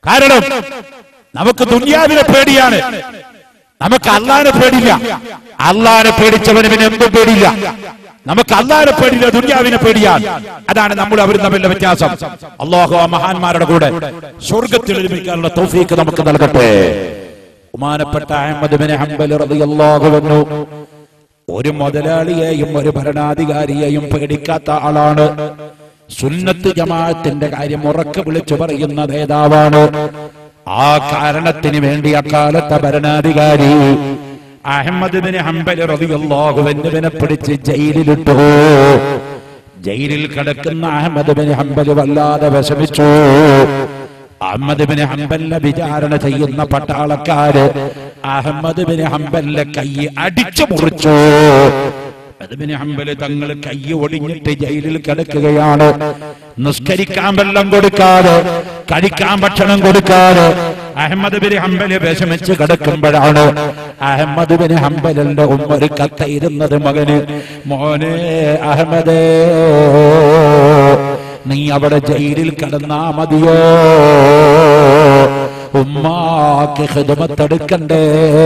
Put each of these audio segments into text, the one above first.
കാരണം നമുക്ക് ദുനിയാവിനെ പേടിയാണ് നമുക്ക് അള്ളാനെ പേടില്ല അള്ളാനെ പേടിച്ചവന് പിന്നെ എന്തും പേടില്ല നമുക്ക് അള്ളാനെ പേടില്ല ദുനിയാവിനെ പേടിയാണ് അതാണ് നമ്മൾ അവരും തമ്മിലുള്ള വ്യത്യാസം അള്ളാഹു ആ മഹാന്മാരുടെ കൂടെ സ്വർഗത്തിൽ ഒരുമിക്കാനുള്ള തൗഫീക്ക് നമുക്ക് നൽകട്ടെ ബഹുമാനപ്പെട്ട അഹമ്മദ് ബിൻ ഹംബൽ റളിയല്ലാഹു അൻഹു ഒരു മുതലാളിയെയും ഒരു ഭരണാധികാരിയെയും പേടിക്കാത്ത ആളാണ് സുന്നത്ത് ജമാഅത്തിന്റെ കാര്യം ഉറക്കെ വിളിച്ചു പറയുന്ന നേതാവാണ് ആ കാരണത്തിന് വേണ്ടി അക്കാലത്തെ ഭരണാധികാരി അഹമ്മദ് ബിൻ ഹംബൽ റളിയല്ലാഹു അൻഹുവിനെ പിടിച്ച് ജയിലിലിട്ടു ജയിലിൽ കിടക്കുന്ന അഹമ്മദ് ബിൻ ഹംബൽ വല്ലാതെ വിഷമിച്ചു അഹമ്മദ് ബിൻ ഹംബലിനെ വിചാരണ ചെയ്യുന്ന പട്ടാളക്കാര് അഹമ്മദ് ബിൻ ഹംബലിന്റെ കൈ അടിച്ചു മുറിച്ചു അഹമ്മദ് ബിൻ ഹംബല് തങ്ങൾ കൈ ഒടിഞ്ഞിട്ട് ജയിലിൽ കിടക്കുകയാണ് നിസ്കരിക്കാൻ വെള്ളം കൊടുക്കാതെ കഴിക്കാൻ ഭക്ഷണം കൊടുക്കാതെ അഹമ്മദ് ബിൻ ഹംബല് വിഷമിച്ച് കിടക്കുമ്പോഴാണ് അഹമ്മദ് ബിൻ ഹംബലിന്റെ ഉമ്മ ഒരു കത്തയിരുന്നത് മകന് മോനെ അഹമ്മദേ നീ അവിടെ ജയിലിൽ കിടന്നാ മതിയോ ഉമ്മാക്ക് ഹിദമത്തെടുക്കണ്ടേ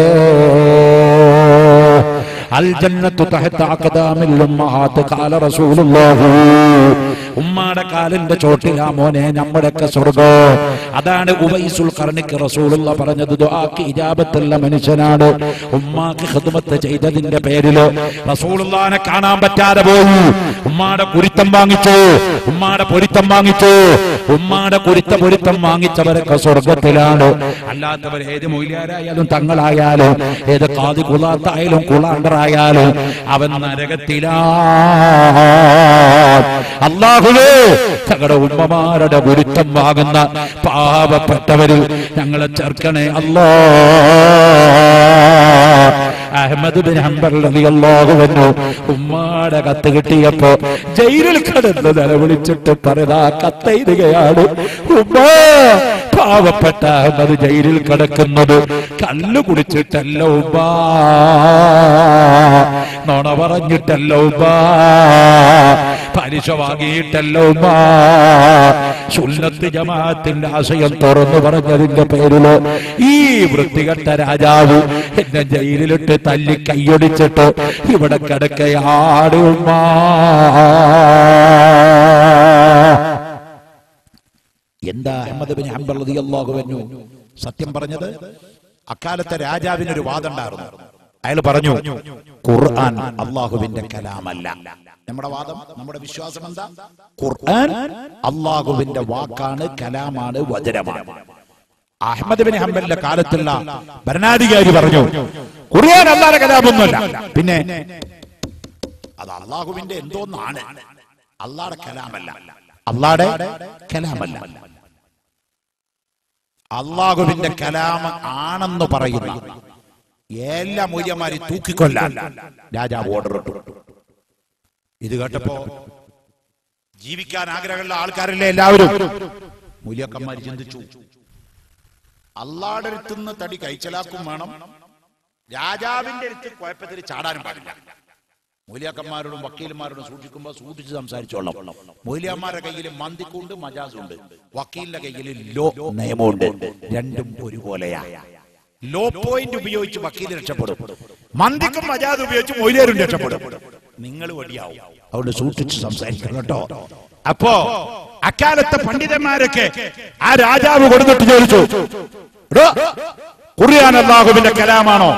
അൽജന്നത്തു തഹത്ത അഖദാമിൽ ഉമ്മഹാത്ത് ഖാല റസൂലുള്ളാഹി ഉമ്മാടെ കാലിന്റെ ചോട്ടിലാ മോനെ നമ്മുടെയൊക്കെ സ്വർഗം അതാണ് ഉവൈസുൽ കർണിക്ക് റസൂലുള്ള പറഞ്ഞത് ദുആക്ക് ഇജാബത്തുള്ള മനുഷ്യനാണ് ഉമ്മാക്ക് ഖിദ്മത്ത് ചെയ്തതിന്റെ പേരില് റസൂലുള്ളാനെ കാണാൻ പറ്റാതെ പോയി ഉമ്മാടെ കുരുത്തം വാങ്ങിച്ചു ഉമ്മാടെ പൊരുത്തം വാങ്ങിച്ചു ഉമ്മാടെ കുരുത്ത പൊരുത്തം വാങ്ങിച്ചവരൊക്കെ സ്വർഗത്തിലാണ് അല്ലാത്തവർ ഏത് മൊയിലാരായാലും തങ്ങളായാലും ഏത് കാതി കുളാത്തായാലും കുളാണ്ടറായാലും അവൻ നരകത്തിലാ അള്ളാഹുവേ ഞങ്ങളുടെ ഉമ്മമാരുടെ ഗുരുത്വം വാങ്ങുന്ന പാവപ്പെട്ടവരിൽ ഞങ്ങളെ ചേർക്കണേ അല്ലാ അഹമ്മദ് ബിൻ ഹംബൽ റളിയല്ലാഹു അൻഹു ഉമ്മാടെ കത്ത് കിട്ടിയപ്പോ ജയിലിൽ കിടന്ന് നിലവിളിച്ചിട്ട് പറയുന്ന കത്തെഴുതുകയാണ് ഉമ്മ പാവപ്പെട്ട അഹമ്മദ് ജയിലിൽ കിടക്കുന്നത് കല്ല് കുടിച്ചിട്ടല്ല ഉമ്മ നോണ പറഞ്ഞിട്ടല്ല ഉമ്മ പലിശ വാങ്ങിയിട്ടല്ല ഉമ്മ സുന്നത്ത് ജമാഅത്തിന്റെ ആശയം തുറന്നു പറഞ്ഞതിന്റെ പേരില് ഈ വൃത്തികെട്ട രാജാവ് എന്നെ ജയിലിലിട്ട് തല്ലി കൈയൊടിച്ചിട്ട് ഇവിടെ കിടക്കയാണ് ഉമ്മ എന്താ അഹമ്മദ് ബിൻ ഹംബൽ റളിയല്ലാഹു അൻഹു സത്യം പറഞ്ഞത് അക്കാലത്തെ രാജാവിന് ഒരു വാദം ഉണ്ടായിരുന്നു അയാൾ പറഞ്ഞു ഖുർആൻ അള്ളാഹുവിന്റെ കലാമല്ല നമ്മുടെ വാദം നമ്മുടെ വിശ്വാസം എന്താ ഖുർആൻ അള്ളാഹുവിന്റെ വാക്കാണ് കലാമാണ് വചനമാണ് അഹമ്മദ് ബിൻ ഹംബലിന്റെ കാലത്തുള്ള ഭരണാധികാരി പറഞ്ഞു ഖുർആൻ അള്ളാഹുടെ കലാമൊന്നുമല്ല പിന്നെ അത് അള്ളാഹുവിന്റെ എന്തോന്നാണ് അള്ളാഹുടെ കലാമല്ല അള്ളാഹുടെ കലാമല്ല അള്ളാഹുവിന്റെ കലാം ആണെന്ന് പറയുന്ന എല്ലാ മൂല്യന്മാരെ തൂക്കിക്കൊല്ലാൻ രാജാവ് ഓർഡർ ഇട്ടു ഇത് കേട്ടപ്പോ ജീവിക്കാൻ ആഗ്രഹമുള്ള ആൾക്കാരല്ലേ എല്ലാവരും മൂല്യക്കന്മാർ ചിന്തിച്ചു അള്ളാടെ അടുത്തുനിന്ന് തടി കൈച്ചലാക്കും വേണം രാജാവിന്റെ അടുത്ത് കുഴപ്പത്തിൽ ചാടാനും പാടില്ല മൂല്യാക്കന്മാരോടും വക്കീലന്മാരോടും സൂക്ഷിക്കുമ്പോൾ സൂക്ഷിച്ച് സംസാരിച്ചോളാം മൂല്യന്മാരുടെ കയ്യിൽ മന്തിക്കുണ്ട് മജാസുണ്ട് വക്കീലിന്റെ കയ്യിൽ ലോ നിയമമുണ്ട് രണ്ടും ഒരുപോലെയാ ലോ പോയിന്റ് ഉപയോഗിച്ച് വക്കീൽ രക്ഷപ്പെടും മന്തിക്കും മജാസ് ഉപയോഗിച്ച് മൊയിലേരും രക്ഷപ്പെടും നിങ്ങൾ വടിയാവും അതുകൊണ്ട് സൂക്ഷിച്ച് സംസാരിക്കണം കേട്ടോ അപ്പോ അക്കാലത്തെ പണ്ഡിതന്മാരൊക്കെ ആ രാജാവ് കൊടുത്തിട്ട് ചോദിച്ചു "എടോ, ഖുർആൻ അല്ലാഹുവിന്റെ കലാമാണോ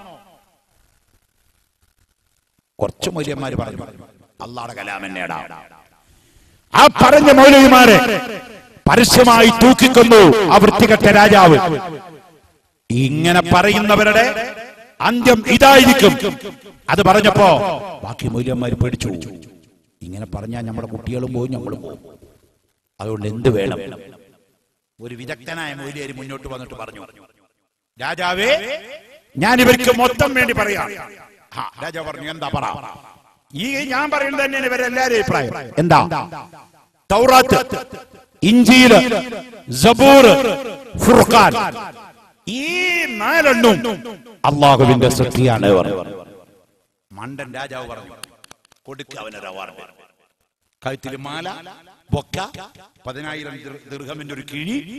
കുറച്ച് മൗല്യന്മാര് പറഞ്ഞു അള്ളാടെ കലാം എന്നേടാ ആ പറഞ്ഞ മൗലവിമാരെ പരസ്യമായി തൂക്കിക്കൊന്നു ആ വൃത്തികെട്ട രാജാവ് ഇങ്ങനെ പറയുന്നവരുടെ അന്ത്യം ഇതായിരിക്കും അത് പറഞ്ഞപ്പോ ബാക്കി മൂല്യന്മാർ പേടിച്ചു ഇങ്ങനെ പറഞ്ഞാൽ നമ്മുടെ കുട്ടികളും പോകും നമ്മളും പോകും അതുകൊണ്ട് എന്ത് വേണം ഒരു വിദഗ്ധനായ മൂല്യര് മുന്നോട്ട് വന്നിട്ട് പറഞ്ഞു രാജാവേ ഞാൻ ഇവർക്ക് മൊത്തം വേണ്ടി പറയാം ആ, രാജാവ് പറഞ്ഞു എന്താ പറ ഈ ഞാൻ പറയുന്നത് തന്നെയാണ് ഇവരെല്ലാരും അഭിപ്രായം എന്താ തൗറാത്ത് ഇഞ്ചീല് സബൂർ ഫുർഖാൻ ഈ നാലെണ്ണും അള്ളാഹുവിന്റെ സൃഷ്ടിയാണ് പറഞ്ഞു മണ്ടൻ രാജാവ് പറഞ്ഞു കൊടുക്ക അവനൊരു അവാർഡ് കഴുത്തിൽ മാല ബൊക്ക പതിനായിരം ദിർ- ദിർഹമിന്റെ ഒരു കിഴി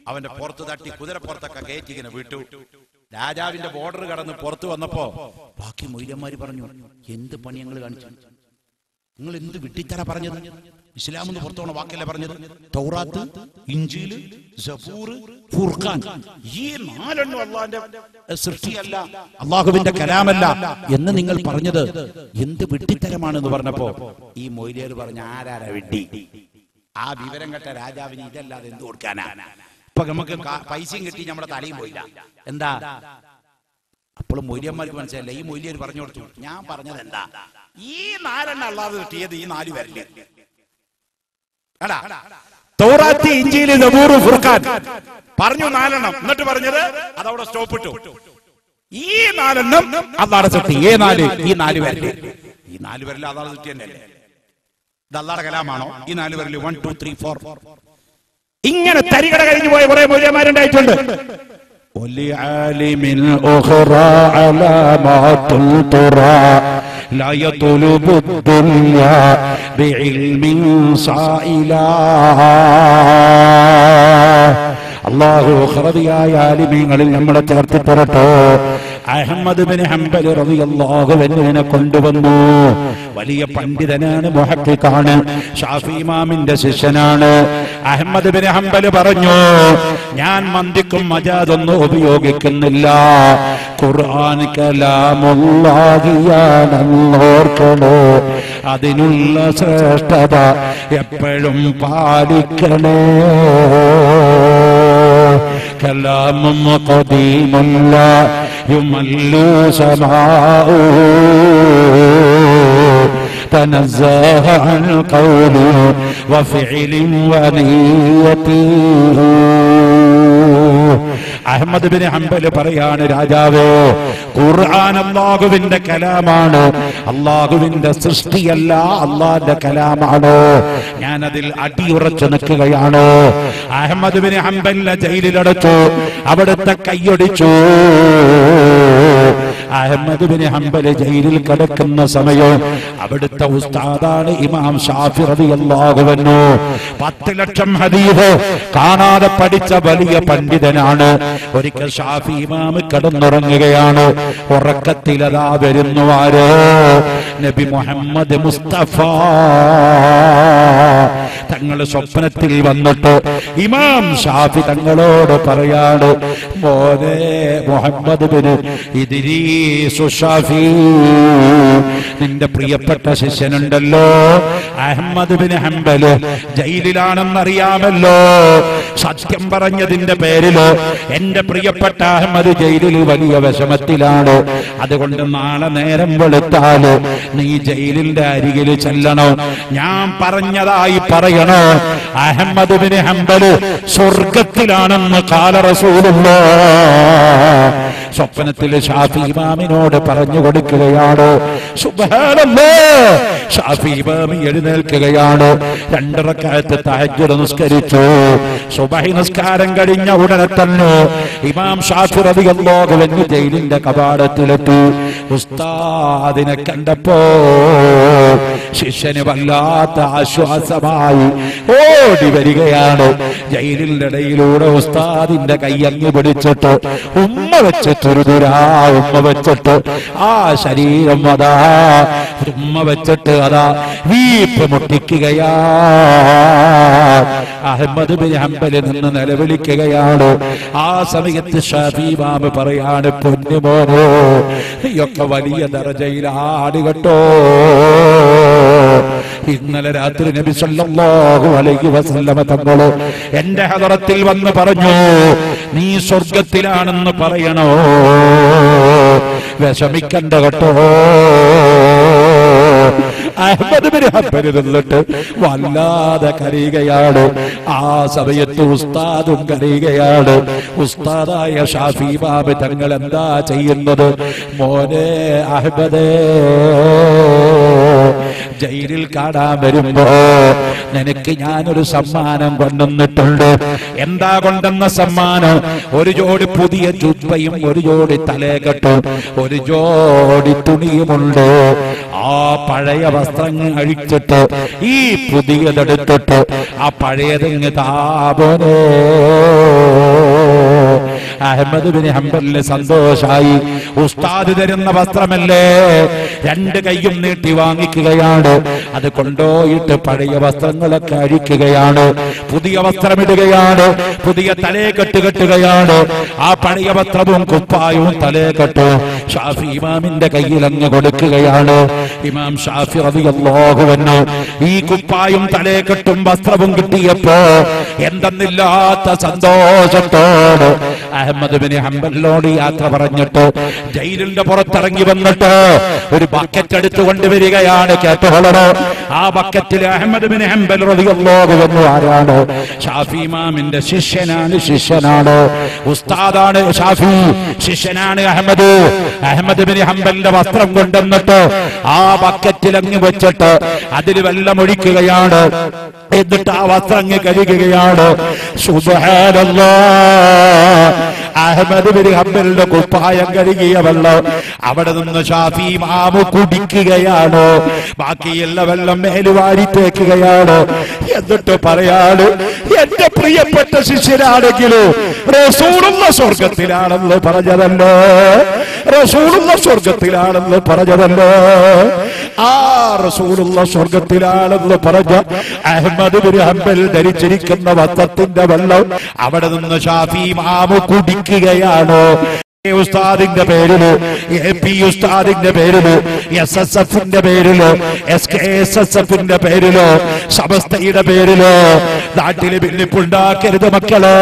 അവന്റെ പുറത്ത് തട്ടി കുതിരപ്പുറത്തൊക്കെ കയറ്റി ഇങ്ങനെ വിട്ടു രാജാവിന്റെ ബോർഡർ കടന്ന് പുറത്ത് വന്നപ്പോ ബാക്കി മൊയ്യന്മാര് പറഞ്ഞു എന്ത് പണി ഞങ്ങൾ കാണിച്ചു നിങ്ങൾ എന്ത് വിട്ടിത്തര പറഞ്ഞത് ഇസ്ലാം എന്ന് പുറത്തു പോണ വാക്കല്ലേ പറഞ്ഞത് തൗറാത്ത് ഇഞ്ചീല് സബൂർ ഫുർഖാൻ ഈ നാലെണ്ണം അള്ളാന്റെ സൃഷ്ടിയല്ല അള്ളാഹുവിന്റെ കലാമല്ല എന്ന് നിങ്ങൾ പറഞ്ഞത് എന്ത് വിട്ടിത്തരമാണെന്ന് പറഞ്ഞപ്പോ ഈ മൊയ്ലിയർ പറഞ്ഞ ആരാരാ വിഡ്ഢി ആ വിവരം കേട്ട രാജാവിന് ഇതല്ലാതെ എന്ത് കൊടുക്കാനാ ഇപ്പൊ നമുക്ക് കാ- പൈസയും കിട്ടി നമ്മുടെ തലയും പോയില്ല എന്താ അപ്പോൾ മൊയ്ലിയന്മാർക്ക് മനസ്സിലായില്ല ഈ മൊയ്ലിയർ പറഞ്ഞു കൊടുത്തു ഞാൻ പറഞ്ഞത് എന്താ ഈ നാലെണ്ണ അല്ലാതെ കിട്ടിയത് ഈ നാല് പേരില് എടാ, തൗറാത്ത് ഇഞ്ചിയില് നബൂറ് ഫുർഖാൻ പറഞ്ഞു നാലെണ്ണം എന്നിട്ട് പറഞ്ഞത് അതവിടെ സ്റ്റോപ്പ് ഇട്ടു ഈ നാലെണ്ണം അള്ളാടെ സൃഷ്ടി ഏ നാല് ഈ നാല് പേരില് ഈ നാല് പേരിൽ അതാണ് സൃഷ്ടി തന്നെയല്ലേ ഇത് അള്ളാടെ കലാമാണോ ഈ നാല് പേരിൽ വൺ ടു ത്രീ ഫോർ ഇങ്ങനെ തരികട കഴിഞ്ഞു പോയ കുറെ മൂല്യന്മാരുണ്ടായിട്ടുണ്ട് ولعالم أخرى علامات ترى لا يطلب الدنيا بعلم صائلا അള്ളാഹു ഹൃദയായ ആലിമീങ്ങളിൽ നമ്മളെ ചേർത്തി തരട്ടോ അഹമ്മദ് ബിൻ ഹംബൽ റളിയല്ലാഹു അൻഹുവിനെ കൊണ്ടുവന്നു വലിയ പണ്ഡിതനാണ് മുഹക്കിക്കാണ് ഷാഫി ഇമാമിന്റെ ശിഷ്യനാണ് അഹമ്മദ് ബിൻ ഹംബൽ പറഞ്ഞു ഞാൻ മന്ദിക്കും മജാദൊന്നും ഉപയോഗിക്കുന്നില്ല ഖുർആൻ കലാമുള്ളാഹിയാണെന്നോർക്കണോ അതിനുള്ള ശ്രേഷ്ഠത എപ്പോഴും പാലിക്കണേ كلام قديم لا يمل سماؤه تنزه عن قول وفعل ونية അഹമ്മദ് ബിൻ ഹംബൽ പറയാണ് രാജാവേ ഖുർആൻ അള്ളാഹുവിന്റെ കലാമാണ് അള്ളാഹുവിന്റെ സൃഷ്ടിയല്ല അള്ളാന്റെ കലാമാണ് ഞാൻ അതിൽ അടിയുറച്ചു നിൽക്കുകയാണ് അഹമ്മദ് ബിൻ ഹംബലിനെ ജയിലിലടച്ചു അവിടുത്തെ കൈയൊടിച്ചു അഹമ്മദ് ബിൻ ഹംബൽ ജയിലിൽ കിടക്കുന്ന സമയം അവിടുത്തെ ഉസ്താദാണ് ഇമാം ഷാഫി റളിയല്ലാഹുവന്നു പത്ത് ലക്ഷം ഹദീസ് കാണാതെ പഠിച്ച വലിയ പണ്ഡിതനാണ് ഒരിക്കൽ ഷാഫി ഇമാം കിടന്നുറങ്ങുകയാണ് ഉറക്കത്തിലതാ വരുന്നു ആരോ നബി മുഹമ്മദ് മുസ്തഫ തങ്ങൾ സ്വപ്നത്തിൽ വന്നിട്ട് ഇമാം ഷാഫി തങ്ങളോട് പറയാണ് മോനെ മുഹമ്മദ് ബിൻ ഇദ്രീസു ഷാഫി നിന്റെ പ്രിയപ്പെട്ട ശിഷ്യനുണ്ടല്ലോ അഹമ്മദ് ബിൻ ഹംബല് ജയിലിലാണെന്നറിയാമല്ലോ സത്യം പറഞ്ഞതിന്റെ പേരില് എന്റെ പ്രിയപ്പെട്ട അഹമ്മദ് ജയിലിൽ വലിയ വിഷമത്തിലാണ് അതുകൊണ്ട് നാളെ നേരം വെളുത്താല് നീ ജയിലിന്റെ അരികിൽ ചെല്ലണോ ഞാൻ പറഞ്ഞതായി പറയണോ അഹമ്മദ് ബിൻ ഹംബല് സ്വർഗത്തിലാണെന്ന് കാല റസൂലുള്ള സ്വപ്നത്തിൽ ഷാഫി ഇമാമിനോട് പറഞ്ഞു കൊടുക്കുകയാണ് സുബ്ഹാനല്ലാ ഷാഫി ഇമാമി എഴുന്നേൽക്കുകയാണ് രണ്ടിറക്കാലത്ത് തഹജ്ജുദ് നിസ്കരിച്ചു സുബഹി നിസ്കാരം കഴിഞ്ഞ ഉടനെ തന്നെ ഇമാം ഷാഫി റളിയല്ലാഹു അൻഹു ജയിലിന്റെ കവാടത്തിലെത്തി ഉസ്താദിനെ കണ്ടപ്പോ ശിഷ്യന് വല്ലാത്ത ആശ്വാസമായി ഓടി വരികയാണ് ജയിലിന്റെ ഇടയിലൂടെ ഉസ്താദിന്റെ കയ്യങ്ങി പിടിച്ചിട്ട് ഉമ്മ വെച്ചിട്ടൊരുതുരാ ഉമ്മ വെച്ചിട്ട് ആ ശരീരം അതാ ഉമ്മ വെച്ചിട്ട് അതാ വീപ്പ് മുട്ടിക്കുകയാ അഹമ്മദ് ബിൻ ഹംബലിൽ നിന്ന് നിലവിളിക്കുകയാണ് ആ സമയത്ത് ഷാഫി മാമ പറയാണ് പൊന്നുമോനോ നീയൊക്കെ വലിയ ദറജയിലാണ് കേട്ടോ ഇന്നലെ രാത്രി നബി സല്ലല്ലാഹു അലൈഹി വസല്ലമ തങ്ങള് എന്റെ ഹദറത്തിൽ വന്ന് പറഞ്ഞു നീ സ്വർഗത്തിലാണെന്ന് പറയണോ വിഷമിക്കണ്ട കേട്ടോ അഹമ്മദ് ബിൻ ഹംബൽ നിന്നിട്ട് വല്ലാതെ കരയുകയാണ് ആ സമയത്ത് ഉസ്താദും കരയുകയാണ് ഉസ്താദായ ഷാഫി ബാബ് തങ്ങൾ എന്താ ചെയ്യുന്നത് മോനെ അഹമ്മദേ ജയിലിൽ കാണാൻ വരുമ്പോ നിനക്ക് ഞാനൊരു സമ്മാനം കൊണ്ടുവന്നിട്ടുണ്ട് എന്താ കൊണ്ടെന്ന സമ്മാനം ഒരു ജോഡി പുതിയ ജുബ്ബയും ഒരു ജോഡി തലേകെട്ടും ഒരു ജോഡി തുണിയുമുണ്ട് ആ പഴയ വസ്ത്രങ്ങൾ അഴിച്ചിട്ട് ഈ പുതിയതെടുത്തിട്ട് ആ പഴയതിങ്ങ് താപോനേ അഹമ്മദ് ബിൻ ഹംബലിന് സന്തോഷായി ഉസ്താദ് തരുന്ന വസ്ത്രമല്ലേ രണ്ട് കൈയും നീട്ടി വാങ്ങിക്കുകയാണ് അത് കൊണ്ടുപോയിട്ട് പഴയ വസ്ത്രങ്ങളൊക്കെ അഴിക്കുകയാണ് പുതിയ വസ്ത്രമിടുകയാണ് പുതിയ തലേ കെട്ട് കെട്ടുകയാണ് ആ പഴയ വസ്ത്രവും കുപ്പായവും തലേ കെട്ടു ഷാഫി ഇമാമിന്റെ കയ്യിൽ അങ്ങ് കൊടുക്കുകയാണ് ഇമാം ഷാഫി റളിയല്ലാഹുവന്നു ഈ കുപ്പായും തലേ കെട്ടും വസ്ത്രവും കിട്ടിയപ്പോ എന്തെന്നില്ലാത്ത സന്തോഷത്തോട് അഹമ്മദ് ബിൻ ഹംബലിനോട് യാത്ര പറഞ്ഞിട്ട് ജയിലിന്റെ പുറത്തിറങ്ങി വന്നിട്ട് ഒരു ബക്കറ്റ് എടുത്തു കൊണ്ടുവരികയാണ് കേട്ടോളണോ ആ ബക്കറ്റിൽ അഹമ്മദ് ബിൻ ഹംബൽ റളിയല്ലാഹു അൻഹു ആരാണ് ഷാഫി ഇമാമിന്റെ ശിഷ്യനാണ് ശിഷ്യനാണ് ഉസ്താദാണ് ഷാഫി ശിഷ്യനാണ് അഹമ്മദ് അഹമ്മദ് ബിൻ ഹംബലിന്റെ വസ്ത്രം കൊണ്ടുവന്നിട്ട് ആ ബക്കറ്റിൽ അങ്ങ് വെച്ചിട്ട് അതിൽ വെള്ളം ഒഴിക്കുകയാണ് എന്നിട്ട് ആ വസ്ത്രം അങ്ങ് കഴുകുകയാണ് സുബ്ഹാനല്ലാ അഹമ്മദ് ബിൻ ഹംബലിന്റെ കുപ്പായം കഴുകിയ വെള്ളം അവിടെ നിന്ന് ഷാഫി മാമു കുടിക്കുകയാണ് ബാക്കിയുള്ള വെള്ളം മേലുവാരി തേക്കുകയാണ് എന്നിട്ട് പറയാണ് എന്റെ പ്രിയപ്പെട്ട ശിഷ്യനാണെങ്കിലും റസൂലുള്ള സ്വർഗത്തിലാണെന്ന് പറഞ്ഞതല്ലോ റസൂലുള്ള സ്വർഗത്തിലാണെന്ന് പറഞ്ഞതല്ലോ ആ റസൂലുള്ള സ്വർഗത്തിലാണെന്ന് പറഞ്ഞ അഹമ്മദ് ബിൻ ഹംബൽ ധരിച്ചിരിക്കുന്ന വസ്ത്രത്തിന്റെ വെള്ളം അവിടെ നിന്ന് ഷാഫി മാമു കുടിക്കുകയാണ് എ ഉസ്താദിന്റെ പേരില് എ പി ഉസ്താദിന്റെ പേരില് എസ് എസ് എഫിന്റെ പേരില് എസ് കെ എസ് എസ് എഫിന്റെ പേരില് സമസ്തയുടെ പേരില് നാട്ടില് ഭിന്നിപ്പുണ്ടാക്കരുത് മക്കള്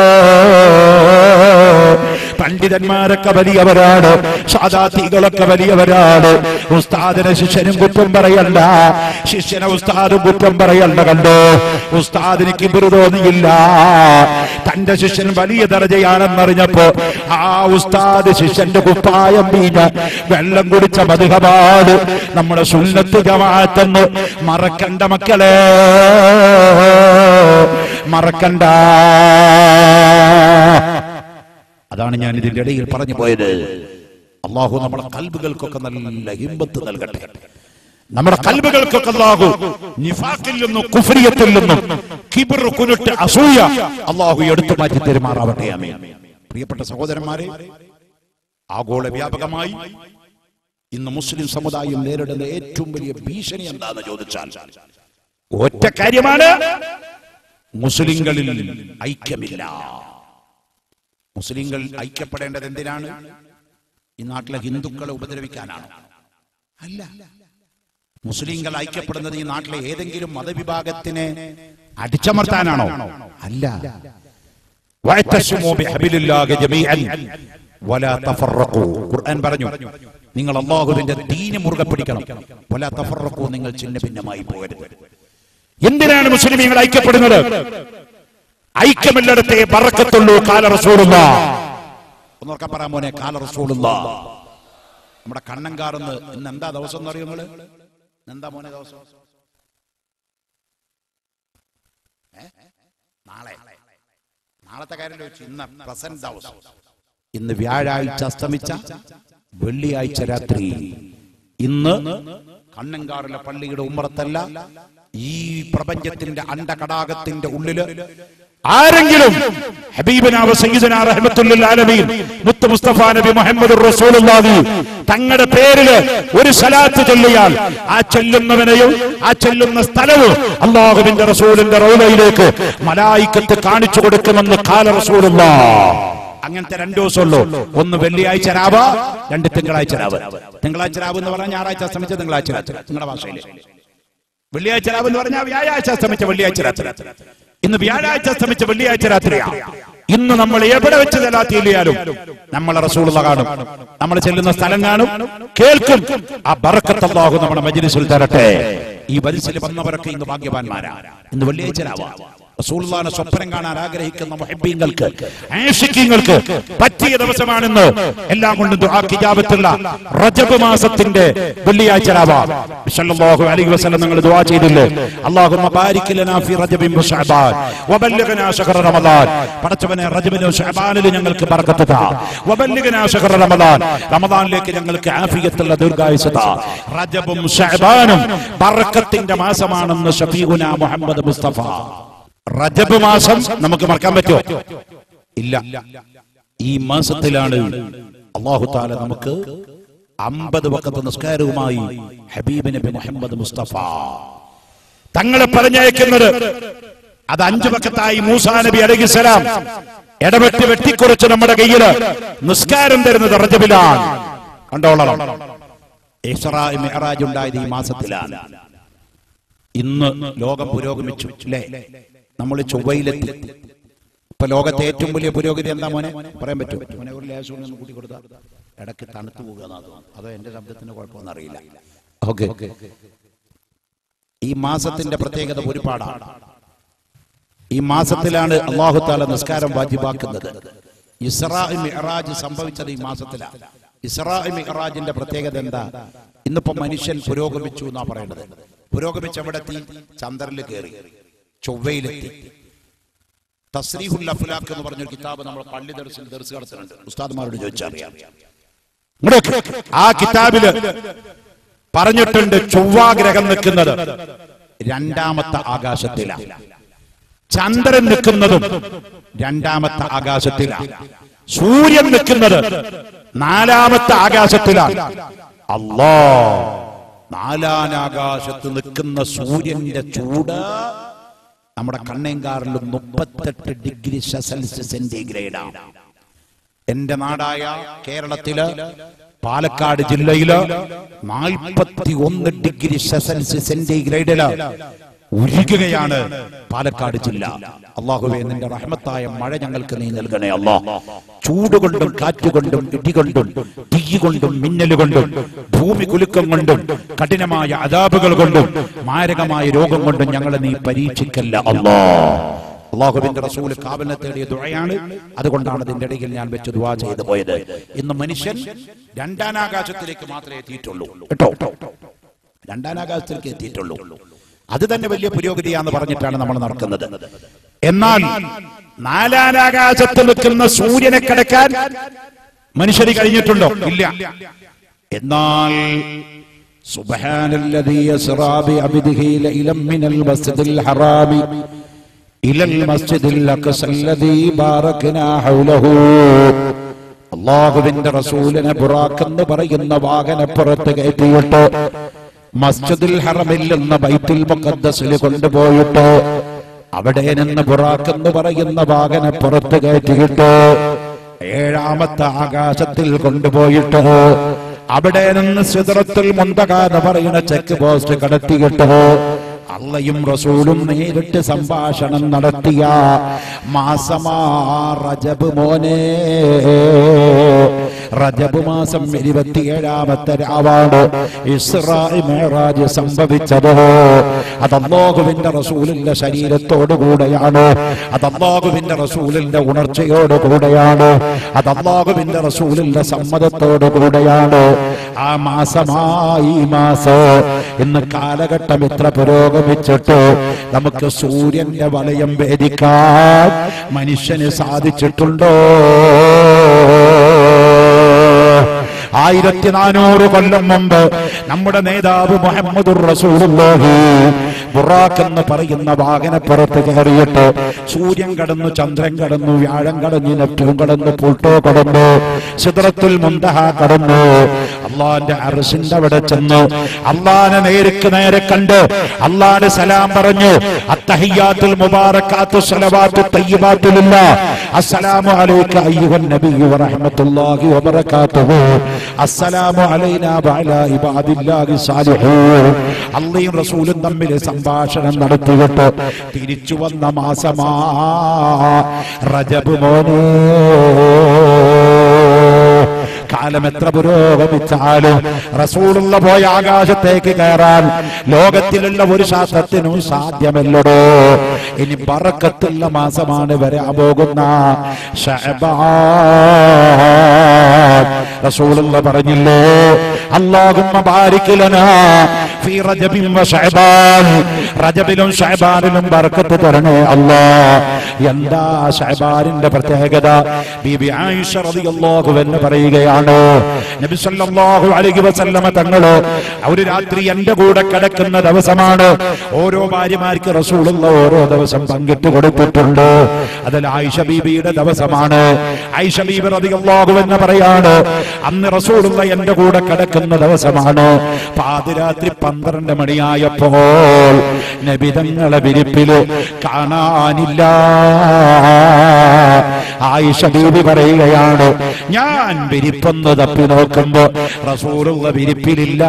പണ്ഡിതന്മാരൊക്കെ വലിയവരാണ് സാധാർത്ഥികളൊക്കെ വലിയവരാണ് ഉസ്താദിനെ ശിഷ്യനും കുറ്റം പറയണ്ട ശിഷ്യനെ ഉസ്താദും കുറ്റം പറയണ്ട കണ്ടോ ഉസ്താദിന് കിബിറ് തോന്നിയില്ല തന്റെ ശിഷ്യൻ വലിയ ദർജയാണെന്നറിഞ്ഞപ്പോ ആ ഉസ്താദ് ശിഷ്യന്റെ കുപ്പായം വീഞ്ഞ് വെള്ളം കുടിച്ച മധുഹപാട് നമ്മുടെ സുന്നത്ത് ജമാഅത്തെന്ന് മറക്കണ്ട മക്കളെ മറക്കണ്ട അതാണ് ഞാൻ ഇതിന്റെ ഇടയിൽ പറഞ്ഞു പോയത് അള്ളാഹു നമ്മുടെ കൽബുകൾക്കൊക്കെ നല്ല ഹിമ്പത്ത് നൽകട്ടെ നമ്മുടെ കൽബുകൾക്കൊക്കെ അള്ളാഹു നിഫാഖിൽ നിന്നും കുഫരിയത്തിൽ നിന്നും കിബിർ കുരുട്ട് അസൂയ അള്ളാഹു എടുത്തു മാറ്റി തെരുമാറാവട്ടെ ആമീൻ പ്രിയപ്പെട്ട സഹോദരന്മാരെ ആഗോള വ്യാപകമായി ഇന്ന് മുസ്ലിം സമുദായം നേരിടുന്ന ഏറ്റവും വലിയ ഭീഷണി എന്താണെന്ന് ചോദിച്ചാൽ ഒറ്റ കാര്യമാണ് മുസ്ലിങ്ങളിൽ ഐക്യമില്ല മുസ്ലിങ്ങൾ ഐക്യപ്പെടേണ്ടത് എന്തിനാണ് ഈ നാട്ടിലെ ഹിന്ദുക്കളെ ഉപദ്രവിക്കാനാണ് അല്ല മുസ്ലിങ്ങൾ ഐക്യപ്പെടുന്നത് ഈ നാട്ടിലെ ഏതെങ്കിലും മതവിഭാഗത്തിനെ അടിച്ചമർത്താനാണോ അല്ല വഅതസിമു ബിഹബിലില്ലാഹി ജമീഅൻ വലാ തഫറഖു ഖുർആൻ പറഞ്ഞു നിങ്ങൾ അല്ലാഹുവിന്റെ ദീന് മുറുകെ പിടിക്കണം വലാ തഫറഖു നിങ്ങൾ ചിന്ന ഭിന്നമായി പോകരുത് എന്തിനാണ് മുസ്ലിമീങ്ങൾ ഐക്യപ്പെടുന്നത് ഐക്യമില്ലടത്തെ ബറക്കത്തുള്ളൂ കാല റസൂലുള്ള ഒന്നോർക്കാൻ പറയാൻ മോനെ കാല റസൂലുള്ള നമ്മുടെ കണ്ണങ്കാർന്ന് ഇന്ന് എന്താ ദിവസം എന്ന് അറിയോ നിങ്ങള് ഇന്ന് എന്താ മോനെ ദിവസം ഏ? നാളെ നാളത്തെ കാര്യം ചോദിച്ചു ഇന്ന് പ്രസന്റ് ദിവസം ഇന്ന് വ്യാഴാഴ്ച അസ്തമിച്ച വെള്ളിയാഴ്ച രാത്രി ഇന്ന് കണ്ണങ്കാറിലെ പള്ളിയുടെ ഉമ്മറത്തല്ല ഈ പ്രപഞ്ചത്തിന്റെ അണ്ടകടാകത്തിന്റെ ഉള്ളില് ആരെങ്കിലും ഹബീബനാവ സയ്യിദനാ റഹ്മത്തുൽ ആലമീൻ മുത്ത് മുസ്തഫ നബി മുഹമ്മദ് റസൂലുള്ളാഹി തങ്ങളുടെ പേരില് ഒരു സലാത്ത് ചൊല്ലിയാൽ ആ ചൊല്ലുന്നവനെയും ആ ചൊല്ലുന്ന സ്ഥലവും അള്ളാഹുവിന്റെ റസൂലിന്റെ റൗലയിലേക്ക് മലായിക്കത്ത് കാണിച്ചു കൊടുക്കുമെന്ന് കാല റസൂലുള്ള അങ്ങനത്തെ രണ്ടു ദിവസമുള്ളൂ ഒന്ന് വെള്ളിയാഴ്ച രാവ് രണ്ട് തിങ്കളാഴ്ച രാവ് തിങ്കളാഴ്ച രാവ് എന്ന് പറഞ്ഞാൽ ഞായറാഴ്ച അസ്തമിച്ച തിങ്കളാഴ്ച രാത്രി നിങ്ങളുടെ ഭാഷയിൽ വെള്ളിയാഴ്ച രാവ് എന്ന് പറഞ്ഞാൽ വ്യാഴാഴ്ച അസ്തമിച്ച വെള്ളിയാഴ്ച രാത്രി ഇന്ന് വ്യാഴാഴ്ച അസ്തമിച്ച വെള്ളിയാഴ്ച രാത്രിയാണ് ഇന്ന് നമ്മൾ എവിടെ വെച്ച് ചെല്ലാത്തിയില്ലാലും നമ്മളെ റസൂളുള്ള കാണും നമ്മൾ ചെല്ലുന്ന സ്ഥലം കാണും കേൾക്കും ആ ബറക്കത്ത് അല്ലാഹു നമ്മുടെ മജ്ലിസിൽ തരട്ടെ ഈ മജ്ലിസിൽ വന്നവരൊക്കെ ഇന്ന് ഭാഗ്യവാന്മാരാ ഇന്ന് വെള്ളിയാഴ്ച രാവാ റസൂലുള്ളാഹിനെ സ്വപ്നം കാണാൻ ആഗ്രഹിക്കുന്ന മുഹബ്ബീങ്ങൾക്ക് ആഷിഖീങ്ങൾക്ക് പറ്റിയ ദിവസമാണെന്ന് എല്ലാം കൊണ്ടും ദുആ കിജാബത്തുള്ള റജബ് മാസത്തിന്റെ വെള്ളിയാഴ്ച രാവാം സല്ലല്ലാഹു അലൈഹി വസല്ലം നിങ്ങൾ ദുആ ചെയ്തില്ലേ അല്ലാഹുമ്മ ബാരിക് ലനാ ഫി റജബിൻ വശഅബാൻ വബല്ലിഗ്നാ ശഹ്റ റമദാൻ പടച്ചവനെ റജബിലും ശഅബാനിലും ഞങ്ങൾക്ക് ബർക്കത്ത് താ വബല്ലിഗ്നാ ശഹ്റ റമദാൻ റമദാനിലേക്ക് ഞങ്ങൾക്ക് ആഫിയത്തുള്ള ദീർഘായുസ് താ റജബും ശഅബാനും ബർക്കത്തിന്റെ മാസമാണെന്ന് ഷഫീഉന മുഹമ്മദ് മുസ്തഫ റജബ് മാസം നമുക്ക് മറക്കാൻ പറ്റുമോ ഇല്ല ഈ മാസത്തിലാണ് അള്ളാഹു താല നമുക്ക് അമ്പത് വക്കത്ത് നിസ്കാരവുമായി ഹബീബ് നബി മുഹമ്മദ് മുസ്തഫ തങ്ങളെ പറഞ്ഞയക്കുന്നത് അത് അഞ്ചു വക്കത്തായി മൂസാ നബി അലഹിസലാം ഇടപെട്ട് വെട്ടിക്കുറച്ച് നമ്മുടെ കയ്യില് നിസ്കാരം തരുന്നത് റജബിലാണ് കണ്ടോളണം ഇസ്രാ മെഹറാജ് ഉണ്ടായത് ഈ മാസത്തിലാണ് ഇന്ന് ലോകം പുരോഗമിച്ചു അല്ലേ നമ്മൾ ചൊവ്വയിലെത്തി ഇപ്പൊ ലോകത്തെ ഏറ്റവും വലിയ പുരോഗതി എന്താ മോനെ പറയാൻ പറ്റും മോനെ ഒരു ലേശം ഒന്ന് കൂട്ടി കൊടുത്താ ഇടയ്ക്ക് തണുത്തു പോകുക അതോ എന്റെ ശബ്ദത്തിന് കുഴപ്പമൊന്നും അറിയില്ല ഓക്കെ ഈ മാസത്തിന്റെ പ്രത്യേകത ഒരുപാടാണ് ഈ മാസത്തിലാണ് അള്ളാഹു താല നിസ്കാരം വാജിബാക്കുന്നത് ഇസ്രാ മിഹറാജ് സംഭവിച്ചത് ഈ മാസത്തിലാണ് ഇസ്രാ മിഹറാജിന്റെ പ്രത്യേകത എന്താ ഇന്നിപ്പോ മനുഷ്യൻ പുരോഗമിച്ചു എന്നാ പറയേണ്ടത് പുരോഗമിച്ച് എവിടെ എത്തി ചന്ദ്രനിൽ കയറി ചൊവ്വയിലെത്തി തസ്രീഹുൽ അഫ്ലാഖ് എന്ന് പറഞ്ഞൊരു കിതാബ് നമ്മൾ പള്ളി ദർശനം ദർശ നടത്തുന്നുണ്ട് ഉസ്താദ്മാരോട് ചോദിച്ചറിയാം ഇങ്ങോട്ട് ആ കിതാബില് പറഞ്ഞിട്ടുണ്ട് ചൊവ്വാഗ്രഹം നിൽക്കുന്നത് രണ്ടാമത്തെ ആകാശത്തിലാണ് ചന്ദ്രൻ നിൽക്കുന്നതും രണ്ടാമത്തെ ആകാശത്തിലാണ് സൂര്യൻ നിൽക്കുന്നത് നാലാമത്തെ ആകാശത്തിലാണ് അല്ലാ നാലാനാകാശത്ത് നിൽക്കുന്ന സൂര്യന്റെ ചൂട് നമ്മുടെ കണ്ണേങ്കാറിലും മുപ്പത്തെട്ട് ഡിഗ്രി സെൽഷ്യസ് സെന്റിഗ്രേഡാണ് എന്റെ നാടായ കേരളത്തില് പാലക്കാട് ജില്ലയില് നാൽപ്പത്തി ഒന്ന് ഡിഗ്രി സെൽഷ്യസ് സെന്റിഗ്രേഡില് ഉരുകുകയാണ് പാലക്കാട് ജില്ല അള്ളാഹുവെ നിന്റെ റഹ്മത്തായ മഴ ഞങ്ങൾക്ക് നീ നൽകണേ അല്ലാ ചൂടുകൊണ്ടും കാറ്റുകൊണ്ടും ഇടികൊണ്ടും തീ കൊണ്ടും മിന്നലുകൊണ്ടും ഭൂമി കുലുക്കം കൊണ്ടും കഠിനമായ അതാപുകൾ കൊണ്ടും മാരകമായ രോഗം കൊണ്ടും ഞങ്ങളെ നീ പരീക്ഷിക്കല്ല അല്ലാ അള്ളാഹുവിന്റെ റസൂല് കാവലിനെ തേടിയ ദുഴയാണ് അതുകൊണ്ടാണ് അതിന്റെ ഇടയിൽ ഞാൻ വെച്ച് ദുവാ ചെയ്തു പോയത് ഇന്ന് മനുഷ്യൻ രണ്ടാനാകാശത്തിലേക്ക് മാത്രമേ എത്തിയിട്ടുള്ളൂ കേട്ടോ രണ്ടാനാകാശത്തിലേക്ക് എത്തിയിട്ടുള്ളൂ അത് തന്നെ വലിയ പുരോഗതിയാന്ന് പറഞ്ഞിട്ടാണ് നമ്മൾ നടക്കുന്നത് എന്നാൽ നാലാനാകാശത്ത് നിൽക്കുന്ന സൂര്യനെ കിടക്കാൻ മനുഷ്യന് കഴിഞ്ഞിട്ടുണ്ടോ ഇല്ല എന്നാൽ سبحان الذي يسرى بعبده ليلا من المسجد الحرام إلى المسجد الأقصى الذي باركنا حوله അള്ളാഹുവിന്റെ റസൂലിനെ ബുറാക്ക് എന്ന് പറയുന്ന വാഹനപ്പുറത്ത് കയറ്റിയിട്ട് മസ്ജിദുൽ ഹറമിൽ നിന്ന് ബൈത്തുൽ മുഖദ്ദസിൽ കൊണ്ടുപോയിട്ട് അവിടെ നിന്ന് ബുറാക്ക് എന്ന് പറയുന്ന വാഹനപ്പുറത്ത് കയറ്റിയിട്ട് ഏഴാമത്തെ ആകാശത്തിൽ കൊണ്ടുപോയിട്ട് അവിടെ നിന്ന് സിദ്റത്തുൽ മുന്തക എന്ന് പറയുന്ന ചെക്ക് പോസ്റ്റ് കടത്തിയിട്ട് അള്ളയും റസൂലും നേരിട്ട് സംഭാഷണം നടത്തിയ മാസമാ റജബ് മോനെ റജബ് മാസം ഇരുപത്തിയേഴാമത്തെ രാവാണ് ഇസ്രായി മേറാജ് സംഭവിച്ചത് അത് അള്ളാഹുവിന്റെ റസൂലിന്റെ ശരീരത്തോടു കൂടെയാണ് അത് അള്ളാഹുവിന്റെ റസൂലിന്റെ ഉണർച്ചയോട് കൂടെയാണ് അത് അള്ളാഹുവിന്റെ റസൂലിന്റെ സമ്മതത്തോടു കൂടെയാണ് ആ മാസമായി മാസം ഇന്ന് കാലഘട്ടം ഇത്ര പുരോഗമിച്ചിട്ട് നമുക്ക് സൂര്യന്റെ വലയം ഭേദിക്കാൻ മനുഷ്യന് സാധിച്ചിട്ടുണ്ടോ ആയിരത്തി നാനൂറ് കൊല്ലം മുമ്പ് നമ്മുടെ നേതാവ് മുഹമ്മദ് റസൂലുള്ളാഹി ബുറാക്ക് എന്ന് പറയുന്ന വാഹനപ്പുറത്ത് കയറിയിട്ട് സൂര്യൻ കടന്നു ചന്ദ്രൻ കടന്നു വ്യാഴം കടന്നു നെപ്റ്റൂൺ കടന്നു പുൾട്ടോ കടന്നു സിദ്റത്തുൽ മുന്തഹ കടന്നു അള്ളാന്റെ അറസിന്റെ അവിടെ ചെന്നു അള്ളാനെ നേർക്ക് നേരെ കണ്ട് അള്ളാന്റെ സലാം പറഞ്ഞു അത്തഹിയാത്തുൽ മുബാറക്കാത്തു സലവാത്തു തയ്യിബാത്തുലില്ല അസ്സലാമു അലൈക അയ്യുഹൻ നബിയ്യു വറഹ്മത്തുള്ളാഹി വബറകാതുഹു അസ്സലാമു അലൈനാ വഅലാ ഇബാദില്ലാഹി സാലിഹീൻ അള്ളയും റസൂലും തമ്മിൽ സംഭാഷണം നടത്തിയിട്ട് തിരിച്ചു വന്ന മാസമാ റജബ് മോനേ കാലം എത്ര പുരോഗമിച്ചാലും റസൂലുള്ള പോയ ആകാശത്തേക്ക് കയറാൻ ലോകത്തിലുള്ള ഒരു ശാസ്ത്രത്തിനും സാധ്യമല്ലടോ ഇനി പറക്കത്തുള്ള മാസമാണ് വരാൻ പോകുന്ന ഷഅബാൻ റസൂലുള്ള പറഞ്ഞില്ലേ അല്ലാഹുമ്മ ബാരിക് ലനാ ഫീ റജബിൻ വ ശഅബാൻ റജബിലും ശഅബാനിലും ബർക്കത്ത് തരണേ അല്ലാ എന്താ ശഅബാനിന്റെ പ്രത്യേകത ബീബി ആയിഷ റളിയല്ലാഹു എന്ന് പറയുകയാണ് നബി സല്ലല്ലാഹു അലൈഹി വസല്ലമ തങ്ങള് ഒരു രാത്രി എന്റെ കൂടെ കിടക്കുന്ന ദിവസമാണ് ഓരോ ഭാര്യമാർക്ക് റസൂലുള്ള ഓരോ ദിവസം പങ്കിട്ട് കൊടുത്തിട്ടുണ്ട് അതിൽ ആയിഷ ബീബിയുടെ ദിവസമാണ് ആയിഷ ബീബി റളിയല്ലാഹു എന്ന് പറയാണ് അന്ന് റസൂലുള്ള എന്റെ കൂടെ കിടക്കുന്ന ദിവസമാണ് പാതിരാത്രി പന്ത്രണ്ട് മണിയായപ്പോൾ നബിതങ്ങളെ വിരിപ്പില് കാണാനില്ല ആയിഷ ബീബി പറയുകയാണ് ഞാൻ വിരിപ്പൊന്ന് തപ്പി നോക്കുമ്പോ റസൂലുള്ള വിരിപ്പിലില്ല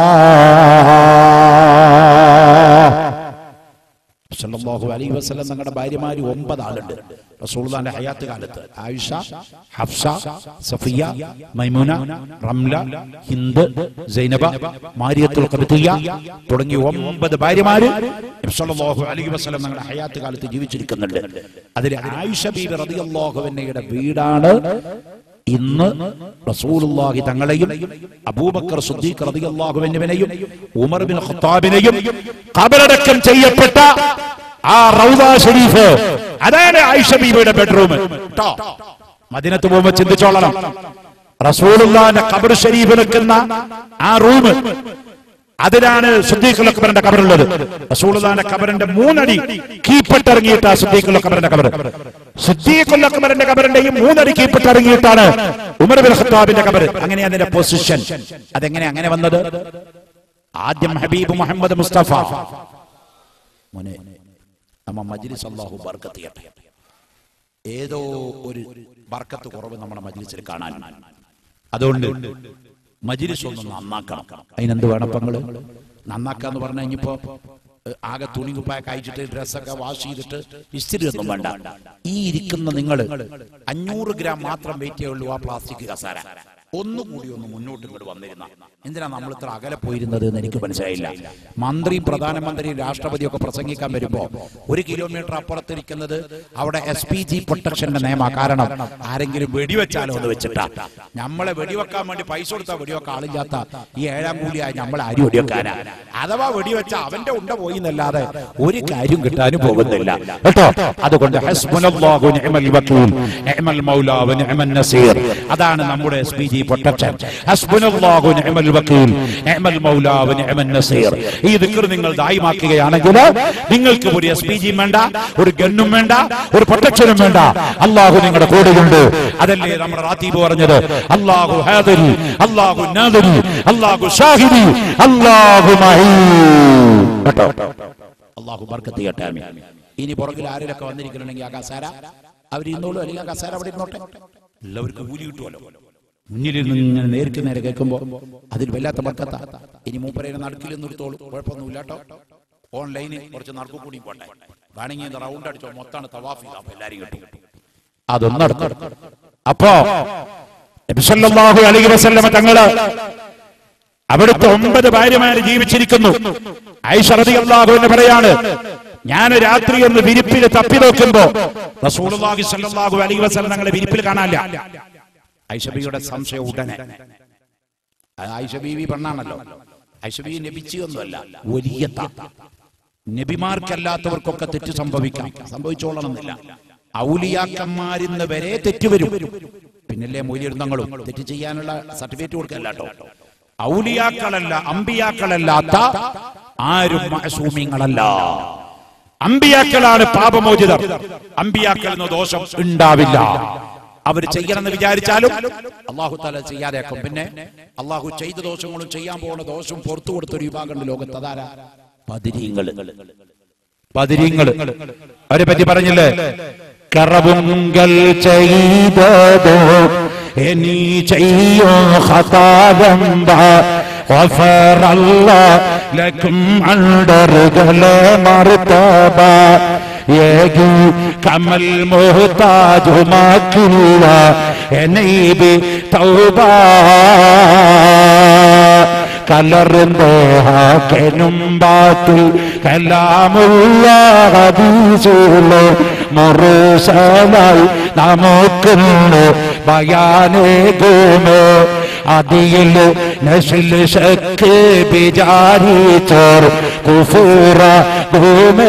സല്ലല്ലാഹു അലൈഹി വസല്ലം തങ്ങളുടെ ഭാര്യമാര് ഒമ്പത് ആളുണ്ട് റസൂലുള്ളാഹിന്റെ ഹയാത്ത് കാലത്ത് ആയിഷ ഹഫ്സ സഫിയ മൈമുന റംല ഹിന്ദ് സൈനബ മാരിയത്തുൽ ഖബ്തിയ തുടങ്ങിയ ഒമ്പത് ഭാര്യമാര് നബി സല്ലല്ലാഹു അലൈഹി വസല്ലം തങ്ങളുടെ ഹയാത്ത് കാലത്ത് ജീവിച്ചിരിക്കുന്നുണ്ട് അതിൽ ആയിഷ ബീബി റളിയല്ലാഹു അൻഹയുടെ വീടാണ് ഇന്ന് റസൂലുള്ളാഹി തങ്ങളെയും അബൂബക്കർ സിദ്ദീഖ് റളിയല്ലാഹു അൻഹുവിനെയും ഉമർ ബിൻ ഖത്താബിനെയും ഖബറടക്കം ചെയ്യപ്പെട്ട ആ റൗദ ഷരീഫ് അതാണ് ആയിഷ ബീബിയുടെ ബെഡ്റൂം ട്ടോ മദീനത്ത് പോകുമ്പോൾ ചിന്തിച്ചോളണം റസൂലുള്ളാഹിന്റെ ഖബർ ഷരീഫ് നിൽക്കുന്ന ആ റൂം അതിനാണ് സുദ്ദീഖുൽ അക്ബറിന്റെ കബറുള്ളത് റസൂലുള്ളാഹിന്റെ കബറിന്റെ മൂന്നടി കീപ്പിട്ടിറങ്ങിയിട്ടാ സുദ്ദീഖുൽ അക്ബറിന്റെ കബർ സുദ്ദീഖുൽ അക്ബറിന്റെ കബറിന്റെയും മൂന്നടി കീപ്പിട്ടിറങ്ങിയിട്ടാണ് ഉമർ ബിൻ ഖത്താബിന്റെ കബർ അങ്ങനെ അതിന്റെ പൊസിഷൻ അതെങ്ങനെ അങ്ങനെ വന്നത് ആദ്യം ഹബീബ് മുഹമ്മദ് മുസ്തഫ മോനെ നമ്മ മജ്ലിസ് അല്ലാഹു ബർക്കത്ത് ചെയ്യട്ടെ ഏതോ ഒരു ബർക്കത്ത് കുറവ് നമ്മുടെ മജ്ലിസിൽ കാണാൻ അതുകൊണ്ട് മജിലിസ് ഒന്ന് നന്നാക്കണം അതിനെന്ത് വേണം പങ്ങള് നന്നാക്കാന്ന് പറഞ്ഞ ഇനിയിപ്പോ ഏഹ്, ആകെ തുണി കുപ്പായൊക്കെ അയച്ചിട്ട് ഡ്രസ്സൊക്കെ വാഷ് ചെയ്തിട്ട് ഇസ്തിരി ഒന്നും വേണ്ട ഈ ഇരിക്കുന്ന നിങ്ങൾ അഞ്ഞൂറ് ഗ്രാം മാത്രം വെയിറ്റ് ചെയ്യുള്ളൂ ആ പ്ലാസ്റ്റിക് കസാര ഒന്നുകൂടി ഒന്ന് മുന്നോട്ട് ഇങ്ങോട്ട് വന്നിരുന്ന എന്തിനാ നമ്മൾ ഇത്ര അകലെ പോയിരുന്നത് എന്ന് എനിക്ക് മനസ്സിലായില്ല മന്ത്രി പ്രധാനമന്ത്രി രാഷ്ട്രപതി ഒക്കെ പ്രസംഗിക്കാൻ വരുമ്പോ ഒരു കിലോമീറ്റർ അപ്പുറത്തിരിക്കുന്നത് അവിടെ എസ് പി ജി പ്രൊട്ടക്ഷന്റെ നിയമ കാരണം ആരെങ്കിലും വെടിവെച്ചാലോ എന്ന് വെച്ചിട്ടാ നമ്മളെ വെടിവെക്കാൻ വേണ്ടി പൈസ കൊടുത്താൽ വെടിവെക്കാൻ ആളില്ലാത്ത ഈ ഏഴാം കൂലിയായി നമ്മളെ അരി വെടിവെക്കാനാ അഥവാ വെടിവെച്ച അവന്റെ ഉണ്ട പോയി എന്നല്ലാതെ ഒരു കാര്യം കിട്ടാനും പോകുന്നില്ല കേട്ടോ അതുകൊണ്ട് ഹസ്ബുനല്ലാഹു നിഅമൽ വക്കീൽ നിഅമൽ മൗലാ വ നിഅമൻ നസീർ അതാണ് നമ്മുടെ എസ് പി ജി പ്രൊട്ടക്ഷൻ ഹസ്ബുനല്ലാഹു നിഅമൽ വക്കീൽ നിഅമൽ മൗലാ വ നിഅമൻ നസീർ ഈ ദിക്ർ നിങ്ങൾ ദായിമാക്കുകയാണെങ്കിൽ നിങ്ങൾക്ക് ഒരു എസ് പി ജിയും വേണ്ട ഒരു ഗണ്ണും വേണ്ട ഒരു പ്രൊട്ടക്ഷനും വേണ്ട അള്ളാഹു നിങ്ങളുടെ കൂടെയുണ്ട് അതല്ലേ നമ്മുടെ റാത്തീബ് പറഞ്ഞത് അള്ളാഹു ഹാദരി അള്ളാഹു നാദരി അള്ളാഹു ഷാഹിദി അള്ളാഹു മഹീ കേട്ടോ അള്ളാഹു ബർക്കത്ത് ചെയ്യട്ടെ ആമീൻ. ഇനി പുറകിൽ ആരെങ്കിലൊക്കെ വന്നിരിക്കണമെങ്കിൽ ആ കസാര അവർ ഇരുന്നോളൂ അല്ലെങ്കിൽ ആ കസാര അവിടെ ഇരുന്നോട്ടെ എല്ലാവർക്കും കൂലി കിട്ടുമല്ലോ മുന്നിൽ നിന്ന് ഇങ്ങനെ നേർക്ക് നേരെ കേൾക്കുമ്പോ അതിൽ വല്ലാത്ത ബർക്കത്ത ഇനി മൂപ്പരേനെ നടുക്കിൽ നിർത്തോളൂ കുഴപ്പമൊന്നുമില്ല കേട്ടോ ഓൺലൈനിൽ കുറച്ച് നടക്കു കൂടി പോട്ടെ വേണമെങ്കിൽ റൗണ്ട് അടിച്ചോ മൊത്താണ് തവാഫ് ചെയ്താ അപ്പൊ എല്ലാരും കിട്ടും അതൊന്നും നടക്കും അപ്പോ നബി സല്ലല്ലാഹു അലൈഹി വസല്ലമ തങ്ങള് അവിടുത്തെ ഒമ്പത് ഭാര്യമാര് ജീവിച്ചിരിക്കുന്നു ഐഷ റളിയല്ലാഹു എന്ന് പറയാണ് ഞാൻ രാത്രി ഒന്ന് വിരിപ്പിൽ തപ്പി നോക്കുമ്പോ റസൂലുള്ളാഹി സ്വല്ലല്ലാഹു അലൈഹി വസല്ലം തങ്ങളെ വിരിപ്പിൽ കാണാനില്ല ഐഷബിയുടെ സംശയം ഉടനെ അത് ആയിഷ ബീവി പെണ്ണാണല്ലോ ആയിഷ ബീവി നബിച്ചിയൊന്നുമല്ല വലിയ താത്ത നബിമാർക്കല്ലാത്തവർക്കൊക്കെ തെറ്റ് സംഭവിക്കാം സംഭവിച്ചോളണമെന്നില്ല ഔലിയാക്കന്മാരിന്ന് വരെ തെറ്റ് വരും പിന്നല്ലേ മൂല്യരുന്നങ്ങളും തെറ്റ് ചെയ്യാനുള്ള സർട്ടിഫിക്കറ്റ് കൊടുക്കല്ല കേട്ടോ ഔലിയാക്കളല്ല അമ്പിയാക്കളല്ലാത്ത ആരും മഹസൂമിങ്ങളല്ല അമ്പിയാക്കളാണ് പാപമോചിതർ അമ്പിയാക്കൾ എന്ന ദോഷം ഉണ്ടാവില്ല അവർ ചെയ്യണമെന്ന് വിചാരിച്ചാലും അള്ളാഹു തല ചെയ്യാതെയാക്കും പിന്നെ അള്ളാഹു ചെയ്ത ദോഷങ്ങളും ചെയ്യാൻ പോകുന്ന ദോഷം പുറത്തു കൊടുത്തൊരു വിഭാഗമുണ്ട് ലോകത്ത് അതാരാ പതിരീങ്ങള് പതിരീങ്ങള് അവരെ പറ്റി പറഞ്ഞില്ലേ കറവുങ്കൽ ചെയ്തതോ ഇനി ചെയ്യോ ഹതാവമ്പ غفر الله لكم അണ്ടറുകളെ മറുത്തബ ഏകി കമൽ മുഹ്താജുമാക്കില്ല എനീബി തൗബ കലറിന്റെ ഹാക്കനും ബാത്തിൽ കലാമുള്ള ഹദീസുള്ള മുറുസലായി നമുക്കുണ്ട് ബയാനേകുമോ അതിയിൽ നശിൽ ശക്ക് ബിജാരിച്ചോർ കുഫൂറ ഭൂമേ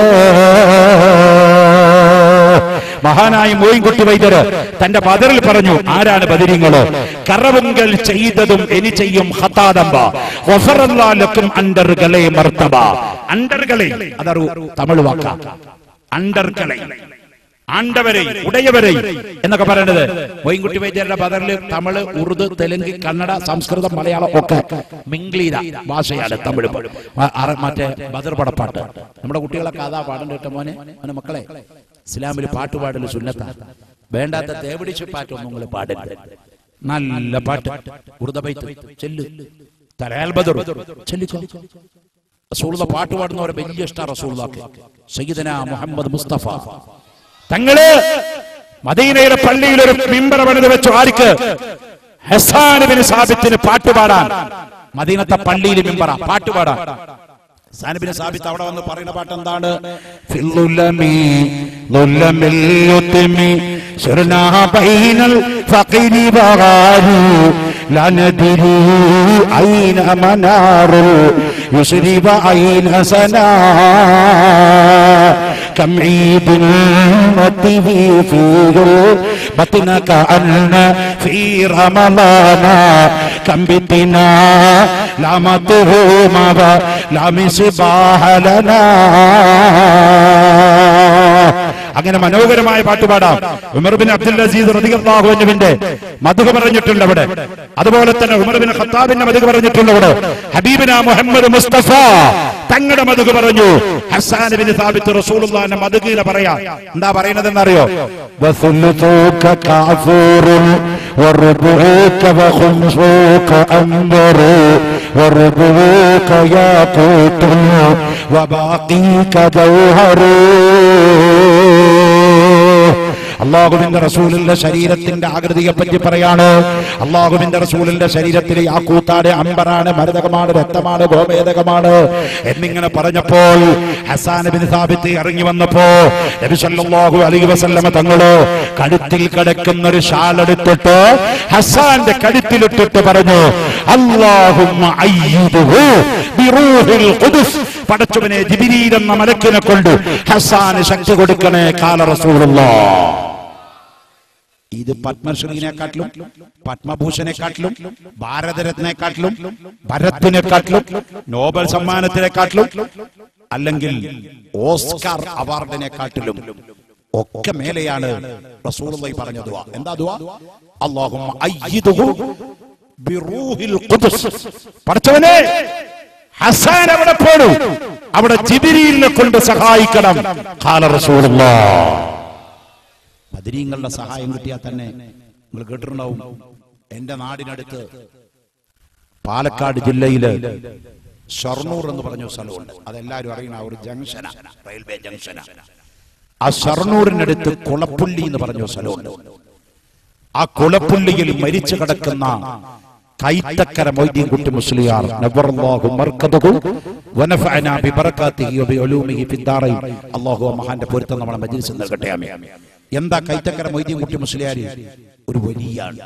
മഹാനായ മോയിൻകുട്ടി വൈദ്യര് തന്റെ ബദറിൽ പറഞ്ഞു ആരാണ് ബദിരിങ്ങള് കറവുങ്കൽ ചെയ്തതും എനി ചെയ്യും ഹത്താദമ്പ വഫറല്ലാലക്കും അണ്ടറുകളെ മർത്തബ അണ്ടറുകളെ അതൊരു തമിഴ് വാക്ക അണ്ടർകളെ ആണ്ടവരെ ഉടയവരെ എന്നൊക്കെ പറയുന്നത് മോയിൻകുട്ടി വൈദ്യരുടെ ബദറിൽ തമിഴ് ഉറുദു തെലുങ്ക് കന്നഡ സംസ്കൃതം മലയാളം ഒക്കെ മിംഗ്ലീത ഭാഷയാണ് തമിഴ് മ- അറ- മറ്റേ ബദർ പടപ്പാട്ട് നമ്മുടെ കുട്ടികളൊക്കെ അതാ പാടണ്ട കേട്ടോ മോനെ മോനെ മക്കളെ ഇസ്ലാമിൽ പാട്ട് പാടല് സുന്നത്ത വേണ്ടാത്ത തേവിടിച്ച് പാട്ടൊന്നും നിങ്ങൾ പാടരുത് നല്ല പാട്ട് ഉറുദബൈത്ത് ചെല്ലു തലയാൽ ബദർ ചെല്ലിക്കോ റസൂലുള്ള പാട്ട് പാടുന്നവരെ വലിയ ഇഷ്ട റസൂള്ളാക്ക് സയ്യിദന മുഹമ്മദ് മുസ്തഫ തങ്ങള് മദീനയുടെ പള്ളിയിൽ ഒരു മിമ്പർ പണിത് വെച്ചു ആർക്ക് ഹസാനുബിന് സാബിത്തിന് പാട്ട് പാടാൻ മദീനത്തെ പള്ളിയിൽ മിമ്പറ പാട്ട് പാടാൻ ഹസാനുബിന് സാബിത്ത് അവിടെ വന്ന് പറയുന്ന പാട്ട് എന്താണ് ഫില്ലുലമി ലുല്ലമിൽ യുത്മി സിർനാ ബൈനൽ ഫഖിരി വഗാരി لا ندري أين منار يسري وأين سنا كم عيد نته فيه بطن كأن في رمضان كم بتنا لامته مضى لا مصباح لنا അങ്ങനെ മനോഹരമായ പാട്ട് പാടാം ഉമർ ബിൻ അബ്ദുൽ അസീസ് റളിയല്ലാഹു അൻഹുവിന്റെ മധുക പറഞ്ഞിട്ടുണ്ട് അവിടെ അതുപോലെ തന്നെ ഉമർ ബിൻ ഖത്താബിന്റെ മധുക പറഞ്ഞിട്ടുണ്ട് അവിടെ ഹബീബിന മുഹമ്മദ് മുസ്തഫ തങ്ങളുടെ മധുക പറഞ്ഞു ഹസാൻ ബിൻ സാബിത്ത് റസൂലുള്ളാഹിന്റെ മധുകയില പറയാ എന്താ പറയുന്നതെന്നറിയോ وثلثوك كافور وربعوك وخمسوك أنبر وربعوك ياقوت وباقيك جوهر അള്ളാഹുവിന്റെ റസൂലിന്റെ ശരീരത്തിന്റെ ആകൃതിയെ പറ്റി പറയാണ് അള്ളാഹുവിന്റെ റസൂലിന്റെ ശരീരത്തിലെ ആ കൂത്താട് അമ്പറാണ് മരതകമാണ് രക്തമാണ് ഗോമേതകമാണ് എന്നിങ്ങനെ പറഞ്ഞപ്പോൾ ഹസാൻ ബിൻ സാബിത്ത് ഇറങ്ങി വന്നപ്പോ നബി സല്ലല്ലാഹു അലൈഹി വസല്ലമ തങ്ങള് കഴുത്തിൽ കിടക്കുന്ന ഒരു ഷാൾ എടുത്തിട്ട് ഹസാന്റെ കഴുത്തിലിട്ടിട്ട് പറഞ്ഞു അല്ലാഹുമ്മ അയ്യിദുഹു ബിറൂഹിൽ ഖുദ്സ് പടച്ചവനെ ജിബിരീൽ എന്ന മലക്കിനെ കൊണ്ട് ഹസാന് ശക്തി കൊടുക്കണേ കാല റസൂലുള്ളാഹ് ഇത് പത്മശ്രീനെക്കാട്ടിലും പത്മഭൂഷണെക്കാട്ടിലും ഭാരതരത്നെക്കാട്ടിലും ഭരത്തിനെക്കാട്ടിലും നോബൽ സമ്മാനത്തിനെക്കാട്ടിലും അല്ലെങ്കിൽ ഓസ്കാർ അവാർഡിനെക്കാട്ടിലും ഒക്കെ മേലെയാണ് റസൂലുള്ളാഹി പറഞ്ഞ ദുആ എന്താ ദുആ അല്ലാഹുമ്മ അയ്യിദുഹു ബിറൂഹിൽ ഖുദ്സ് പടച്ചവനെ ഹസാൻ അവിടെ പോടൂ അവിടെ ജിബിരിയിലിനെ കൊണ്ട് സഹായിക്കണം ഖാല റസൂലുള്ളാഹ് ബദരീങ്ങളുടെ സഹായം കിട്ടിയാൽ തന്നെ നിങ്ങൾ കേട്ടിട്ടുണ്ടാവും എന്റെ നാടിനടുത്ത് പാലക്കാട് ജില്ലയില് ഷൊർണൂർ എന്ന് പറഞ്ഞ ഒരു സ്ഥലമുണ്ട് അതെല്ലാവരും അറിയണ ഒരു ജംഗ്ഷനാണ് റെയിൽവേ ജംഗ്ഷനാണ് ആ ഷൊർണൂരിനടുത്ത് കുളപ്പുള്ളി എന്ന് പറഞ്ഞ ഒരു സ്ഥലമുണ്ട് ആ കുളപ്പുള്ളിയിൽ മരിച്ചു കിടക്കുന്ന കൈത്തക്കര മൊയ്തീൻ കുട്ടി മുസ്ലിയാർ നവറല്ലാഹു മർക്കദഹു വനഫഅനാ ബിബറകാതിഹി വബിഉലൂമിഹി ഫിദ്ദാറൈൻ അല്ലാഹു ആ മഹാന്റെ പൊരുത്തം നമ്മളെ മജ്ലിസിൽ നൽകട്ടെ ആമീൻ എന്താ കൈത്തക്കര മൊയ്തീൻ കുട്ടി മുസ്ലിയാർ ഒരു വലിയ ആൾ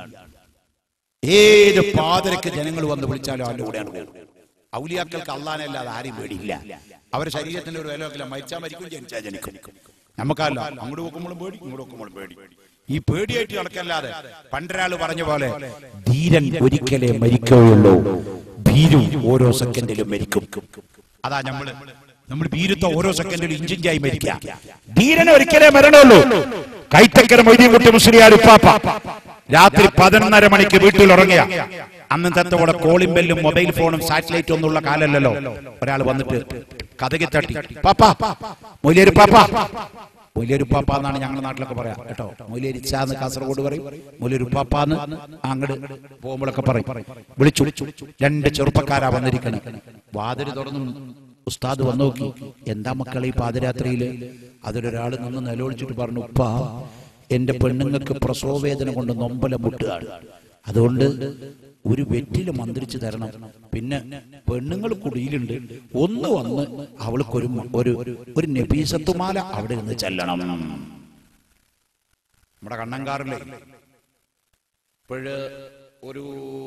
ഏത് പാതിരക്ക് ജനങ്ങൾ വന്ന് വിളിച്ചാലും അവന്റെ കൂടെയാണ് പോകും ഔലിയാക്കൾക്ക് അള്ളാനെ അല്ലാതെ ആരെയും പേടിയില്ല അവരുടെ ശരീരത്തിന്റെ ഒരു വിലമൊക്കെ മരിച്ചാൽ മരിക്കും ജനിച്ചാ ജനിക്കും നമുക്കല്ല അങ്ങോട്ട് നോക്കുമ്പോഴും പേടി ഇങ്ങോട്ട് നോക്കുമ്പോഴും പേടി ഈ പേടിയായിട്ട് നടക്കല്ലാതെ പണ്ടൊരാൾ പറഞ്ഞ പോലെ ധീരൻ ഒരിക്കലേ മരിക്കുകയുള്ളൂ ഭീരു ഓരോ സെക്കൻഡിലും മരിക്കും അതാ നമ്മള് നമ്മൾ ഭീരുത്വം ഓരോ സെക്കൻഡിലും ഇഞ്ചിഞ്ചായി മരിക്കുക ധീരന് ഒരിക്കലേ മരണമുള്ളൂ കൈത്തക്കര മൊയ്തീൻകുട്ടി മുസ്ലിയാർ ഉപ്പാപ്പ രാത്രി പതിനൊന്നര മണിക്ക് വീട്ടിൽ ഉറങ്ങിയ അന്നത്തെ കൂടെ കോളിംഗ് ബെല്ലും മൊബൈൽ ഫോണും സാറ്റലൈറ്റും ഒന്നുള്ള കാലല്ലല്ലോ ഒരാൾ വന്നിട്ട് കഥകി തട്ടി പാപ്പ മൊയ്ലേരി പാപ്പ മൊയ്ലേരുപ്പാപ്പ എന്നാണ് ഞങ്ങളുടെ നാട്ടിലൊക്കെ പറയാ കേട്ടോ മൊയ്ലേരിച്ച എന്ന് കാസർഗോഡ് പറയും മൊയ്ലേരുപ്പാപ്പ എന്ന് അങ്ങോട്ട് പോകുമ്പോഴൊക്കെ പറയും വിളിച്ചു രണ്ട് ചെറുപ്പക്കാരാ വന്നിരിക്കണേ വാതില് തുറന്നു ഉസ്താദ് വന്നു നോക്കി എന്താ മക്കളെ ഈ പാതിരാത്രിയില് അതിലൊരാൾ നിന്ന് നിലവിളിച്ചിട്ട് പറഞ്ഞു ഉപ്പ എന്റെ പെണ്ണുങ്ങൾക്ക് പ്രസവവേദന കൊണ്ട് നൊമ്പല മുട്ടുകയാണ് അതുകൊണ്ട് ഒരു വെറ്റില മന്ത്രിച്ചു തരണം പിന്നെ പെണ്ണുങ്ങൾ കുടിയിലുണ്ട് ഒന്ന് വന്ന് അവൾക്കൊരു മ- ഒരു ഒരു നബീസത്തുമാല അവിടെ നിന്ന് ചെല്ലണം നമ്മുടെ കണ്ണങ്കാറിലെ ഇപ്പോഴ് ഒരു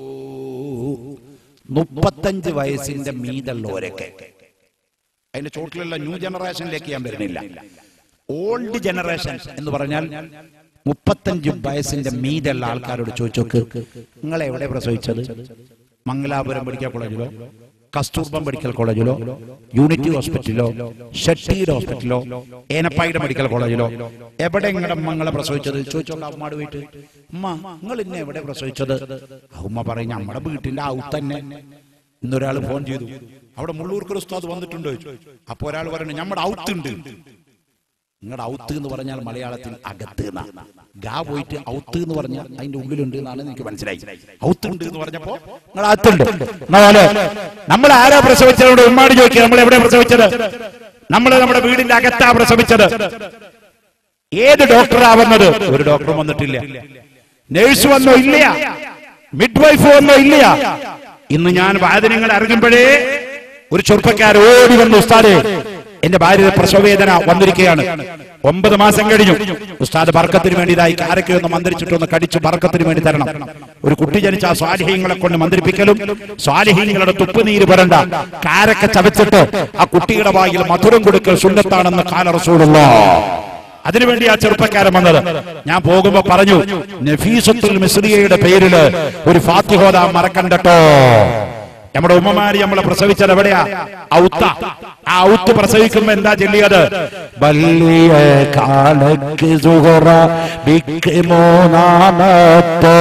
മുപ്പത്തഞ്ച് വയസ്സിന്റെ മീതുള്ളവരൊക്കെ അതിന്റെ ചോട്ടിലുള്ള ന്യൂ ജനറേഷനിലേക്ക് ഞാൻ വരുന്നില്ല ഓൾഡ് ജനറേഷൻ എന്ന് പറഞ്ഞാൽ മുപ്പത്തഞ്ച് വയസ്സിന്റെ മീതുള്ള ആൾക്കാരോട് ചോദിച്ചോക്ക് നിങ്ങൾ എവിടെ പ്രസവിച്ചത് മംഗലാപുരം മെഡിക്കൽ കോളേജിലോ കസ്തൂർബം മെഡിക്കൽ കോളേജിലോ യൂണിറ്റി ഹോസ്പിറ്റലിലോ ഷെട്ടിയുടെ ഹോസ്പിറ്റലിലോ ഏനപ്പായുടെ മെഡിക്കൽ കോളേജിലോ എവിടെ നിങ്ങളുടെ മങ്ങളെ പ്രസവിച്ചത് ചോദിച്ചോണ്ട് അമ്മയുടെ വീട്ട് ഉമ്മ നിങ്ങൾ ഇന്നെ എവിടെ പ്രസവിച്ചത് ആ ഉമ്മ പറയും നമ്മുടെ വീട്ടിന്റെ ഔത്ത് തന്നെ ഇന്നൊരാൾ ഫോൺ ചെയ്തു അവിടെ മുള്ളൂർക്കൊരു ഉസ്താദ് വന്നിട്ടുണ്ട് അപ്പൊ ഒരാൾ പറയുന്നത് നമ്മുടെ ഔത്ത് ഉണ്ട് നിങ്ങളുടെ ഔത്ത് എന്ന് പറഞ്ഞാൽ മലയാളത്തിൽ അകത്ത് എന്നാ ഗാ പോയിട്ട് ഔത്ത് എന്ന് പറഞ്ഞാൽ അതിന്റെ ഉള്ളിലുണ്ട് എന്നാണ് എനിക്ക് മനസ്സിലായി ഔത്ത് ഉണ്ട് എന്ന് പറഞ്ഞപ്പോ നിങ്ങൾ അകത്തുണ്ട് എന്നാല് നമ്മൾ ആരാ പ്രസവിച്ചത് ഉമ്മാട് ചോദിക്കുക നമ്മൾ എവിടെ പ്രസവിച്ചത് നമ്മൾ നമ്മുടെ വീടിന്റെ അകത്താ പ്രസവിച്ചത് ഏത് ഡോക്ടറാ വന്നത് ഒരു ഡോക്ടറും വന്നിട്ടില്ല നേഴ്സ് വന്നോ ഇല്ല മിഡ് വൈഫ് വന്നോ ഇല്ല ഇന്ന് ഞാൻ വാദനങ്ങൾ അറിയുമ്പോഴേ ഒരു ചെറുപ്പക്കാർ ഓടി വന്നു ഉസ്താദെ എന്റെ ഭാര്യയുടെ പ്രസവവേദന വന്നിരിക്കുകയാണ് ഒമ്പത് മാസം കഴിഞ്ഞു ഉസ്താദ് ബർക്കത്തിന് വേണ്ടി ഇതായി കാരൊക്കെ ഒന്ന് മന്ത്രിച്ചിട്ടൊന്ന് കടിച്ചു ബർക്കത്തിന് വേണ്ടി തരണം ഒരു കുട്ടി ജനിച്ച ആ സ്വാലിഹീങ്ങളെ കൊണ്ട് മന്ത്രിപ്പിക്കലും സ്വാലിഹീങ്ങളുടെ തുപ്പുനീര് പുരണ്ട കാരക്ക ചവച്ചിട്ട് ആ കുട്ടിയുടെ വായിൽ മധുരം കൊടുക്കൽ സുന്നത്താണെന്ന് കാല റസൂലുള്ള അതിനുവേണ്ടി ആ ചെറുപ്പക്കാരൻ വന്നത് ഞാൻ പോകുമ്പോ പറഞ്ഞു നഫീസത്തുൽ മിസ്രിയയുടെ പേരില് ഒരു ഫാത്തിഹോദ മറക്കണ്ടട്ടോ നമ്മുടെ ഉമ്മമാര് നമ്മളെ പ്രസവിച്ചത് എവിടെയാ ഔത്ത ആ ഔത്ത് പ്രസവിക്കുമ്പോ എന്താ ചൊല്ലിയത് വലിയ കാലക്ക് സുഹറ ബിക്ക് മൂന്നാമത്തോ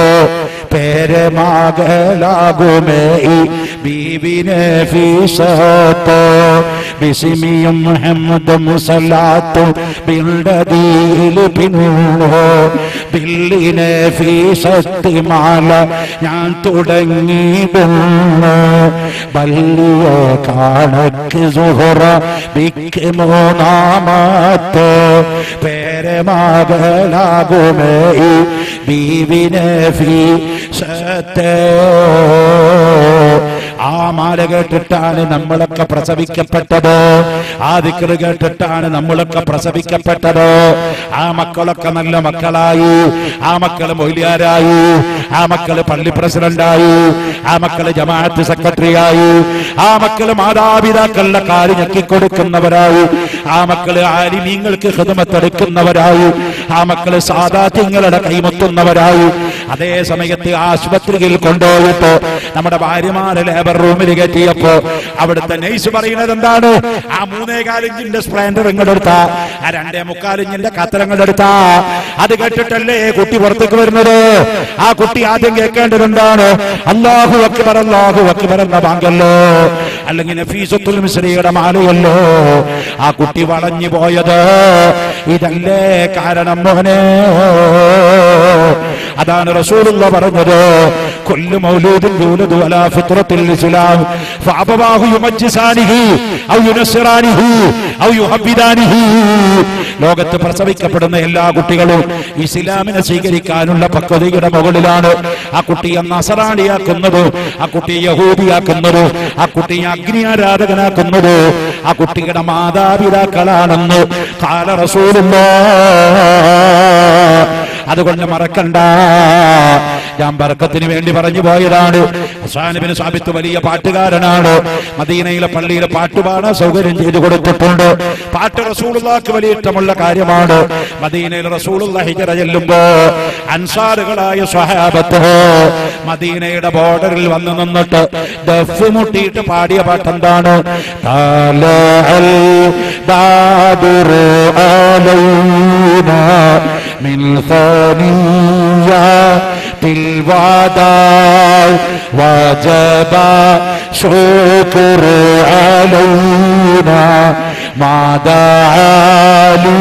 പേരമാകലാകുമേ ഈ ബീവിനെ ഫീസത്തോ ബിസിമിയും ഹമ്മദും സലാത്തും ബിൽഡീൽ പിന്നോ ബില്ലിനെ ഫീസത്തി മാല ഞാൻ തുടങ്ങിയിടുന്നു വലിയ കാലക്ക് സുഹറ ബിക്ക് മൂന്നാമത്തോ പേരമാകലാകുമേ ഈ ബീവിനെ ഫീസത്തോ ആ മാല കേട്ടിട്ടാണ് നമ്മളൊക്കെ പ്രസവിക്കപ്പെട്ടത് ആ ദിക്കറ് കേട്ടിട്ടാണ് നമ്മളൊക്കെ പ്രസവിക്കപ്പെട്ടത് ആ മക്കളൊക്കെ നല്ല മക്കളായി ആ മക്കള് മൊയ്ലിയാരായി ആ മക്കള് പള്ളി പ്രസിഡന്റായി ആ മക്കള് ജമാഅത്ത് സെക്രട്ടറിയായി ആ മക്കള് മാതാപിതാക്കളുടെ കാല് ഞെക്കിക്കൊടുക്കുന്നവരായി ആ മക്കള് ആലിമീങ്ങൾക്ക് ഹൃദമത്തെടുക്കുന്നവരായി ആ മക്കള് സാധാത്യങ്ങളുടെ കൈമുത്തുന്നവരായി അതേ സമയത്ത് ആശുപത്രിയിൽ കൊണ്ടുപോയിട്ട് നമ്മുടെ ഭാര്യമാരെ ലേബർ റൂമിൽ കയറ്റിയപ്പോ അവിടുത്തെ നെയ്സ് പറയുന്നത് എന്താണ് ആ മൂന്നേ കാലിഞ്ചിന്റെ സ്പ്ലെൻഡർ ഇങ്ങോട്ടെടുത്ത ആ രണ്ടേ മുക്കാലിഞ്ചിന്റെ കത്തരങ്ങളെടുത്ത അത് കേട്ടിട്ടല്ലേ കുട്ടി പുറത്തേക്ക് വരുന്നത് ആ കുട്ടി ആദ്യം കേൾക്കേണ്ടത് അള്ളാഹു അക്ബർ അള്ളാഹു അക്ബർ എന്ന ബാങ്കല്ലോ അല്ലെങ്കിൽ നഫീസത്തുൽ മിസ്രിയുടെ മാലയല്ലോ ആ കുട്ടി വളഞ്ഞു പോയത് ഇതല്ലേ കാരണം മോനെ അതാണ് റസൂലുള്ള പറഞ്ഞത് കൊല്ലു മൗലൂദിൻ യൂലദു അലാ ഫിത്രത്തിൽ ഇസ്ലാം ഫഅബവാഹു യുമജ്ജിസാനിഹി ഔ യുനസ്സിറാനിഹി ഔ യുഹബ്ബിദാനിഹി ലോകത്ത് പ്രസവിക്കപ്പെടുന്ന എല്ലാ കുട്ടികളും ഇസ്ലാമിനെ സ്വീകരിക്കാനുള്ള പക്വതയുടെ മുകളിലാണ് ആ കുട്ടിയെ നസറാണിയാക്കുന്നത് ആ കുട്ടിയെ യഹൂദിയാക്കുന്നത് ആ കുട്ടിയെ അഗ്നി ആരാധകനാക്കുന്നത് ആ കുട്ടിയുടെ മാതാപിതാക്കളാണെന്ന് കാല റസൂലുള്ള അതുകൊണ്ട് മറക്കണ്ട ഞാൻ ബർക്കത്തിന് വേണ്ടി പറഞ്ഞു പോയതാണ് ഹസാനബിന് സാബിത്ത് വലിയ പാട്ടുകാരനാണ് മദീനയിലെ പള്ളിയിലെ പാട്ടുപാടാൻ സൗകര്യം ചെയ്തു കൊടുത്തിട്ടുണ്ട് പാട്ട് റസൂലുള്ളാക്ക് വലിയ ഇഷ്ടമുള്ള കാര്യമാണ് മദീനയിൽ റസൂലുള്ള ഹിജറ ചെല്ലുമ്പോ അൻസാറുകളായ സ്വഹാബത്ത് മദീനയുടെ ബോർഡറിൽ വന്ന് നിന്നിട്ട് ദഫ് മുട്ടിയിട്ട് പാടിയ പാട്ടെന്താണ് താലഅൽ ബാദുറു അലൈനാ من ثنيات الوداع وجب شكر علينا മാതാലു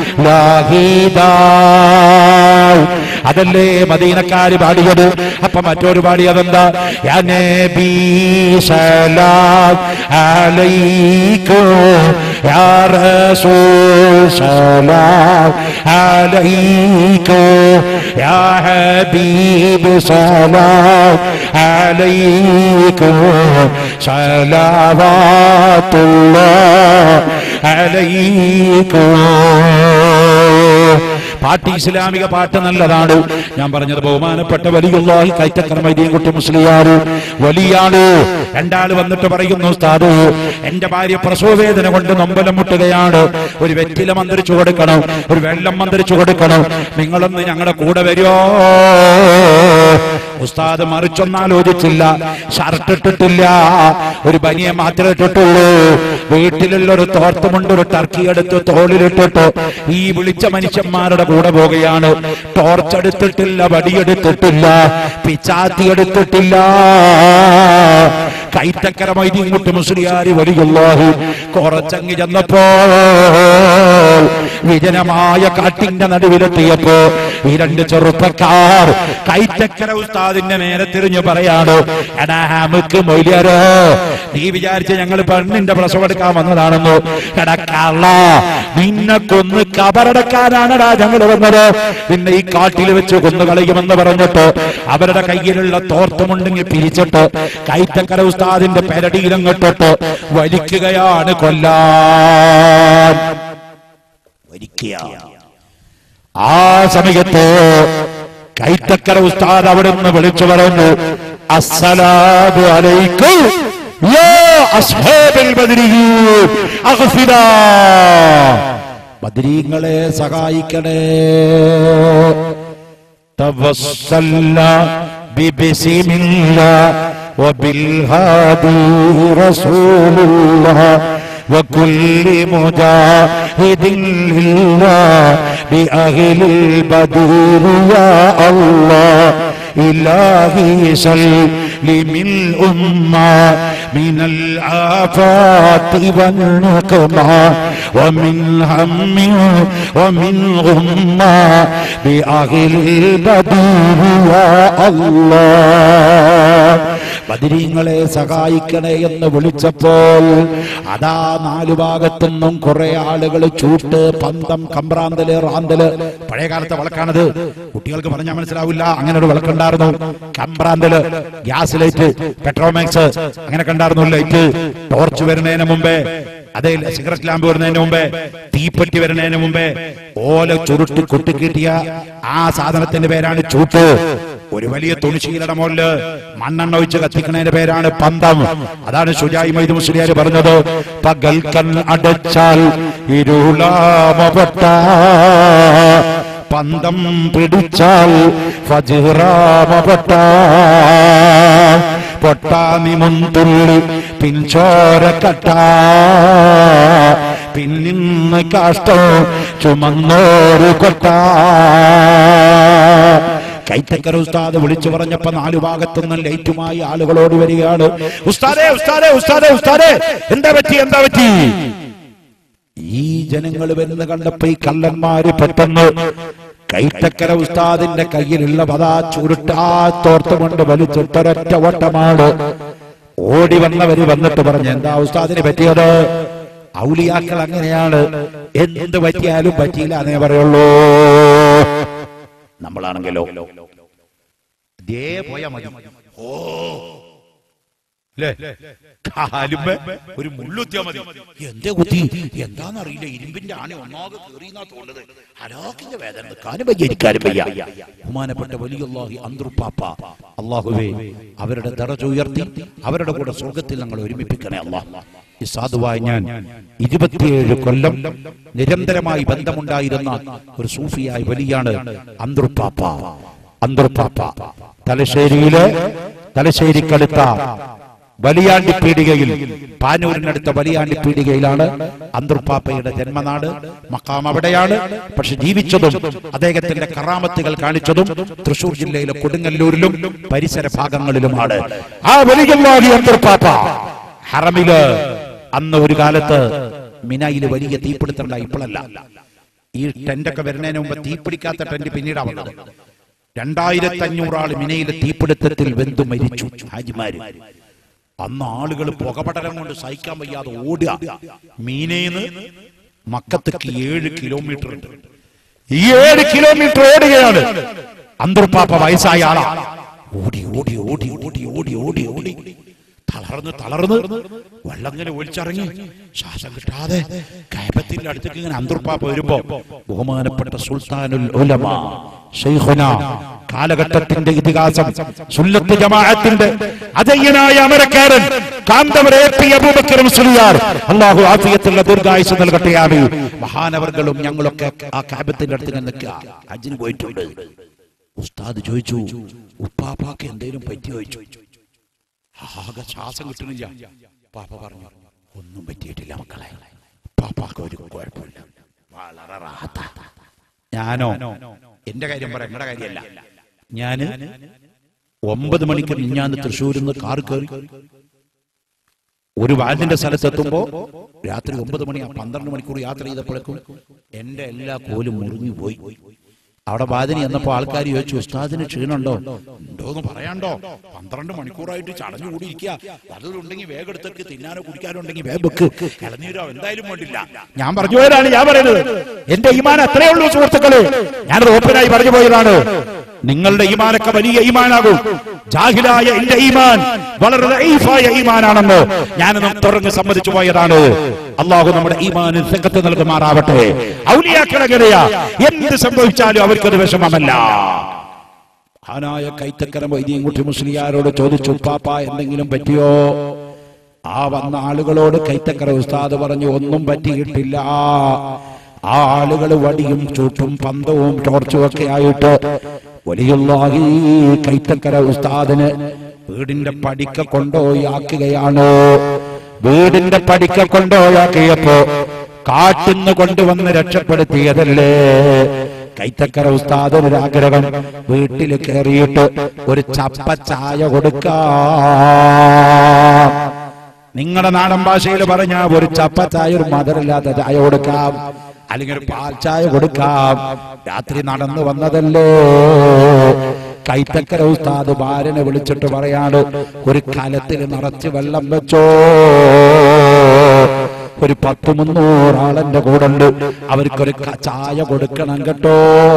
ലാഹിദായ് അതല്ലേ മദീനക്കാര് പാടിയത് അപ്പൊ മറ്റൊരു പാടിയതെന്താ യാ നബി സലാം അലൈക്കും യാ റസൂൽ സലാം അലൈക്കും യാ ഹബീബ് സലാം അലൈക്കും സലാവാത്തുല്ലാഹ് അലൈക്കും പാട്ട് ഇസ്ലാമിക പാട്ട് നല്ലതാണ് ഞാൻ പറഞ്ഞത് ബഹുമാനപ്പെട്ട വലിയുള്ളാഹി കൈറ്റക്കർ മൈദീൻകുട്ടി മുസ്ലിയാറ് വലിയാണ് രണ്ടാള് വന്നിട്ട് പറയുന്നു ഉസ്താദ് എന്റെ ഭാര്യ പ്രസവവേദന കൊണ്ട് നൊമ്പലം മുട്ടുകയാണ് ഒരു വെറ്റില മന്ത്രിച്ചു കൊടുക്കണം ഒരു വെള്ളം മന്ത്രിച്ചു കൊടുക്കണം നിങ്ങളൊന്ന് ഞങ്ങളുടെ കൂടെ വരുമോ ഉസ്താദ് മറിച്ചൊന്നാലോചിച്ചില്ല ഷർട്ട് ഇട്ടിട്ടില്ല ഒരു ബനിയെ മാത്രമേ ഇട്ടിട്ടുള്ളൂ വീട്ടിലുള്ള ഒരു തോർത്തുമുണ്ട് ഒരു ടർക്കി എടുത്ത് തോളിലിട്ടിട്ട് ഈ വിളിച്ച മനുഷ്യന്മാരുടെ കൂടെ പോവുകയാണ് ടോർച്ച് എടുത്തിട്ടില്ല വടിയെടുത്തിട്ടില്ല പിച്ചാത്തി എടുത്തിട്ടില്ല കൈത്തക്കര മൈദീൻകുട്ടി മുസ്ലിയാരി വലിയുള്ളാഹു കുറച്ചങ്ങ് ചെന്നപ്പോ വിജനമായ കാട്ടിന്റെ നടുവിലെത്തിയപ്പോ ഈ രണ്ട് ചെറുപ്പക്കാർ കൈത്തക്കര ഉസ്താദിന്റെ നേരെ തിരിഞ്ഞു പറയാണ് എടാ നമുക്ക് മൊയ്ലിയാരോ നീ വിചാരിച്ച ഞങ്ങൾ പെണ്ണിന്റെ പ്രസവം എടുക്കാൻ വന്നതാണെന്നോ എടാ കള്ള നിന്നെ കൊന്ന് കബറടക്കാനാണടാ ഞങ്ങൾ വന്നത് നിന്നെ ഈ കാട്ടിൽ വെച്ച് കൊന്നു കളയുമെന്ന് പറഞ്ഞിട്ട് അവരുടെ കയ്യിലുള്ള തോർത്തുമുണ്ടെങ്കിൽ പിരിച്ചിട്ട് കൈത്തക്കര ഉസ്താദിന്റെ പെരടിയിലങ്ങിട്ടിട്ട് വലിക്കുകയാണ് കൊല്ലാൻ വലിക്കുക ആ സമയത്ത് കൈത്തക്കര ഉസ്താദ് അവിടെ നിന്ന് വിളിച്ചു പറഞ്ഞു അസ്സലാമു അലൈക്കും യാ അസ്ഹാബൽ ബദരിയ്യൂൻ അഗ്ഫിദാ ബദരീങ്ങളെ സഹായിക്കണേ توصلنا ببسم الله وبالهادي رسول الله وكل مجاهد لله بأهل البدر يا الله إلهي سلم الأمة من الآفات والنقمة ومن هم ومن غمة بأهل البدر يا الله ബദിരീങ്ങളെ സഹായിക്കണേ എന്ന് വിളിച്ചപ്പോൾ അതാ നാലു ഭാഗത്തുനിന്നും കുറെ ആളുകൾ ചൂട്ട് പന്തം കമ്പ്രാന്തല് റാന്തല് പഴയ കാലത്തെ വിളക്കാണത് കുട്ടികൾക്ക് പറഞ്ഞാൽ മനസ്സിലാവില്ല അങ്ങനെ ഒരു വിളക്കുണ്ടായിരുന്നു കമ്പ്രാന്തല് ഗ്യാസ് ലൈറ്റ് പെട്രോമാക്സ് അങ്ങനെ കണ്ടായിരുന്നു ലൈറ്റ് ടോർച്ച് വരുന്നതിന് മുമ്പേ അതേ സിഗരറ്റ് ലാമ്പ് വരുന്നതിന് മുമ്പേ തീപ്പെട്ടി വരുന്നതിന് മുമ്പേ ഓല ചുരുട്ടി കുട്ടിക്കിട്ടിയ ആ സാധനത്തിന്റെ പേരാണ് ചൂട്ട് ഒരു വലിയ തുണിശീലയുടെ മുകളില് മണ്ണെണ്ണ ഒഴിച്ച് കത്തിക്കുന്നതിന്റെ പേരാണ് പന്തം അതാണ് ഷുജായി മൈദ് മുസ്ലിയാര് പറഞ്ഞത് പകൽ കൺ അടച്ചാൽ ഇരുളാമപ്പെട്ട പന്തം പിടിച്ചാൽ ഫജിറാമപ്പെട്ട പൊട്ടാനി മുന്തുള്ളി പിൻചോരക്കട്ട പിന്നിന്ന് കാഷ്ടം ചുമന്നോരു കൊട്ട കൈത്തക്കര ഉസ്താദ് വിളിച്ചു പറഞ്ഞപ്പോ നാലു ഭാഗത്തുനിന്നും ലൈറ്റുമായി ആളുകളോട് വരികയാണ് ഉസ്താദേ ഉസ്താദേ ഉസ്താദേ ഉസ്താദേ എന്താ പറ്റി എന്താ പറ്റി ഈ ജനങ്ങൾ വരുന്ന കണ്ടപ്പോ ഈ കള്ളന്മാര് പെട്ടെന്ന് കൈത്തക്കര ഉസ്താദിന്റെ കയ്യിലുള്ള പതാ ചുരുട്ടാ തോർത്തുകൊണ്ട് വലിച്ചിട്ടൊരൊറ്റ ഓട്ടമാണ് ഓടി വന്നവര് വന്നിട്ട് പറഞ്ഞു എന്താ ഉസ്താദിന് പറ്റിയത് ഔലിയാക്കൾ അങ്ങനെയാണ് എന്ത് പറ്റിയാലും പറ്റിയില്ല എന്നേ പറയുള്ളൂ നമ്മളാണെങ്കിലോ ദേ പോയാ മതി ഓ കാലുമ്പേ ഒരു മുള്ളുത്തിയാ മതി എന്തേ കുത്തി എന്താന്നറിയില്ല ഇരുമ്പിന്റെ ആണി ഒന്നാകെ കയറിയെന്നാ തോന്നുന്നത് ഹലാക്കിന്റെ വേദന നിൽക്കാനും വയ്യ ഇരിക്കാനും വയ്യ ബഹുമാനപ്പെട്ട വലിയുള്ളാഹി അന്തർപ്പാപ്പ അള്ളാഹുവേ അവരുടെ ദറജ ഉയർത്തി അവരുടെ കൂടെ സ്വർഗത്തിൽ ഞങ്ങൾ ഒരുമിപ്പിക്കണേ അള്ളാഹ് ഈ സാധുവായ ഞാൻ ഇരുപത്തിയേഴ് കൊല്ലം നിരന്തരമായി ബന്ധമുണ്ടായിരുന്ന ഒരു സൂഫിയായ വലിയാണ് അന്തർപ്പാപ്പ അന്തർപ്പാപ്പ തലശ്ശേരിയിലെ തലശ്ശേരിക്കടുത്ത വലിയാണ്ടി പീടികയിൽ പാനൂരിനടുത്ത വലിയാണ്ടി പീടികയിലാണ് അന്തർപ്പാപ്പയുടെ ജന്മനാട് മക്കാം അവിടെയാണ് പക്ഷെ ജീവിച്ചതും അദ്ദേഹത്തിന്റെ കറാമത്തുകൾ കാണിച്ചതും തൃശൂർ ജില്ലയിലെ കൊടുങ്ങല്ലൂരിലും പരിസര ഭാഗങ്ങളിലുമാണ് ആ വലിയ അന്തർപ്പാപ്പ ഹറമില് അന്ന് ഒരു കാലത്ത് മിനായിൽ വലിയ തീപിടുത്തമുണ്ടായി ഇപ്പോഴല്ല ഈ ടെന്റൊക്കെ വരുന്നതിന് മുമ്പ് തീപിടിക്കാത്ത ടെന്റ് പിന്നീടാ വന്നത് രണ്ടായിരത്തി അഞ്ഞൂറാൾ മിനയിലെ തീപിടുത്തത്തിൽ വെന്തു മരിച്ചു ഹാജിമാര് അന്ന് ആളുകൾ പുകപടലം കൊണ്ട് സഹിക്കാൻ വയ്യാതെ ഓടുക മീനേന്ന് മക്കത്തേക്ക് ഏഴ് കിലോമീറ്റർ ഉണ്ട് ഈ ഏഴ് കിലോമീറ്റർ ഓടുകയാണ് അന്തർപ്പാപ്പ വയസ്സായ ആളാ ഓടി ഓടി ഓടി ഓടി ഓടി ഓടി ഓടി തളർന്ന് തളർന്ന് വെള്ളം ഇങ്ങനെ ഒളിച്ചിറങ്ങി ശ്വാസം കിട്ടാതെ കയപ്പത്തിന്റെ അടുത്തേക്ക് ഇങ്ങനെ അന്തർപ്പാപ്പ വരുമ്പോ ബഹുമാനപ്പെട്ട സുൽത്താനുൽ ഉലമ ഷെയ്ഖുന കാലഘട്ടത്തിന്റെ ഇതിഹാസം സുല്ലത്ത് ജമാഅത്തിന്റെ അജയ്യനായ അമരക്കാരൻ കാന്തവരെ പി അബൂബക്കർ മുസ്ലിയാർ അള്ളാഹു ആഫിയത്തുള്ള ദീർഘായുസ് നൽകട്ടെ ആമി മഹാനവർകളും ഞങ്ങളൊക്കെ ആ കാബത്തിന്റെ അടുത്ത് ഇങ്ങനെ നിൽക്കുക ഹജ്ജിന് പോയിട്ടുണ്ട് ഉസ്താദ് ചോദിച്ചു ഉപ്പാപ്പാക്ക് എന്തേലും പറ്റി ചോദിച്ചു ആകെ ശ്വാസം കിട്ടുന്നില്ല പാപ്പ പറഞ്ഞു ഒന്നും പറ്റിയിട്ടില്ല മക്കളെ പാപ്പാക്ക് ഒരു കുഴപ്പമില്ല വളരെ റാഹത്താ. ഞാനോ എന്റെ കാര്യം പറയാം നിങ്ങളുടെ കാര്യമല്ല ഞാന് ഒമ്പത് മണിക്ക് മിഞ്ഞാന്ന് തൃശ്ശൂരിൽ നിന്ന് കാർ കയറി ഒരു വാലിന്റെ സ്ഥലത്തെത്തുമ്പോ രാത്രി ഒമ്പത് മണി പന്ത്രണ്ട് മണിക്കൂർ യാത്ര ചെയ്തപ്പോഴേക്കും എന്റെ എല്ലാ കോലും മുറിഞ്ഞു പോയി അവിടെ വാതിനി എന്നപ്പോ ആൾക്കാർ ചോദിച്ചു ഉസ്താദിന് ക്ഷീണുണ്ടോ ഉണ്ടോന്ന് പറയാണ്ടോ പന്ത്രണ്ട് മണിക്കൂറായിട്ട് ചടഞ്ഞു കൂടിയിരിക്കുക അതിലുണ്ടെങ്കിൽ വേഗം എടുത്തേക്ക് തിന്നാനോ കുടിക്കാനോ ഉണ്ടെങ്കിൽ വേഗം വെക്ക് ഇളനീരോ എന്തായാലും വേണ്ടില്ല ഞാൻ പറഞ്ഞു പോയതാണ് ഞാൻ പറയുന്നത് എന്റെ ഈമാൻ അത്രേ ഉള്ളൂ സുഹൃത്തുക്കളെ ഞാനത് ഓപ്പനായി പറഞ്ഞു പോയതാണ് നിങ്ങളുടെ ഈമാനൊക്കെ വലിയ ഈമാനാകും ജാഹിലായ എന്റെ ഈമാൻ വളരെ ലൈഫായ ഈമാനാണെന്ന് ഞാനൊന്നും തുറന്ന് സമ്മതിച്ചു പോയതാണ് അള്ളാഹു നമ്മുടെ ഈമാനിൽ സംഘത്ത് നൽകുമാറാവട്ടെ ഔലിയാക്കൾ എങ്ങനെയാ എന്ത് സംഭവിച്ചാലും അവർക്കത് വിഷമമല്ല ആനായ കൈത്തക്കര വൈദ്യൻകുട്ടി മുസ്ലിയാരോട് ചോദിച്ചു പാപ്പ എന്തെങ്കിലും പറ്റിയോ ആ വന്ന ആളുകളോട് കൈത്തക്കര ഉസ്താദ് പറഞ്ഞു ഒന്നും പറ്റിയിട്ടില്ല ആ ആളുകൾ വടിയും ചൂട്ടും പന്തവും ടോർച്ചും ഒക്കെ ആയിട്ട് വലിയുള്ളാഹി കൈത്തക്കര ഉസ്താദിന് വീടിന്റെ പടിക്ക കൊണ്ടുപോയി ആക്കുകയാണ് വീടിന്റെ പടിക്ക കൊണ്ടുപോയാക്കിയപ്പോ കാട്ടിന്ന് കൊണ്ടുവന്ന് രക്ഷപ്പെടുത്തിയതല്ലേ കൈത്തക്കര ഉസ്താദിനൊരാഗ്രഹം വീട്ടിൽ കയറിയിട്ട് ഒരു ചപ്പ ചായ കൊടുക്കാം നിങ്ങളുടെ നാടൻ ഭാഷയിൽ പറഞ്ഞ ഒരു ചപ്പ ചായ ഒരു മധുരമില്ലാത്ത ചായ കൊടുക്കാം അല്ലെങ്കിൽ ഒരു പാൽ ചായ കൊടുക്കാം രാത്രി നടന്നു വന്നതല്ലേ കൈത്തക്കര ഉസ്താദ് ഭാര്യനെ വിളിച്ചിട്ട് പറയാണ് ഒരു കലത്തിൽ നിറച്ച് വെള്ളം വെച്ചോ ഒരു പത്ത് മുന്നൂറ് ആളെന്റെ കൂടെ ഉണ്ട് അവർക്കൊരു ക- ചായ കൊടുക്കണം കേട്ടോ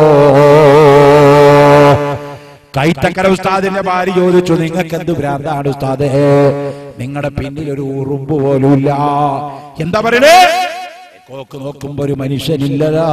കൈത്തക്കര ഉസ്താദിന്റെ ഭാര്യ ചോദിച്ചു നിങ്ങൾക്ക് എന്ത് ഭ്രാന്താണ് ഉസ്താദേ നിങ്ങളുടെ പിന്നിൽ ഒരു ഉറുമ്പ് പോലുമില്ല എന്താ പറയണേ കോക്ക് നോക്കുമ്പോ ഒരു മനുഷ്യനില്ലതാ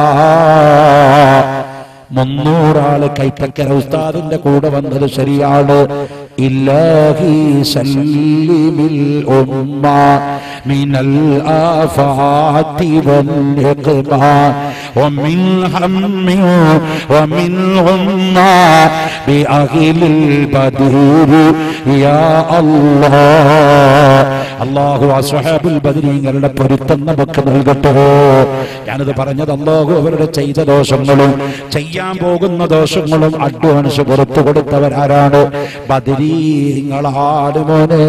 മുന്നൂറാള് കൈത്തക്കര ഉസ്താദിന്റെ കൂടെ വന്നത് ശരിയാണ് ഇല്ലാഹി സല്ലിമിൽ ഉമ്മ മിനൽ ആഫാത്തി വൽ ഇഖ്മാ ومن هم ومن غمّا بأهل البدر يا الله അള്ളാഹു അസ്വഹാബുൽ ബദരീങ്ങളുടെ പൊരുത്തം നമുക്ക് നൽകട്ടെ ഞാനത് പറഞ്ഞത് അള്ളാഹു അവരുടെ ചെയ്ത ദോഷങ്ങളും ചെയ്യാൻ പോകുന്ന ദോഷങ്ങളും അഡ്വാൻസ് പുറത്തു കൊടുത്തവരാരാണ് ബദരീങ്ങളാണ് മോനെ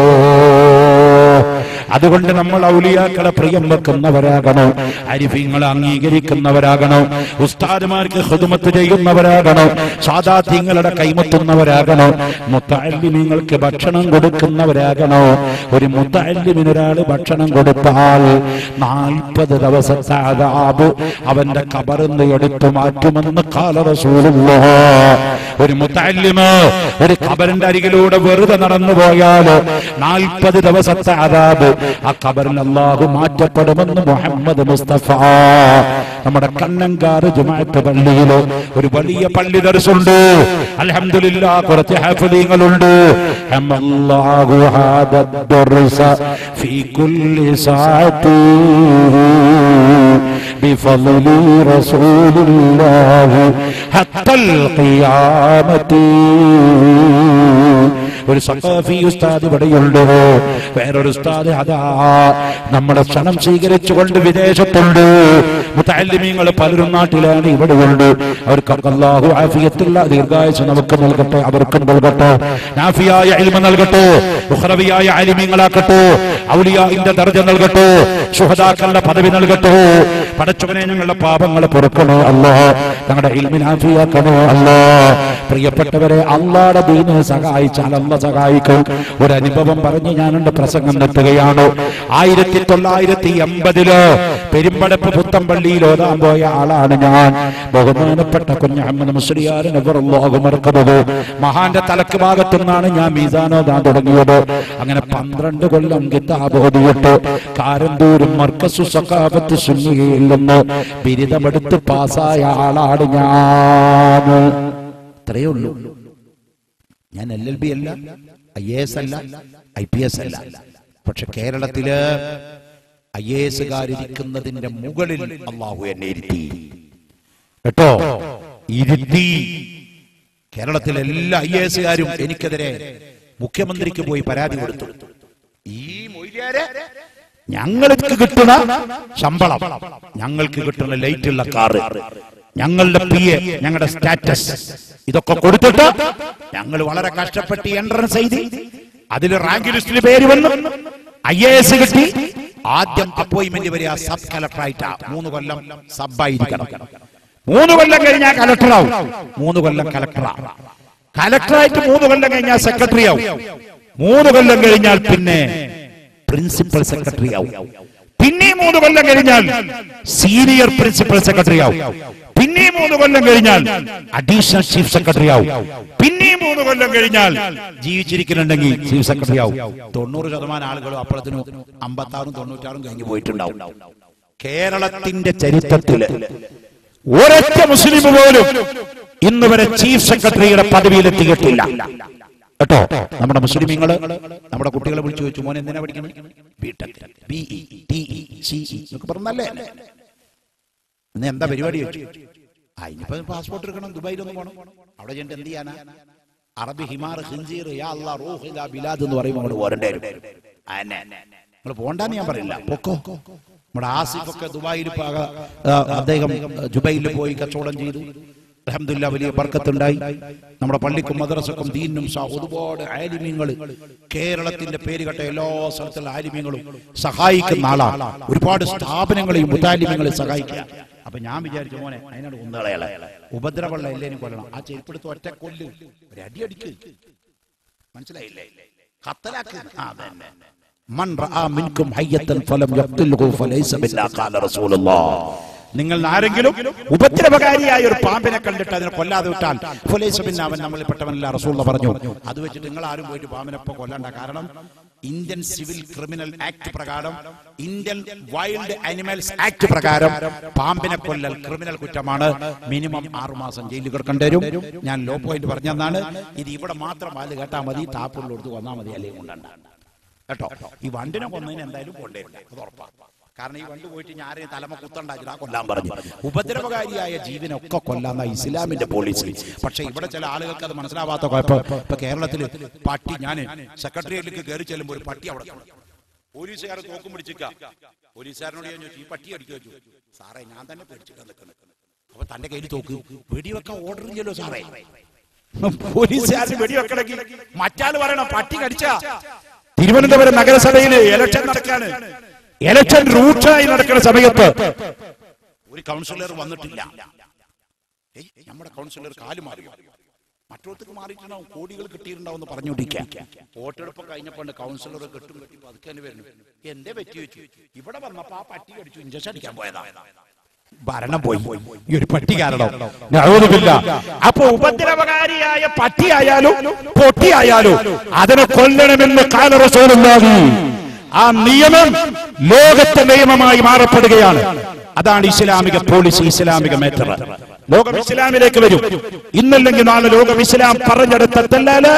അതുകൊണ്ട് നമ്മൾ ഔലിയാക്കളെ പ്രിയം വെക്കുന്നവരാകണം അരിഫീങ്ങളെ അംഗീകരിക്കുന്നവരാകണം ഉസ്താദുമാർക്ക് ഹുദുമത്ത് ചെയ്യുന്നവരാകണം സാദാത്യങ്ങളുടെ കൈമുത്തുന്നവരാകണം മുത്തല്ലിമീങ്ങൾക്ക് ഭക്ഷണം കൊടുക്കുന്നവരാകണം ഒരു മുത്തല്ലിമിനൊരാള് ഭക്ഷണം കൊടുത്താൽ നാൽപ്പത് ദിവസത്തെ അതാബ് അവന്റെ കബറിന്ന് എടുത്തു മാറ്റുമെന്ന് കാല റസൂലുള്ള ഒരു മുത്തല്ലിമ് ഒരു കബറിന്റെ അരികിലൂടെ വെറുതെ നടന്നു പോയാൽ നാൽപ്പത് ദിവസത്തെ അതാബ് ആ കബറിൽ അള്ളാഹു മാറ്റപ്പെടുമെന്ന് മുഹമ്മദ് മുസ്തഫ നമ്മുടെ കണ്ണങ്കാറ് ജുമാഅത്ത് പള്ളിയിൽ ഒരു വലിയ പള്ളി ദർസുണ്ട് അൽഹംദുലില്ലാ കുറച്ച് ഹാഫിദീങ്ങളുണ്ട് അല്ലാഹു ഹാദ ദർസ ഫീ കുല്ലി സാഅത്തി بفضل رسول الله حتى القيامة ഒരു സഖാഫി ഉസ്താദ് ഇവിടെയുണ്ട് വേറൊരു ഉസ്താദ് അതാ നമ്മുടെ ക്ഷണം സ്വീകരിച്ചുകൊണ്ട് വിദേശത്തുണ്ട് മുത്തല്ലിമീങ്ങൾ പലരും നാട്ടിലാണ് ഇവിടെയുണ്ട് അവർക്ക് അള്ളാഹു ആഫിയത്തുള്ള ദീർഘായുസ് നമുക്ക് നൽകട്ടെ അവർക്കും നൽകട്ടെ നാഫിയായ ഇൽമ നൽകട്ടെ ഉഖ്റവിയായ അലിമീങ്ങളാക്കട്ടെ ഔലിയാന്റെ ദർജ നൽകട്ടോ ശുഹദാക്കളുടെ പദവി നൽകട്ടോ പടച്ചവനെ ഞങ്ങളുടെ പാപങ്ങൾ പൊറുക്കണോ അല്ലോ ഞങ്ങളുടെ ഇൽമിനാഫിയാക്കണോ അല്ലോ പ്രിയപ്പെട്ടവരെ അള്ളാടെ ദീനിനെ സഹായിച്ചാൽ അല്ല സഹായിക്കും ഒരു അനുഭവം പറഞ്ഞ് ഞാൻ എന്റെ പ്രസംഗം നിർത്തുകയാണ് ആയിരത്തി തൊള്ളായിരത്തി എൺപതിലോ പെരുമ്പടപ്പ് പുത്തമ്പള്ളിയിൽ ഓതാൻ പോയ ആളാണ് ഞാൻ ബഹുമാനപ്പെട്ട കുഞ്ഞഹമ്മദ് മുസ്ലിയാറിനത് മഹാന്റെ തലക്ക് ഭാഗത്തു നിന്നാണ് ഞാൻ മീസാനോദാൻ തുടങ്ങിയത് അങ്ങനെ പന്ത്രണ്ട് കൊല്ലം കിതാബ് ഓതിയിട്ട് കാരന്തൂരും മർക്കസു സഖാഫത്ത് സുന്നിയിൽ നിന്ന് ബിരുദമെടുത്ത് പാസ്സായ ആളാണ് ഞാൻ ഇത്രയേ ഉള്ളൂ ഞാൻ എൽ എൽ ബി അല്ല ഐ എ എസ് അല്ല ഐ പി എസ് അല്ല പക്ഷെ കേരളത്തില് ഐ എ എസുകാരിരിക്കുന്നതിന്റെ മുകളിൽ അള്ളാഹു എന്നെ ഇരുത്തി കേട്ടോ ഇരുത്തി കേരളത്തിലെ എല്ലാ ഐ എ എസുകാരും എനിക്കെതിരെ മുഖ്യമന്ത്രിക്ക് പോയി പരാതി കൊടുത്തു ഈ മൊയ്ലിയാരെ ഞങ്ങൾക്ക് കിട്ടുന്ന ശമ്പളം ഞങ്ങൾക്ക് കിട്ടുന്ന ലൈറ്റുള്ള കാറ് ഞങ്ങളുടെ പി എ ഞങ്ങളുടെ സ്റ്റാറ്റസ് ഇതൊക്കെ കൊടുത്തിട്ട് ഞങ്ങൾ വളരെ കഷ്ടപ്പെട്ട് എൻട്രൻസ് എഴുതി അതിൽ റാങ്ക് ലിസ്റ്റിൽ പേര് വന്നു ഐ എ എസ് കിട്ടി ആദ്യം അപ്പോയിന്റ്മെന്റ് വരിക സബ് കളക്ടറായിട്ടാ മൂന്ന് കൊല്ലം സബായിരിക്കണം മൂന്ന് കൊല്ലം കഴിഞ്ഞാൽ കളക്ടറാവും മൂന്ന് കൊല്ലം കളക്ടറാ കളക്ടറായിട്ട് മൂന്ന് കൊല്ലം കഴിഞ്ഞാൽ സെക്രട്ടറി ആവും മൂന്ന് കൊല്ലം കഴിഞ്ഞാൽ പിന്നെ പ്രിൻസിപ്പൽ സെക്രട്ടറി ആവും പിന്നെ മൂന്ന് കൊല്ലം കഴിഞ്ഞാൽ സീനിയർ പ്രിൻസിപ്പൽ സെക്രട്ടറി ആവും പിന്നെ മൂന്ന് കൊല്ലം കഴിഞ്ഞാൽ അഡീഷണൽ ചീഫ് സെക്രട്ടറി ആവും പിന്നെ മൂന്ന് കൊല്ലം കഴിഞ്ഞാൽ ജീവിച്ചിരിക്കുന്നുണ്ടെങ്കിൽ ചീഫ് സെക്രട്ടറി ആവും തൊണ്ണൂറ് ശതമാനം ആളുകളും അപ്പോഴത്തിനും അമ്പത്താറും തൊണ്ണൂറ്റാറും കഴിഞ്ഞു പോയിട്ടുണ്ടാവും കേരളത്തിന്റെ ചരിത്രത്തില് ഒരൊറ്റ മുസ്ലിം പോലും ഇന്ന് വരെ ചീഫ് സെക്രട്ടറിയുടെ പദവിയിലെത്തിയിട്ടില്ല കേട്ടോ നമ്മുടെ മുസ്ലിമീങ്ങള് നമ്മുടെ കുട്ടികളെ വിളിച്ചു ചോദിച്ചു മോൻ എന്തിനാ പഠിക്കുന്നത് ബിടെക് ബിഇ ടിഇ സിഇ എന്നൊക്കെ പറഞ്ഞല്ലേ ഇന്ന് എന്താ പരിപാടി ചോദിച്ചു ആ ഇനിയിപ്പോ പാസ്പോർട്ട് എടുക്കണം ദുബായിലൊന്ന് പോകണം അവിടെ ചെന്നിട്ട് എന്ത് ചെയ്യാനാ അറബി ഹിമാർ ഹിൻസീർ യാ അല്ലാ റൂഹ് ഇലാ ബിലാദ് എന്ന് പറയുമ്പോൾ നമ്മൾ പോരണ്ടേ നിങ്ങൾ പോണ്ടെന്ന് ഞാൻ പറയില്ല പൊക്കോ നമ്മുടെ ആസിഫൊക്കെ ദുബായിൽ ഇപ്പൊ ആകെ, ആ, അദ്ദേഹം ജുബൈയിൽ പോയി കച്ചവടം ചെയ്തു അൽഹംദുലില്ലാ വലിയ ബർക്കത്തുണ്ടായി നമ്മുടെ പള്ളിക്കും മദ്രസക്കും ദീനും സ- ഒരുപാട് ആലിമ്യങ്ങൾ കേരളത്തിന്റെ പേര് കേട്ട എല്ലാ സ്ഥലത്തുള്ള ആലിമ്യങ്ങളും സഹായിക്കുന്ന ആളാണ് ഒരുപാട് സ്ഥാപനങ്ങളെയും മുതാലിമ്യങ്ങളെ സഹായിക്കുക അപ്പൊ ഞാൻ വിചാരിച്ചു മോനെ അതിനോട് ഒന്നുകളയല ഉപദ്രവമുള്ള എല്ലാവരും കൊല്ലണം ആ ചെരുപ്പെടുത്ത് ഒറ്റ കൊല്ല് ഒരു അടി അടിക്ക് മനസ്സിലായില്ലേ ഖത്തലാക്ക് ആ, അതന്നെ. മൻ റആ മിൻകും ഹയ്യത്തൻ ഫലം യഖ്തുൽഹു ഫലൈസ ബില്ലാ ഖാല റസൂലുള്ളാഹ് നിങ്ങൾ ആരെങ്കിലും ഉപദ്രവകാരിയായ ഒരു പാമ്പിനെ കണ്ടിട്ട് അതിനെ കൊല്ലാതെ വിട്ടാൽ ഫലൈസ ബിന്ന അവൻ നമ്മളിൽ പെട്ടവനല്ല റസൂലുള്ള പറഞ്ഞു അത് വെച്ചിട്ട് നിങ്ങൾ ആരും പോയിട്ട് പാമ്പിനെ ഇപ്പൊ കൊല്ലണ്ട കാരണം ഇന്ത്യൻ സിവിൽ ക്രിമിനൽ ആക്ട് പ്രകാരം ഇന്ത്യൻ വൈൽഡ് അനിമൽസ് ആക്ട് പ്രകാരം പാമ്പിനെ കൊല്ലൽ ക്രിമിനൽ കുറ്റമാണ് മിനിമം ആറു മാസം ജയിലിൽ കിടക്കേണ്ടി വരും ഞാൻ ലോ പോയിന്റ് പറഞ്ഞതാണ് ഇത് ഇവിടെ മാത്രം വാല് കേട്ടാൽ മതി താപ്പുള്ളടുത്ത് വന്നാൽ മതി അല്ലെങ്കിൽ കൊണ്ടണ്ട കേട്ടോ ഈ വണ്ടിനെ കൊന്നതിന് എന്തായാലും കൊണ്ടേരില്ല അത് ഉറപ്പാണ് കാരണം ഈ വണ്ടി പോയിട്ട് ഞാൻ ആരെയും തലമ കുത്തണ്ടാക്കില്ല കൊല്ലാൻ പറഞ്ഞു ഉപദ്രവകാരിയായ ജീവനൊക്കെ കൊല്ലാന്ന ഇസ്ലാമിന്റെ പോളിസി പക്ഷെ ഇവിടെ ചില ആളുകൾക്ക് അത് മനസ്സിലാവാത്ത കുഴപ്പം ഇപ്പൊ കേരളത്തിൽ പട്ടി ഞാൻ സെക്രട്ടേറിയറ്റിലേക്ക് കയറി ചെല്ലുമ്പോൾ ഒരു പട്ടി അവിടെ കിടക്കും. പോലീസുകാരെ തോക്കും പിടിച്ചിക്ക പോലീസുകാരനോട് ഞാൻ ചോദിച്ചു ഈ പട്ടി അടിക്കുക ചോദിച്ചു സാറേ ഞാൻ തന്നെ പേടിച്ചിട്ടാ നിൽക്കുന്നത് അപ്പൊ തന്റെ കയ്യിൽ തോക്ക് വെടിവെക്കാൻ ഓർഡർ ചെയ്യല്ലോ സാറേ പോലീസുകാരൻ വെടിവെക്കണമെങ്കിൽ മറ്റാൾ പറയണം പട്ടി കടിച്ച തിരുവനന്തപുരം നഗരസഭയിൽ ഇലക്ഷൻ നടക്കാണ് ഇലക്ഷൻ രൂക്ഷമായി നടക്കുന്ന സമയത്ത് ഒരു കൗൺസിലർ വന്നിട്ടില്ല ഏയ്, നമ്മുടെ കൗൺസിലർ കാല് മാറി മറ്റോടത്തേക്ക് മാറിയിട്ടുണ്ടാവും കോടികൾ കിട്ടിയിട്ടുണ്ടാവും എന്ന് പറഞ്ഞുകൊണ്ടിരിക്കുക വോട്ടെടുപ്പ് കഴിഞ്ഞപ്പോൾ കൗൺസിലർ കെട്ടും കെട്ടി പതുക്കെ വരുന്നു എന്തേ പറ്റി വെച്ചു ഇവിടെ വന്നപ്പോ ആ പട്ടി കടിച്ചു ഇഞ്ചക്ഷൻ അടിക്കാൻ പോയതാ ഭരണം പോയി ഈ ഒരു പട്ടി കാരണം നഅൂദുബില്ലാ. അപ്പൊ ഉപദ്രവകാരിയായ പട്ടിയായാലും പൊട്ടിയായാലും അതിനെ കൊല്ലണമെന്ന് കാല റസൂലുള്ളാഹി ആ നിയമം ലോകത്തെ നിയമമായി മാറപ്പെടുകയാണ് അതാണ് ഇസ്ലാമിക പോളിസി ഇസ്ലാമിക മേറ്റർ ലോകം ഇസ്ലാമിലേക്ക് വരും ഇന്നല്ലെങ്കിൽ നാളെ ലോകം ഇസ്ലാം പറഞ്ഞെടുത്തല്ലാല്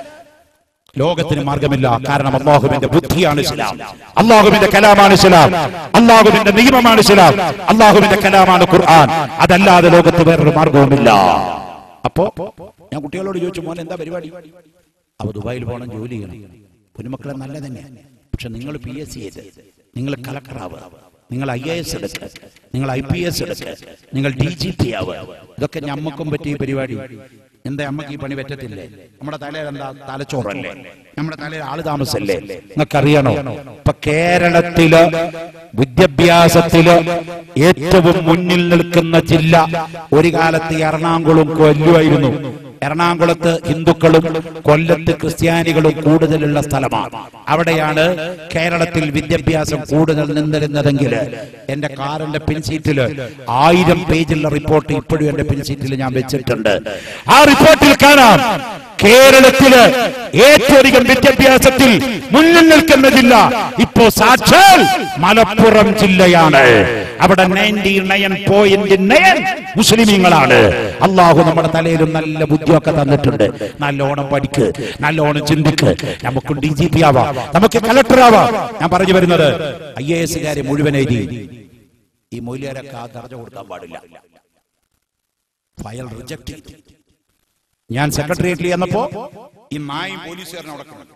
ലോകത്തിന് മാർഗമില്ല കാരണം അള്ളാഹുവിന്റെ ബുദ്ധിയാണ് ഇസ്ലാം അള്ളാഹുവിന്റെ കലാമാണ് ഇസ്ലാം അള്ളാഹുവിന്റെ നിയമമാണ് ഇസ്ലാം അള്ളാഹുവിന്റെ കലാമാണ് ഖുർആൻ അതല്ലാതെ ലോകത്ത് വേറൊരു മാർഗവുമില്ല അപ്പോ ഞാൻ കുട്ടികളോട് ചോദിച്ചു മോൻ എന്താ പരിപാടി അപ്പൊ ദുബായിൽ പോകണം ജോലി ചെയ്യണം പൊന്നുമക്കളെ നല്ല തന്നെ പക്ഷെ നിങ്ങൾ പി എസ് സി ചെയ്ത് നിങ്ങൾ കളക്ടറാവുക നിങ്ങൾ ഐ എ എസ് എടുക്കുക നിങ്ങൾ ഐ പി എസ് എടുക്കുക നിങ്ങൾ ഡി ജി പി ആവുക ഇതൊക്കെ ഞമ്മക്കും പറ്റിയ പരിപാടി എന്താ അമ്മക്ക് ഈ പണി പറ്റത്തില്ലേ നമ്മുടെ തലയിൽ എന്താ തലച്ചോറല്ലേ നമ്മുടെ തലയിൽ ആള് താമസല്ലേ നിങ്ങൾക്കറിയണോ ഇപ്പൊ കേരളത്തില് വിദ്യാഭ്യാസത്തില് ഏറ്റവും മുന്നിൽ നിൽക്കുന്ന ജില്ല ഒരു കാലത്ത് എറണാകുളം കൊല്ലുമായിരുന്നു എറണാകുളത്ത് ഹിന്ദുക്കളും കൊല്ലത്ത് ക്രിസ്ത്യാനികളും കൂടുതലുള്ള സ്ഥലമാണ് അവിടെയാണ് കേരളത്തിൽ വിദ്യാഭ്യാസം കൂടുതൽ നിന്നിരുന്നതെങ്കിൽ എന്റെ കാറിന്റെ പിൻസീറ്റില് ആയിരം പേജുള്ള റിപ്പോർട്ട് ഇപ്പോഴും എന്റെ പിൻസീറ്റിൽ ഞാൻ വെച്ചിട്ടുണ്ട് ആ റിപ്പോർട്ടിൽ കാണാം കേരളത്തില് ഏറ്റവും അധികം വിദ്യാഭ്യാസത്തിൽ മുന്നിൽ നിൽക്കുന്ന ജില്ല ഇപ്പോ സാക്ഷാൽ മലപ്പുറം ജില്ലയാണ് അവിടെ നയൻറ്റി നയൻ പോയിന്റ് നയൻ മുസ്ലിമീങ്ങളാണ് അള്ളാഹു നമ്മുടെ തലയിലും നല്ല ബുദ്ധിയൊക്കെ തന്നിട്ടുണ്ട് നല്ലോണം പഠിക്ക് നല്ലോണം ചിന്തിക്ക് നമുക്ക് ഡി ജി പി ആവാം നമുക്ക് കളക്ടർ ആവാം ഞാൻ പറഞ്ഞു വരുന്നത് ഐ എ എസുകാരെ മുഴുവൻ എഴുതി ഈ മൂല്യരൊക്കെ ആ ദർജ കൊടുക്കാൻ പാടില്ല ഫയൽ റിജക്ട് ചെയ്തു ഞാൻ സെക്രട്ടേറിയറ്റിൽ ചെന്നപ്പോ ഈ നായും പോലീസുകാരനെ അവിടെ കിടന്നു.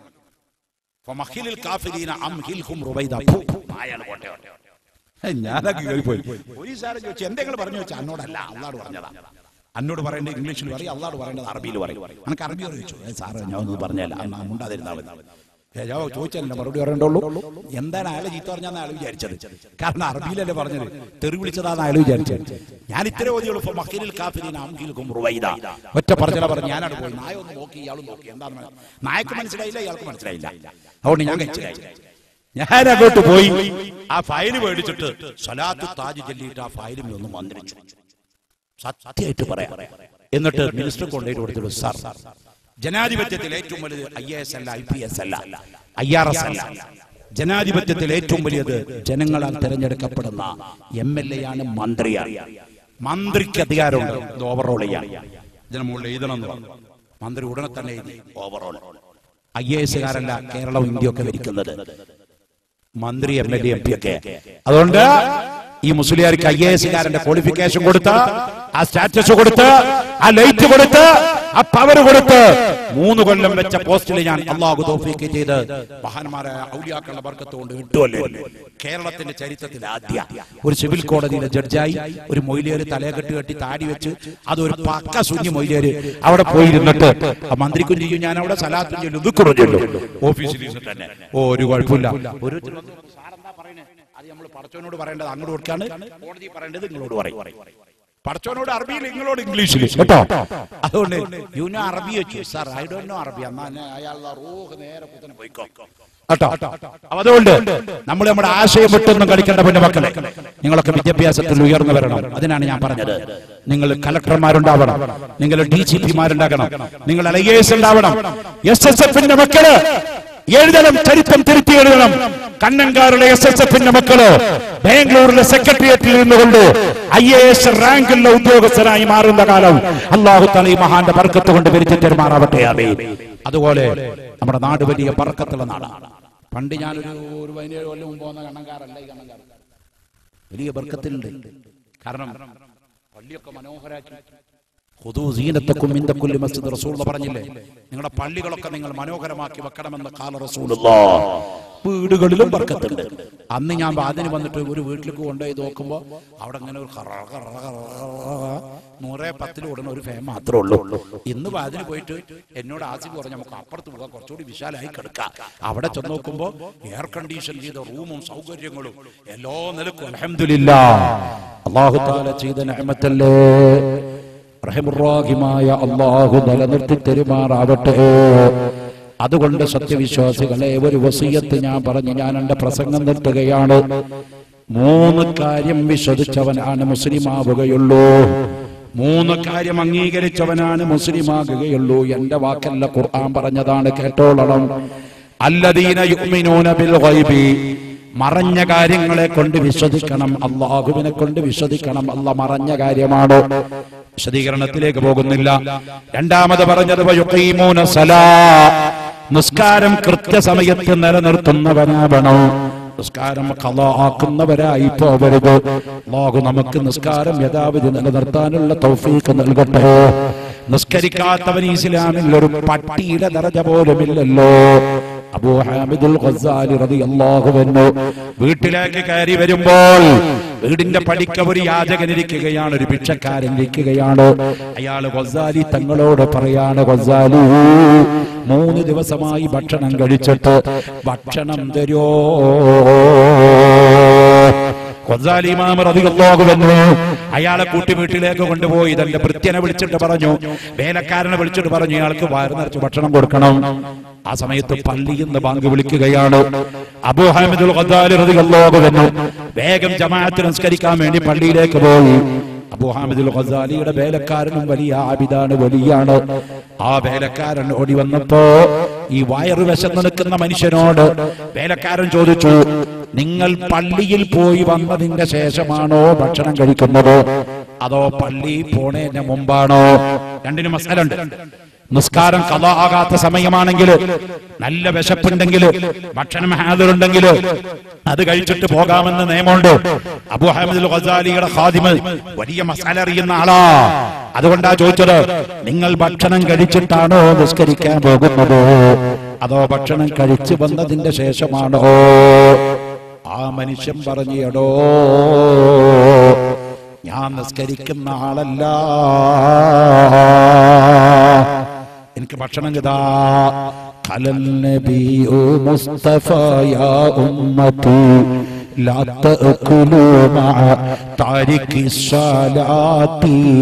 ഫമഹിലിൽ കാഫിരീന അംഹിൽഹും റുബൈദ. ഫു, നായാണ് കോട്ടയോട്ടെ. ഹേയ്, ഞാനൊക്കെ കയറിപ്പോയി പോലീസുകാരൻ ചോദിച്ചു എന്തെങ്കിലും പറഞ്ഞു വെച്ചാൽ അന്നോടല്ല അള്ളാട് പറഞ്ഞതാ അന്നോട് പറയേണ്ടത് ഇംഗ്ലീഷിൽ പറയും അള്ളാട് പറയേണ്ടത് അറബിയിൽ പറയും എനിക്ക് അറബി ചോദിച്ചു ഏ സാറ് ഞാൻ ഒന്നും പറഞ്ഞല്ല അന്നാ മുണ്ടാതിരുന്നാ മതി ഏ, ഞാൻ ചോദിച്ചല്ല മറുപടി പറയണ്ടുള്ളൂ എന്താണ് അയാൾ ചീത്ത പറഞ്ഞാന്ന് അയാൾ വിചാരിച്ചത് കാരണം അറബിയിലല്ലേ പറഞ്ഞത് തെറി വിളിച്ചതാന്ന് അയാൾ വിചാരിച്ചത് ഞാൻ ഇത്ര ഓതിയുള്ളൂ ഇപ്പൊ മഹീലിൽ കാഫിരീന അംഹിൽഹും റുബൈദ. ഒറ്റ പറഞ്ഞാ പറഞ്ഞു ഞാനാണ് പോയി നായ ഒന്ന് നോക്കി ഇയാളും നോക്കി എന്താന്ന് നായക്ക് മനസ്സിലായില്ല ഇയാൾക്ക് മനസ്സിലായില്ല അതുകൊണ്ട് ഞാൻ കഴിച്ചില്ല ഞാൻ അങ്ങോട്ട് പോയി ആ ഫയൽ മേടിച്ചിട്ട് സലാത്തു താജ് ചൊല്ലിയിട്ട് ആ ഫയലും ഒന്ന് മന്ത്രിച്ചു സത്യമായിട്ട് പറയാം എന്നിട്ട് മിനിസ്റ്റർ കൊണ്ടുപോയി കൊടുത്തിട്ടു സാർ ജനാധിപത്യത്തിൽ ഏറ്റവും വലുത് ഐ എ എസ് അല്ല ഐ പി എസ് അല്ല ഐ ആർ എസ് അല്ല ജനാധിപത്യത്തിൽ ഏറ്റവും വലിയത് ജനങ്ങളാൽ തിരഞ്ഞെടുക്കപ്പെടുന്ന എം എൽ എ ആണ് മന്ത്രിയാണ് മന്ത്രിക്ക് അധികാരമുണ്ട് ഇത് ഓവറോൾ ചെയ്യാൻ ഇതിന് മുകളിൽ എഴുതണം എന്ന് പറഞ്ഞു മന്ത്രി ഉടനെ തന്നെ എഴുതി ഓവറോൾ ഐ എ എസുകാരല്ല കേരളവും ഇന്ത്യയൊക്കെ ഭരിക്കുന്നത് മന്ത്രി M L A M P ഒക്കെ അതുകൊണ്ട് ഈ മുസ്ലിയാർക്ക് ഐ എ എസുകാരന്റെ ക്വാളിഫിക്കേഷൻ കൊടുത്ത് ആ സ്റ്റാറ്റസ് കൊടുത്ത് ആ ലൈറ്റ് കൊടുത്ത് ആ പവർ കൊടുത്ത് മൂന്ന് കൊല്ലം വെച്ച പോസ്റ്റിൽ ഞാൻ അള്ളാഹു തോഫീക്ക് ചെയ്ത് മഹാന്മാരായ ഔലിയാക്കളുടെ വർക്കത്ത് കൊണ്ട് കിട്ടുമല്ലേ കേരളത്തിന്റെ ചരിത്രത്തിൽ ആദ്യ ഒരു സിവിൽ കോടതിയിലെ ജഡ്ജായി ഒരു മൊയിലേര് തലയെക്കെട്ട് കെട്ടി താടി വെച്ച് അതൊരു പക്ക ശൂന്യ മൊയിലേര് അവിടെ പോയിരുന്നിട്ട് ആ മന്ത്രിക്കും ചെയ്യും ഞാൻ അവിടെ സലാത്തും ചൊല്ലും ദുഃഖറും ചൊല്ലും ഓഫീസിൽ ഇരുന്നിട്ട് തന്നെ ഓ ഒരു കുഴപ്പമില്ല ഒരു സാറെന്താ പറയണേ അത് നമ്മൾ പടച്ചവനോട് പറയേണ്ടത് അങ്ങോട്ട് കൊടുക്കാണ് കോടതി പറയേണ്ടത് നിങ്ങളോട് പറയും പടച്ചവനോട് അറബിയിൽ നിങ്ങളോട് ഇംഗ്ലീഷിൽ കേട്ടോ അതുകൊണ്ട് യുനോ അറബി വെച്ചു സാർ ഐ ഡോണ്ട് നോ അറബി എന്നാ ഞാൻ അയാളുടെ റൂഹ് നേരെ കുത്തനെ പോയിക്കോ കേട്ടോ അപ്പൊ അതുകൊണ്ട് നമ്മൾ നമ്മുടെ ആശയം വിട്ടൊന്നും കളിക്കേണ്ട പിന്നെ മക്കളെ നിങ്ങളൊക്കെ വിദ്യാഭ്യാസത്തിൽ ഉയർന്നു വരണം അതിനാണ് ഞാൻ പറഞ്ഞത് നിങ്ങൾ കലക്ടർമാരുണ്ടാവണം നിങ്ങൾ ഡി ജി പിമാരുണ്ടാകണം നിങ്ങൾ ഐ എസ് ഉണ്ടാവണം എസ് എസ് എഫിന്റെ മക്കള് എഴുതണം ചരിത്രം തിരുത്തി എഴുതണം കണ്ണങ്കാരുടെ എസ് എസ് എഫിന്റെ മക്കള് ബാംഗ്ലൂരിലെ സെക്രട്ടേറിയറ്റിൽ നിന്നുകൊണ്ട് ഐ എ എസ് റാങ്കിലുള്ള ഉദ്യോഗസ്ഥരായി മാറുന്ന കാലം അള്ളാഹു തല ഈ മഹാന്റെ ബർക്കത്ത് കൊണ്ട് വരുത്തി തെരുമാറാവട്ടെ അമേ അതുപോലെ നമ്മുടെ നാട് വലിയ ബർക്കത്തുള്ള നാടാണ് പണ്ട് ഞാനൊരു ഒരു പതിനേഴ് കൊല്ലം മുമ്പ് വന്ന കണ്ണങ്കാരല്ല ഈ കണ്ണങ്കാരൻ വലിയ ബർക്കത്തിലുണ്ട് കാരണം പള്ളിയൊക്കെ മനോഹരാക്കി ഖുദൂ സീനത്തക്കും ഇൻദ കുല്ലി മസ്ജിദ് റസൂൽ പറഞ്ഞില്ലേ നിങ്ങളുടെ പള്ളികളൊക്കെ നിങ്ങൾ മനോഹരമാക്കി വെക്കണമെന്ന് കാല റസൂലുള്ളാ വീടുകളിലും ബർക്കത്തുണ്ട് അന്ന് ഞാൻ അതിന് വന്നിട്ട് ഒരു വീട്ടിലേക്ക് കൊണ്ടുപോയി നോക്കുമ്പോ അവിടെ അങ്ങനെ ഒരു കറ കറ കറ കറ നൂറെ പത്തിൽ ഓടുന്ന ഒരു ഫാൻ മാത്രമേ ഉള്ളൂ ഇന്ന് അതിന് പോയിട്ട് എന്നോട് ആസിഫ് പറഞ്ഞു നമുക്ക് അപ്പുറത്ത് പോകാം കുറച്ചുകൂടി വിശാലമായി കിടക്കാം അവിടെ ചെന്ന് നോക്കുമ്പോ എയർ കണ്ടീഷൻ ചെയ്ത റൂമും സൗകര്യങ്ങളും എല്ലാ നിലക്കും അൽഹംദുലില്ലാ അള്ളാഹു താല ചെയ്ത നഹമത്തല്ലേ റഹിമുറാഹിമായ അള്ളാഹു നിലനിർത്തി തെരുമാറാവട്ടെ അതുകൊണ്ട് സത്യവിശ്വാസികളെ ഒരു വസീയത്ത് ഞാൻ പറഞ്ഞു ഞാൻ എന്റെ പ്രസംഗം നിർത്തുകയാണ് മൂന്ന് കാര്യം വിശ്വസിച്ചവനാണ് മുസ്ലിം ആവുകയുള്ളൂ മൂന്ന് കാര്യം അംഗീകരിച്ചവനാണ് മുസ്ലിം ആകുകയുള്ളൂ എന്റെ വാക്കല്ല ഖുർആൻ പറഞ്ഞതാണ് കേട്ടോളണം അല്ലദീന യുഅ്മിനൂന ബിൽ ഗൈബി മറഞ്ഞ കാര്യങ്ങളെ കൊണ്ട് വിശ്വസിക്കണം അള്ളാഹുവിനെ കൊണ്ട് വിശ്വസിക്കണം അല്ല മറഞ്ഞ കാര്യമാണോ വിശദീകരണത്തിലേക്ക് പോകുന്നില്ല രണ്ടാമത് പറഞ്ഞത് വയുഖീമൂന സലാ. നിസ്കാരം കൃത്യസമയത്ത് നിലനിർത്തുന്നവനാവണോ നിസ്കാരം ഖളാ ആക്കുന്നവരായി പോവരുത് അള്ളാഹു നമുക്ക് നിസ്കാരം യഥാവിധി നിലനിർത്താനുള്ള തൗഫീഖ് നൽകട്ടെ നിസ്കരിക്കാത്തവൻ ഇസ്ലാമിൽ ഒരു പട്ടിയുടെ ദറജ പോലുമില്ലല്ലോ അബൂ ഹാമിദുൽ ഖസാലി റളിയല്ലാഹു അൻഹു വീട്ടിലേക്ക് കയറി വരുമ്പോൾ വീടിന്റെ പടിക്ക ഒരു യാചകൻ ഇരിക്കുകയാണ് ഒരു ഭിക്ഷക്കാരൻ ഇരിക്കുകയാണ് അയാൾ ഖസാലി തങ്ങളോട് പറയാണ് ഖസാലി മൂന്ന് ദിവസമായി ഭക്ഷണം കഴിച്ചിട്ട് ഭക്ഷണം തരോ ഖസാലി ഇമാം റളിയല്ലാഹു അൻഹു അയാളെ കൂട്ടി വീട്ടിലേക്ക് കൊണ്ടുപോയി തന്റെ ഭൃത്യനെ വിളിച്ചിട്ട് പറഞ്ഞു വേലക്കാരനെ വിളിച്ചിട്ട് പറഞ്ഞു ഇയാൾക്ക് വയറ് നിറച്ച് ഭക്ഷണം കൊടുക്കണം ആ സമയത്ത് പള്ളിയിൽ നിന്ന് ബാങ്ക് വിളിക്കുകയാണ് അബൂ ഹാമിദുൽ ഖസാലി റളിയല്ലാഹു അൻഹു വേഗം ജമാഅത്ത് നിസ്കരിക്കാൻ വേണ്ടി പള്ളിയിലേക്ക് പോയി അബൂ ഹാമിദുൽ ഖസാലിയുടെ വേലക്കാരനും വലിയ ആബിദാണ് വലിയാണ് ആ വേലക്കാരൻ ഓടി വന്നപ്പോ ഈ വയറ് വിശന്ന് നിൽക്കുന്ന മനുഷ്യനോട് വേലക്കാരൻ ചോദിച്ചു നിങ്ങൾ പള്ളിയിൽ പോയി വന്നതിന്റെ ശേഷമാണോ ഭക്ഷണം കഴിക്കുന്നത് അതോ പള്ളി പോണേന്റെ മുമ്പാണോ രണ്ടിനും മസാലുണ്ട് നിസ്കാരം കഥ ആകാത്ത സമയമാണെങ്കിൽ നല്ല വിശപ്പുണ്ടെങ്കിൽ ഭക്ഷണം ഹാജറുണ്ടെങ്കിൽ അത് കഴിച്ചിട്ട് പോകാമെന്ന് നിയമമുണ്ട് അബു അഹമ്മദ് ഖസാലിയുടെ ഖാദിമ് വലിയ മസാല അറിയുന്ന ആളാ അതുകൊണ്ടാ ചോദിച്ചത് നിങ്ങൾ ഭക്ഷണം കഴിച്ചിട്ടാണോ നിസ്കരിക്കാൻ പോകുന്നത് അതോ ഭക്ഷണം കഴിച്ചു വന്നതിന്റെ ശേഷമാണോ ആ മനുഷ്യൻ പറഞ്ഞിയടോ ഞാൻ നിസ്കരിക്കുന്ന ആളല്ല എനിക്ക് ഭക്ഷണം കിതാ കലൽ നബിയു മുസ്തഫ യാ ഉമ്മത്തി لا تأكلوا مع تارك الصلاة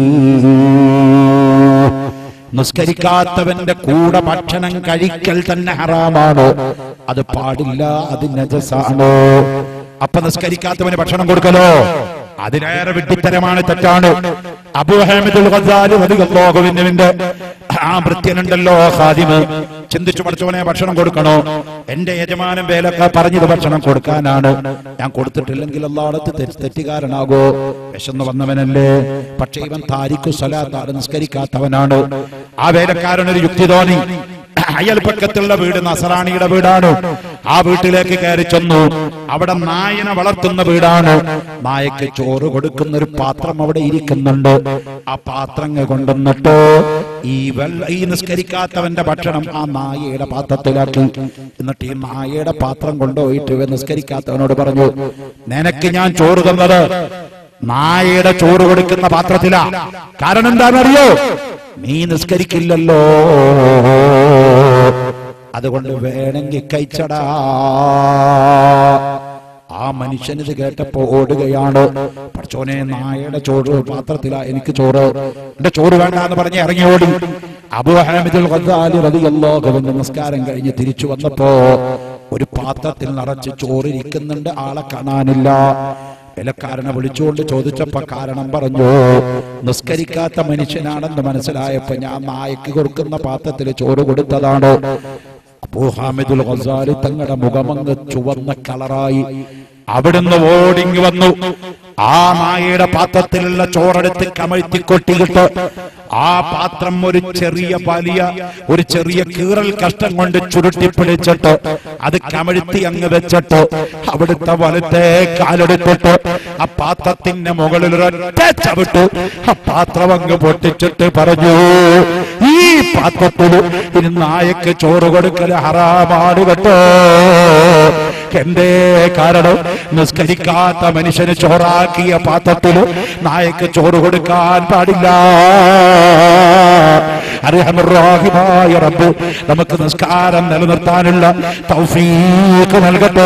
നിസ്കരിക്കാത്തവന്റെ കൂടെ ഭക്ഷണം കഴിക്കൽ തന്നെ ഹറാമാണ് അത് പാടില്ല അത് നജസാണ് അപ്പൊ നിസ്കരിക്കാത്തവന് ഭക്ഷണം കൊടുക്കലോ അതിലേറെ വിഡ്ഢിത്തരമാണ് തെറ്റാണ് അബൂ ഹാമിദുൽ ഖസാലി റളിയല്ലാഹുവിന്റെ ആ ഭൃത്യനുണ്ടല്ലോ ഖാദിമ് ചിന്തിച്ചു പഠിച്ചവനെ ഭക്ഷണം കൊടുക്കണോ എന്റെ യജമാനൻ വേലക്ക പറഞ്ഞത് ഭക്ഷണം കൊടുക്കാനാണ് ഞാൻ കൊടുത്തിട്ടില്ലെങ്കിൽ അല്ലാടത്ത് തെറ്റ് തെറ്റുകാരനാകോ വിശന്ന് വന്നവനല്ലേ പക്ഷേ ഇവൻ താരിഖു സലാത്താണ് നിസ്കരിക്കാത്തവനാണ് ആ വേലക്കാരൻ ഒരു യുക്തി തോന്നി അയൽപക്കത്തുള്ള വീട് നസറാണിയുടെ വീടാണ് ആ വീട്ടിലേക്ക് കയറി ചെന്നു അവിടെ നായനെ വളർത്തുന്ന വീടാണ് നായക്ക് ചോറ് കൊടുക്കുന്ന ഒരു പാത്രം അവിടെ ഇരിക്കുന്നുണ്ട് ആ പാത്രങ്ങൾ കൊണ്ടുവന്നിട്ട് ഈ വെള്ള ഈ നിസ്കരിക്കാത്തവന്റെ ഭക്ഷണം ആ നായയുടെ പാത്രത്തിലാക്കി എന്നിട്ട് ഈ നായയുടെ പാത്രം കൊണ്ടുപോയിട്ട് ഇവൻ നിസ്കരിക്കാത്തവനോട് പറഞ്ഞു നിനക്ക് ഞാൻ ചോറ് തന്നത് നായയുടെ ചോറ് കൊടുക്കുന്ന പാത്രത്തിലാ കാരണം എന്താണെന്നറിയോ നീ നിസ്കരിക്കില്ലല്ലോ അതുകൊണ്ട് വേണമെങ്കിൽ കഴിച്ചടാ ആ മനുഷ്യൻ ഇത് കേട്ടപ്പോ ഓടുകയാണ് പഠിച്ചോനെ നായയുടെ ചോറ് പാത്രത്തിലാ എനിക്ക് ചോറ് എന്റെ ചോറ് വേണ്ട എന്ന് പറഞ്ഞ് ഇറങ്ങി ഓടി അബു ഹാമിദുൽ ഖദ്ദാലി റളിയല്ലാഹു അൻഹു നമസ്കാരം കഴിഞ്ഞ് തിരിച്ചു വന്നപ്പോ ഒരു പാത്രത്തിൽ നിറച്ച് ചോറിരിക്കുന്നുണ്ട് ആളെ കാണാനില്ല വിലക്കാരനെ വിളിച്ചുകൊണ്ട് ചോദിച്ചപ്പോ കാരണം പറഞ്ഞു നിസ്കരിക്കാത്ത മനുഷ്യനാണെന്ന് മനസ്സിലായപ്പോ ഞാൻ നായക്ക് കൊടുക്കുന്ന പാത്രത്തിൽ ചോറ് കൊടുത്തതാണ് അബൂ ഹാമിദുൽ ഖസാലി തങ്ങളുടെ മുഖമങ്ങ് ചുവന്ന കളറായി അവിടുന്ന് ഓടിങ്ങി വന്നു ആ നായയുടെ പാത്രത്തിലുള്ള ചോറെടുത്ത് കമഴ്ത്തി കൊട്ടിയിട്ട് ആ പാത്രം ഒരു ചെറിയ വലിയ ഒരു ചെറിയ കീറൽ കഷ്ടം കൊണ്ട് ചുരുട്ടി പിടിച്ചിട്ട് അത് കമഴ്ത്തി അങ്ങ് വെച്ചിട്ട് അവിടുത്തെ വലത്തെ കാലെടുത്തിട്ട് ആ പാത്രത്തിന്റെ മുകളിൽ ഒരൊറ്റ ചവിട്ടു ആ പാത്രം അങ്ങ് പൊട്ടിച്ചിട്ട് പറഞ്ഞു ഈ പാത്രത്തിൽ ഇനി നായക്ക് ചോറ് കൊടുക്കൽ ഹറാമാണ് കേട്ടോ എന്തേ കാരണം നിസ്കരിക്കാത്ത മനുഷ്യന് ചോറാക്കിയ പാത്രത്തിൽ നായക്ക് ചോറ് കൊടുക്കാൻ പാടില്ല അറിയാമായ റബ്ബ് നമുക്ക് നിസ്കാരം നിലനിർത്താനുള്ള തൗഫീഖ് നൽകട്ടെ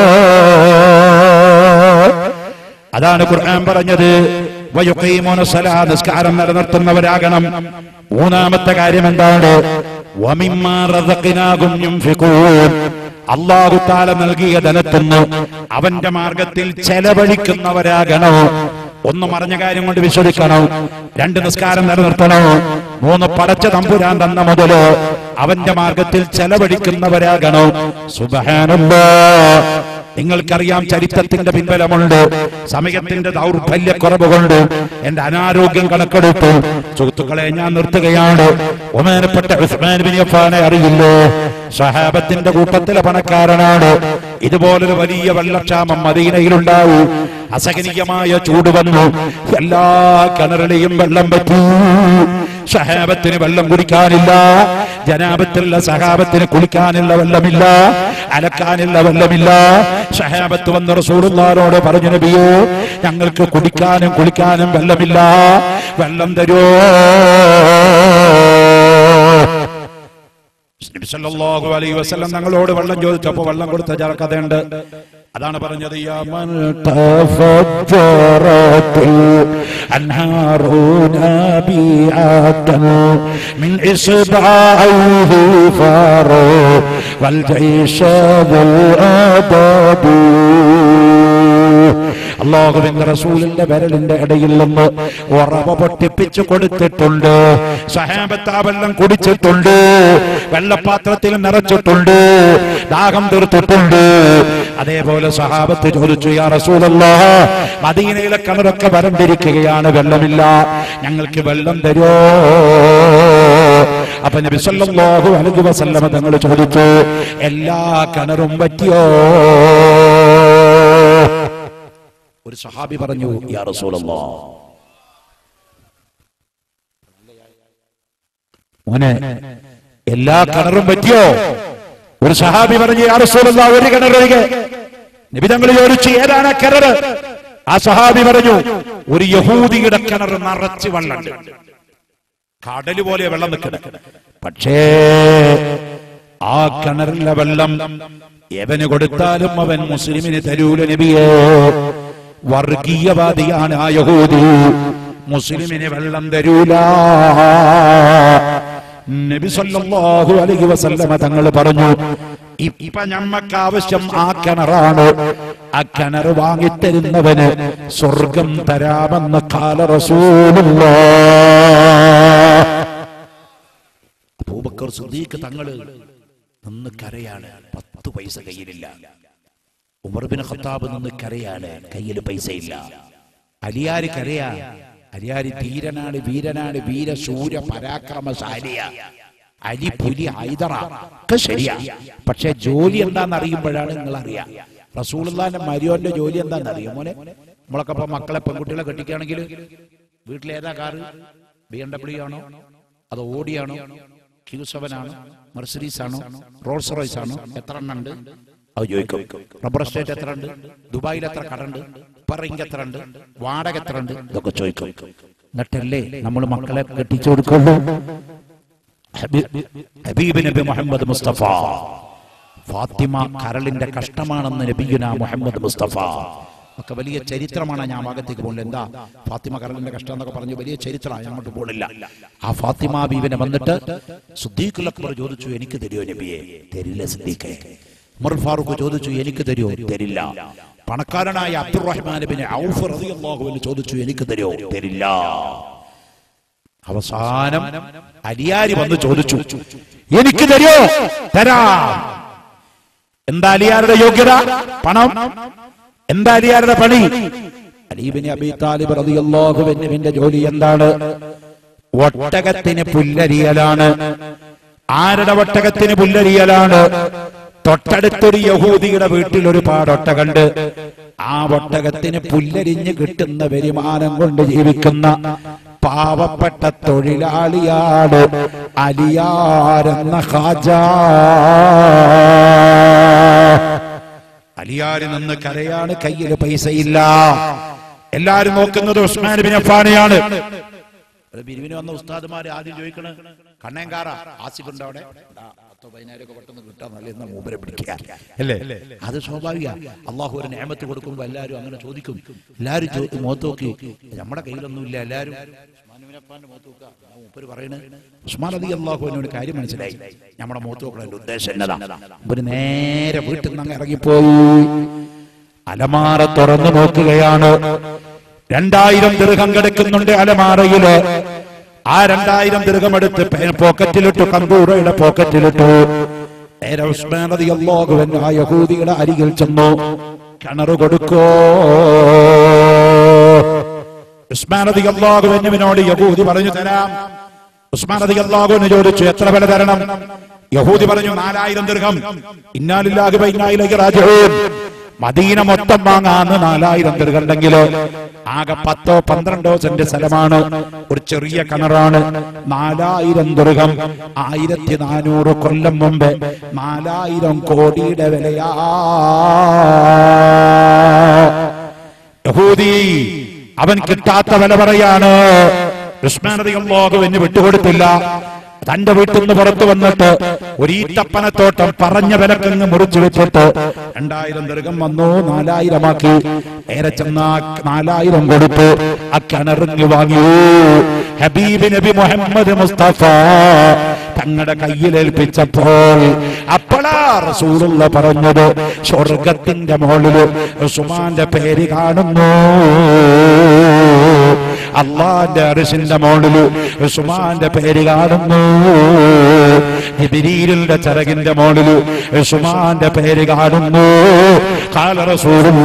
അതാണ് ഖുർആൻ പറഞ്ഞത് വയുഖീമൂന സലാ നിസ്കാരം നിലനിർത്തുന്നവരാകണം മൂന്നാമത്തെ കാര്യം എന്താണ് വമിമ്മാ റസഖ്നാകും യുൻഫിഖൂൻ അള്ളാഹു താല നൽകിയ ധനത്തുനിന്ന് അവന്റെ മാർഗത്തിൽ ചെലവഴിക്കുന്നവരാകണോ ഒന്ന് മറഞ്ഞ കാര്യം കൊണ്ട് വിശ്വസിക്കണോ രണ്ട് നിസ്കാരം നിലനിർത്തണോ മൂന്ന് പടച്ച തമ്പുരാൻ തന്ന മുതല് അവന്റെ മാർഗത്തിൽ ചെലവഴിക്കുന്നവരാകണോ സുബഹാനല്ലാ നിങ്ങൾക്കറിയാം ചരിത്രത്തിന്റെ പിൻബലമുണ്ട് സമയത്തിന്റെ ദൗർബല്യക്കുറവ് കൊണ്ട് എന്റെ അനാരോഗ്യം കണക്കെടുത്തു സുഹൃത്തുക്കളെ ഞാൻ നിർത്തുകയാണ് ഒമേനപ്പെട്ട ഉസ്മാൻ ബിൻ അഫ്ഫാനെ അറിയില്ലേ സഹാബത്തിന്റെ കൂട്ടത്തിലെ പണക്കാരനാണ് ഇതുപോലൊരു വലിയ വെള്ളക്ഷാമം മദീനയിലുണ്ടാവും അസഹനീയമായ ചൂട് വന്നു എല്ലാ കിണറിലെയും വെള്ളം പറ്റി സഹാബത്തിന് വെള്ളം കുടിക്കാനില്ല ജനാപത്തുള്ള സഹാബത്തിന് കുളിക്കാനുള്ള വെള്ളമില്ല അലക്കാനുള്ള വെള്ളമില്ല സഹാബത്ത് വന്ന റസൂലുള്ളാരോട് പറഞ്ഞു നബിയോ ഞങ്ങൾക്ക് കുടിക്കാനും കുളിക്കാനും വെള്ളമില്ല വെള്ളം തരോ നബി സല്ലല്ലാഹു അലൈഹി വസല്ലം ഞങ്ങളോട് വെള്ളം ചോദിച്ചപ്പോൾ വെള്ളം കൊടുത്ത ചില കഥയുണ്ട് അതാണ് പറഞ്ഞത് യാ മൻ تفجرت الأنهار نبيعة من إصبعيه فاروا والجيش ذو الأبد അള്ളാഹുവിന്റെ റസൂലിന്റെ വിരലിന്റെ ഇടയിൽ നിന്ന് ഉറവ പൊട്ടിപ്പിച്ചു കൊടുത്തിട്ടുണ്ട് സഹാബത്ത് ആ വെള്ളം കുടിച്ചിട്ടുണ്ട് വെള്ളപ്പാത്രത്തിൽ നിറച്ചിട്ടുണ്ട് ദാഹം തീർത്തിട്ടുണ്ട് അതേപോലെ സഹാബത്ത് ചോദിച്ചു യാ റസൂലല്ല മദീനയിലെ കിണറൊക്കെ വരണ്ടിരിക്കുകയാണ് വെള്ളമില്ല ഞങ്ങൾക്ക് വെള്ളം തരോ അപ്പൊ നബി സല്ലല്ലാഹു അലൈഹി വസല്ലമ തങ്ങൾ ചോദിച്ചു എല്ലാ കിണറും പറ്റിയോ ഒരു സഹാബി പറഞ്ഞു യാ റസൂലല്ലാ മോനെ എല്ലാ കിണറും പറ്റിയോ ഒരു സഹാബി പറഞ്ഞു യാ റസൂലല്ലാ ഒരു കിണറൊഴികെ നബി തങ്ങൾ ചോദിച്ചു ഏതാണ് ആ കിണർ ആ സഹാബി പറഞ്ഞു ഒരു യഹൂദിയുടെ കിണർ നിറച്ച് വെള്ളം കടല് പോലെ വെള്ളം നിൽക്കണം പക്ഷേ ആ കിണറിലെ വെള്ളം എവന് കൊടുത്താലും അവൻ മുസ്ലിമിന് തരൂല നബിയെ വർഗീയവാദിയാണ് ആ യഹൂദി മുസ്ലിമിന് വെള്ളം തരൂല നബി സല്ലല്ലാഹു അലൈഹി വസല്ലമ തങ്ങൾ പറഞ്ഞു ഇപ്പൊ ഞമ്മക്ക് ആവശ്യം ആ കിണറാണ് ആ കിണർ വാങ്ങിത്തരുന്നവന് സ്വർഗം തരാമെന്ന് കാല റസൂലുള്ള അബൂബക്കർ സുദ്ദീഖ് തങ്ങള് നിന്ന് കരയാണ് പത്ത് പൈസ കയ്യിലില്ല ഉമർബിൻ ഖത്താബ് നിന്ന് കരയാണ് കയ്യിൽ പൈസയില്ല അലിയാര് കരയാ അലിയാര് ധീരനാണ് വീരനാണ് വീരശൂര പരാക്രമശാലിയ അലി പുലി ഹൈദറ ഒക്കെ ശരിയാ പക്ഷെ ജോലി എന്താന്ന് അറിയുമ്പോഴാണ് നിങ്ങൾ അറിയാ റസൂലുള്ളാന്റെ മരിയോന്റെ ജോലി എന്താന്ന് അറിയാം മോനെ നമ്മളൊക്കെ ഇപ്പൊ മക്കളെ പെൺകുട്ടികളെ കെട്ടിക്കുകയാണെങ്കിൽ വീട്ടിലേതാ കാറ് ബി എം ഡബ്ല്യു ആണോ അത് ഓടിയാണോ ക്യൂ സെവൻ ആണോ മെർസഡീസ് ആണോ റോൾസ് റോയ്സ് ആണോ എത്ര എണ്ണം ഉണ്ട് അത് ചോദിക്കും റബ്ബർ എസ്റ്റേറ്റ് എത്ര ഉണ്ട് ദുബായിൽ എത്ര കടണ്ട് പറയിങ് എത്ര ഉണ്ട് വാടക എത്ര ഉണ്ട് ഇതൊക്കെ ചോദിക്കും എന്നിട്ടല്ലേ നമ്മൾ മക്കളെ കെട്ടിച്ചു കൊടുക്കുള്ളൂ ഹബീ- ഹബീബ് നബി മുഹമ്മദ് മുസ്തഫ ഫാത്തിമ കരളിന്റെ കഷ്ടമാണെന്ന് നബിയുന മുഹമ്മദ് മുസ്തഫ ഒക്കെ വലിയ ചരിത്രമാണ് ഞാൻ ഭാഗത്തേക്ക് പോകുന്നത് എന്താ ഫാത്തിമ കരളിന്റെ കഷ്ടം എന്നൊക്കെ പറഞ്ഞു വലിയ ചരിത്രമാണ് ഞാൻ അങ്ങോട്ട് പോണില്ല ആ ഫാത്തിമ ബീവിനെ വന്നിട്ട് സുദ്ദീഖുൽ അക്ബർ ചോദിച്ചു എനിക്ക് തരുമോ നബിയെ തരില്ല സിദ്ദീഖെ ഉമർ ഫാറൂഖ് ചോദിച്ചു എനിക്ക് തരുമോ തരില്ല പണക്കാരനായ അബ്ദുറഹ്മാൻ ബിൻ ഔഫ് റളിയല്ലാഹു അൻഹു ചോദിച്ചു എനിക്ക് തരുമോ തരില്ല അവസാനം അലിയാരി വന്ന് ചോദിച്ചു എനിക്ക് തരുമോ തരാം എന്താ അലിയാരുടെ യോഗ്യത പണം എന്താ അലിയാരുടെ പണി അലീബിന് അബി താലിബ് റളിയല്ലാഹു അൻഹുവിന്റെ ജോലി എന്താണ് ഒട്ടകത്തിന് പുല്ലരിയലാണ് ആരുടെ ഒട്ടകത്തിന് പുല്ലരിയലാണ് തൊട്ടടുത്തൊരു യഹൂദിയുടെ വീട്ടിൽ ഒരു പാടൊട്ടകണ്ട് ആ ഒട്ടകത്തിന് പുല്ലരിഞ്ഞ് കിട്ടുന്ന വരുമാനം കൊണ്ട് ജീവിക്കുന്ന പാവപ്പെട്ട തൊഴിലാളിയാണ് അലിയാരെന്ന ഹാജ അലിയാരി നിന്ന് കരയാണ് കയ്യിൽ പൈസയില്ല എല്ലാരും നോക്കുന്നത് ഉസ്മാൻ ബിൻ അഫാനെയാണ് ഒരു പിരിവിന് വന്ന ഉസ്താദുമാര് ആദ്യം ചോദിക്കണ കണ്ണേങ്കാറ ആസിഫ് ഉണ്ട് അവിടെ ആ, പത്തോ പതിനായിരം ഒക്കെ പെട്ടെന്ന് കിട്ടാൻ നല്ല മൂപ്പരെ പിടിക്കുക അല്ലേ അത് സ്വാഭാവിക അള്ളാഹു ഒരു നിയമത്ത് കൊടുക്കുമ്പോ എല്ലാരും അങ്ങനെ ചോദിക്കും എല്ലാരും ചോ- മുഖത്ത് നോക്കി നമ്മുടെ കയ്യിലൊന്നുമില്ല എല്ലാരും ഉസ്മാൻ ബിൻ അഫ്ഫാന്റെ മുഖത്ത് നോക്കുക. ആ മൂപ്പര് പറയണ് ഉസ്മാൻ അലി അള്ളാഹു ഒരു കാര്യം മനസ്സിലായി നമ്മുടെ മുഖത്ത് നോക്കണ ഉദ്ദേശം എന്നതാ ഒരു നേരെ വീട്ടിൽ നിന്ന് അങ്ങ് ഇറങ്ങിപ്പോയി അലമാര തുറന്നു നോക്കുകയാണ് രണ്ടായിരം ദീർഘം കിടക്കുന്നുണ്ട് അലമാറയില് ആ രണ്ടായിരം ദീർഘം എടുത്ത് പേ- പോക്കറ്റിലിട്ടു കന്തൂറയുടെ പോക്കറ്റിലിട്ടു നേരെ ഉസ്മാൻ റളിയല്ലാഹു അൻഹു ആ യഹൂദിയുടെ അരികിൽ ചെന്നു കിണറ് കൊടുക്കോ ഉസ്മാൻ റളിയല്ലാഹു അൻഹുവിനോട് യഹൂദി പറഞ്ഞു തരാം ഉസ്മാൻ റളിയല്ലാഹു അൻഹു ചോദിച്ചു എത്ര വില തരണം യഹൂദി പറഞ്ഞു നാലായിരം ദീർഘം ഇന്നാലില്ലാഹി വ ഇന്നാ ഇലൈഹി റാജിഊൻ മദീന മൊത്തം വാങ്ങാന്ന് നാലായിരം ദീർഘമുണ്ടെങ്കിലോ ആകെ പത്തോ പന്ത്രണ്ടോ സെന്റ് സ്ഥലമാണ് ഒരു ചെറിയ കിണറാണ് നാലായിരം ദുർഗം ആയിരത്തി നാനൂറ് കൊല്ലം മുമ്പ് നാലായിരം കോടിയുടെ വിലയാ യഹൂദി അവൻ കിട്ടാത്ത വില പറയാണ് ഉസ്മാനതിയല്ലാഹുവിന് വിട്ടുകൊടുത്തില്ല തന്റെ വീട്ടിൽ നിന്ന് പുറത്തു വന്നിട്ട് ഒരു ഈത്തപ്പനത്തോട്ടം പറഞ്ഞ വിലക്കങ്ങ് മുറിച്ചു വെച്ചിട്ട് രണ്ടായിരം ദീർഘം വന്നു നാലായിരമാക്കി നേരെ ചെന്ന നാലായിരം കൊടുത്തു ആ കിണറിഞ്ഞു വാങ്ങി ഹബീബ് നബി മുഹമ്മദ് മുസ്തഫ തങ്ങളുടെ കയ്യിലേൽപ്പിച്ചപ്പോൾ അപ്പോഴാ റസൂലുള്ള പറഞ്ഞത് സ്വർഗത്തിന്റെ മുകളില് ഉസ്മാന്റെ പേര് കാണുന്നു അള്ളാന്റെ അരിശിന്റെ മുകളില് ഉസ്മാന്റെ പേര് കാണുന്നു ജിബിരീലിന്റെ ചിറകിന്റെ മുകളില് ഉസ്മാന്റെ പേര് കാണുന്നു കാല റസൂലുള്ള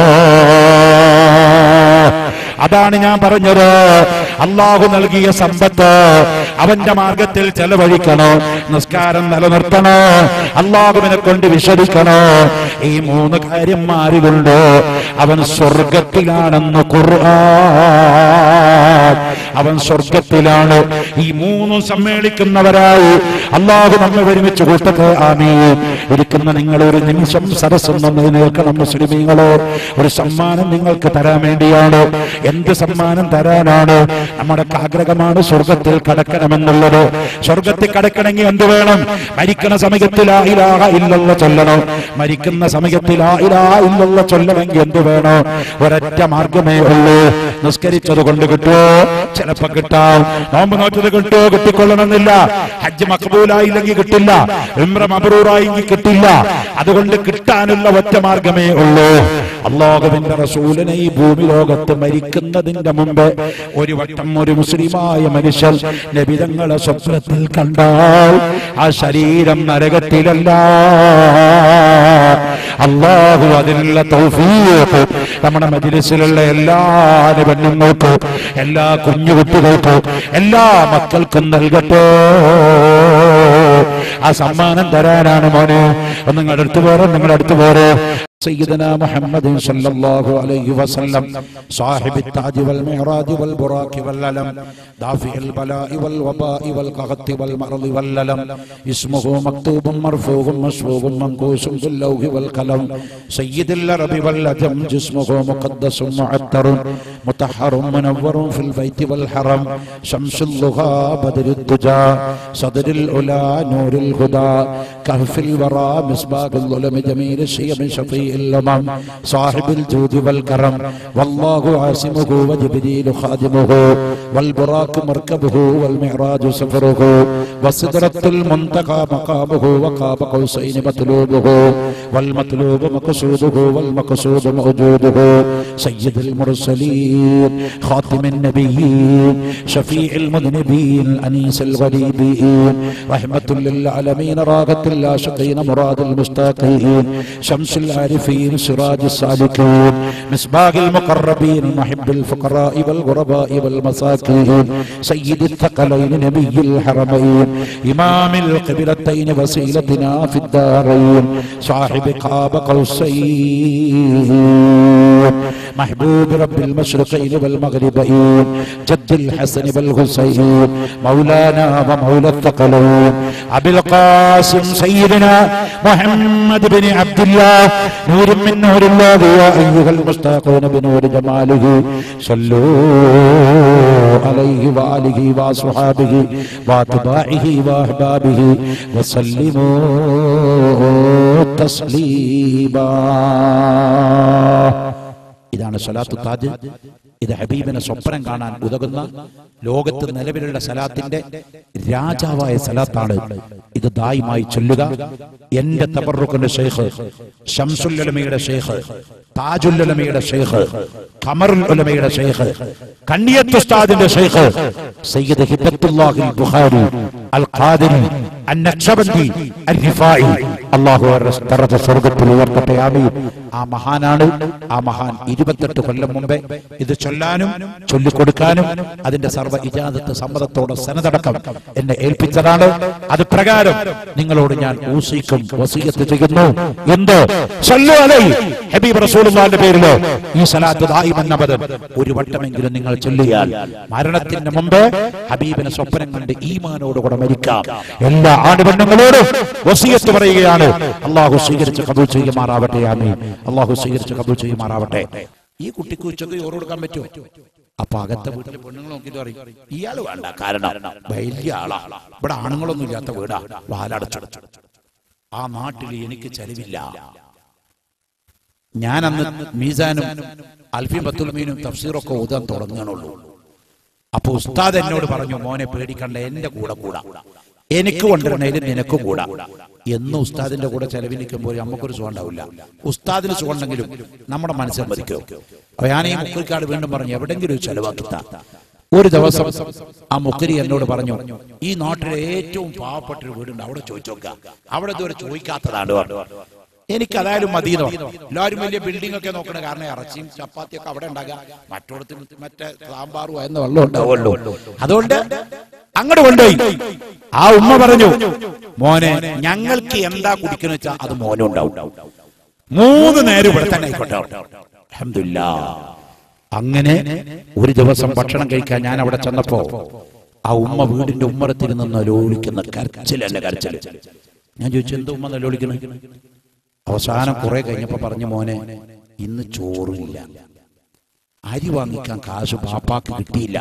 അതാണ് ഞാൻ പറഞ്ഞത് അള്ളാഹു നൽകിയ സമ്പത്ത് അവന്റെ മാർഗത്തിൽ ചെലവഴിക്കണോ നിസ്കാരം നിലനിർത്തണോ അള്ളാഹുവിനെ കൊണ്ട് വിശദിക്കണോ ഈ മൂന്ന് കാര്യം മാറിലുണ്ടോ അവൻ സ്വർഗത്തിലാണെന്ന് ഖുർആൻ അവൻ സ്വർഗത്തിലാണ് ഈ മൂന്നും സമ്മേളിക്കുന്നവരായി അള്ളാഹു നമ്മെ ഒരുമിച്ച് കൂട്ടത്ത് ആമീ ഇരിക്കുന്ന നിങ്ങൾ ഒരു നിമിഷം സരസ്സൊന്നും നിൽക്കണം മുസ്ലിമീങ്ങളോ ഒരു സമ്മാനം നിങ്ങൾക്ക് തരാൻ വേണ്ടിയാണ് എന്ത് സമ്മാനം തരാനാണ് നമ്മുടെ ആഗ്രഹമാണ് സ്വർഗത്തിൽ കടക്കണമെന്നുള്ളത് സ്വർഗത്തിൽ കടക്കണമെങ്കിൽ എന്ത് വേണം മരിക്കണ സമയത്തിൽ ആ ഇലാഹ ഇല്ലല്ല ചൊല്ലണം മരിക്കുന്ന സമയത്തിൽ ആ ഇലാഹ ഇല്ലല്ല ചൊല്ലണമെങ്കിൽ എന്ത് വേണം ഒരൊറ്റ മാർഗമേ ഉള്ളൂ നിസ്കരിച്ചത് കൊണ്ട് കിട്ടുമോ ചിലപ്പോ കിട്ടാം നോമ്പ് നോറ്റത് കിട്ടുമോ കിട്ടിക്കൊള്ളണമെന്നില്ല ഹജ്ജ് മക്ബൂലായില്ലെങ്കിൽ കിട്ടില്ല ഇമ്ര മബറൂറായെങ്കിൽ കിട്ടില്ല അതുകൊണ്ട് കിട്ടാനുള്ള ഒറ്റ മാർഗമേ ഉള്ളൂ അള്ളാഹുവിന്റെ റസൂലിനെ ഈ ഭൂമി ലോകത്ത് മരിക്കുന്നതിന്റെ മുമ്പ് ഒരു വട്ടം ഒരു മുസ്ലിമായ മനുഷ്യൻ നബിതങ്ങളെ സ്വപ്നത്തിൽ കണ്ടാൽ ആ ശരീരം നരകത്തിലല്ല അള്ളാഹു അതിനുള്ള തൗഫീഖ് നമ്മുടെ മജിലിസിലുള്ള എല്ലാ പെണ്ണുങ്ങൾക്കും എല്ലാ കുഞ്ഞുകുട്ടികൾക്കും എല്ലാ മക്കൾക്കും നൽകട്ടെ ആ സമ്മാനം തരാനാണ് മോനെ ഒന്ന് നിങ്ങളുടെ അടുത്ത് പോരെ നിങ്ങളുടെ അടുത്ത് പോരെ سيدنا محمد صلى الله عليه وسلم صاحب التاج والمعراج والبراك والللم دافع البلاء والوباء والقغط والمرض والللم اسمه مكتوب مرفوع مشفوع منقوش باللوح والقلم سيد العرب والعجم جسمه مقدس معطر مطهر منور في البيت والحرم شمس اللغى بدر الدجى صدر العلا نور الهدى كهف الورى مصباح الظلم جميل الشيم شفيع الأمم صاحب الجود والكرم والله عاصمه وجبريل خادمه والبراك مركبه والمعراج سفره وسدرة المنتقى مقامه وقاب قوسين مطلوبه والمطلوب مقصوده والمقصود موجوده سيد المرسلين خاتم النبيين شفيع المذنبين أنيس الغريبين رحمة للعالمين راغة العاشقين مراد المشتاقين شمس العارفين سراج السالكين مصباح المقربين محب الفقراء والغرباء والمساكين سيد الثقلين نبي الحرمين إمام القبلتين وسيلتنا في الدارين صاحب قاب قوسين محبوب رب المشرقين والمغربين جد الحسن والحسين مولانا ومولى الثقلين أبي القاسم سيدنا محمد بن عبد الله نور من نور الله يا أيها المشتاقون بنور جماله صلوا عليه وآله وصحابه وأتباعه وأحبابه وسلموا تسليما ഇതാണ് സലാത്തു താജ് ഇത് ഹബീബിനെ സ്വപ്നം കാണാൻ ഉതകുന്ന ലോകത്ത് നിലവിലുള്ള സലാത്തിന്റെ രാജാവായ സലാത്താണ് ഇത് ദായുമായി ചൊല്ലുക എന്റെ തബറുഖിന്റെ ഷെയ്ഖ് ഷംസുല്ലമയുടെ ഷെയ്ഖ് താജുല്ലമയുടെ ഷെയ്ഖ് ഖമറുൽ ഉലമയുടെ ഷെയ്ഖ് കണ്ണിയത്തുസ്താദിന്റെ ഷെയ്ഖ് സയ്യിദ് ഹിബത്തുല്ലാഹിൽ ബുഖാരി അൽ ഖാദിരി അന്നക്ഷബന്തി അരിഫായി അള്ളാഹു അവരുടെ ദറജ സ്വർഗത്തിൽ ഉയർത്തട്ടെ ആമീൻ ആ മഹാനാണ് ആ മഹാൻ ഇരുപത്തെട്ട് കൊല്ലം മുമ്പേ ഇത് ചൊല്ലാനും ചൊല്ലിക്കൊടുക്കാനും അതിന്റെ സർവ്വ ഇജാദത്ത് സമ്മതത്തോടെ സനതടക്കം എന്നെ ഏൽപ്പിച്ചതാണ് അത് പ്രകാരം നിങ്ങളോട് ഞാൻ ഊസിക്കും വസീയത്ത് ചെയ്യുന്നു എന്ത് സല്ലു അലൈഹി ഹബീബ് റസൂലുള്ളാഹിന്റെ പേരിൽ ഈ സലാത്ത് ദായിമൻ അബദൻ ഒരു വട്ടമെങ്കിലും നിങ്ങൾ ചൊല്ലിയാൽ മരണത്തിന് മുമ്പ് ഹബീബിനെ സ്വപ്നം കണ്ട് ഈമാനോടുകൂടെ മരിക്കാം എല്ലാ ആടുപെണ്ണുങ്ങളോടും വസീയത്ത് പറയുകയാണ് അള്ളാഹു സ്വീകരിച്ച് കബൂൽ ചെയ്യുമാറാവട്ടെ ആമീൻ അള്ളാഹു സ്വീകരിച്ച് കബൂൽ ചെയ്യുമാറാവട്ടെ ഈ കുട്ടിക്ക് ഉച്ചക്ക് ചോറ് കൊടുക്കാൻ പറ്റുമോ അപ്പൊ അകത്തെ വീട്ടിലെ പെണ്ണുങ്ങൾ നോക്കിയിട്ട് പറയും ഇയാള് വേണ്ട കാരണം വലിയ ആളാ ഇവിടെ ആണുങ്ങളൊന്നും ഇല്ലാത്ത വീടാ വാലടച്ചടച്ചു ആ നാട്ടിൽ എനിക്ക് ചെലവില്ല ഞാൻ അന്ന് മീസാനും അൽഫിയും ബത്തുൽമീനും തഫ്സീറൊക്കെ ഓതാൻ തുടങ്ങണുള്ളൂ അപ്പൊ ഉസ്താദ് എന്നോട് പറഞ്ഞു മോനെ പേടിക്കണ്ട എന്റെ കൂടെ കൂടാ എനിക്ക് കൊണ്ടുവരണേലും നിനക്ക് കൂടാ എന്ന് ഉസ്താദിന്റെ കൂടെ ചെലവിനിക്കുമ്പോൾ നമുക്കൊരു സുഖം ഉണ്ടാവില്ല ഉസ്താദിന് സുഖം ഉണ്ടെങ്കിലും നമ്മുടെ മനസ്സിൽ മതിക്കോ അപ്പൊ ഞാൻ ഈ മുക്കറിക്കാട് വീണ്ടും പറഞ്ഞു എവിടെങ്കിലും ഒരു ചെലവാക്കിത്ത ഒരു ദിവസം ആ മുക്കരി എന്നോട് പറഞ്ഞു ഈ നാട്ടിലെ ഏറ്റവും പാവപ്പെട്ട ഒരു വീടുണ്ട് അവിടെ ചോദിച്ചു നോക്കുക അവിടെ ഇതുവരെ ചോദിക്കാത്തതാണ് പറഞ്ഞു. എനിക്ക് അതായാലും മതിയെന്നോ എല്ലാവരും വലിയ ബിൽഡിംഗ് ഒക്കെ നോക്കണ കാരണം ഇറച്ചിയും ചപ്പാത്തിയും ഒക്കെ അവിടെ ഉണ്ടാകാം മറ്റോടത്ത് മറ്റേ സാമ്പാറും എന്ന വെള്ളം ഉണ്ടാവുമല്ലോ അതുകൊണ്ട് അങ്ങോട്ട് കൊണ്ടുപോയി ആ ഉമ്മ പറഞ്ഞു മോനെ ഞങ്ങൾക്ക് എന്താ കുടിക്കുന്ന വെച്ചാൽ അത് മോനും ഉണ്ടാവും മൂന്ന് നേരം ഇവിടെ തന്നെ ആയിക്കോട്ടെ അൽഹംദുലില്ലാ. അങ്ങനെ ഒരു ദിവസം ഭക്ഷണം കഴിക്കാൻ ഞാൻ അവിടെ ചെന്നപ്പോ ആ ഉമ്മ വീടിന്റെ ഉമ്മറത്തിരുന്ന് നിലോളിക്കുന്ന കരച്ചിൽ എന്നെ കരച്ചിൽ ഞാൻ ചോദിച്ചു എന്താ ഉമ്മ നിലോളിക്കുന്നത് അവസാനം കുറെ കഴിഞ്ഞപ്പോ പറഞ്ഞു മോനെ ഇന്ന് ചോറില്ല അരി വാങ്ങിക്കാൻ കാശ് പാപ്പാക്ക് കിട്ടിയില്ല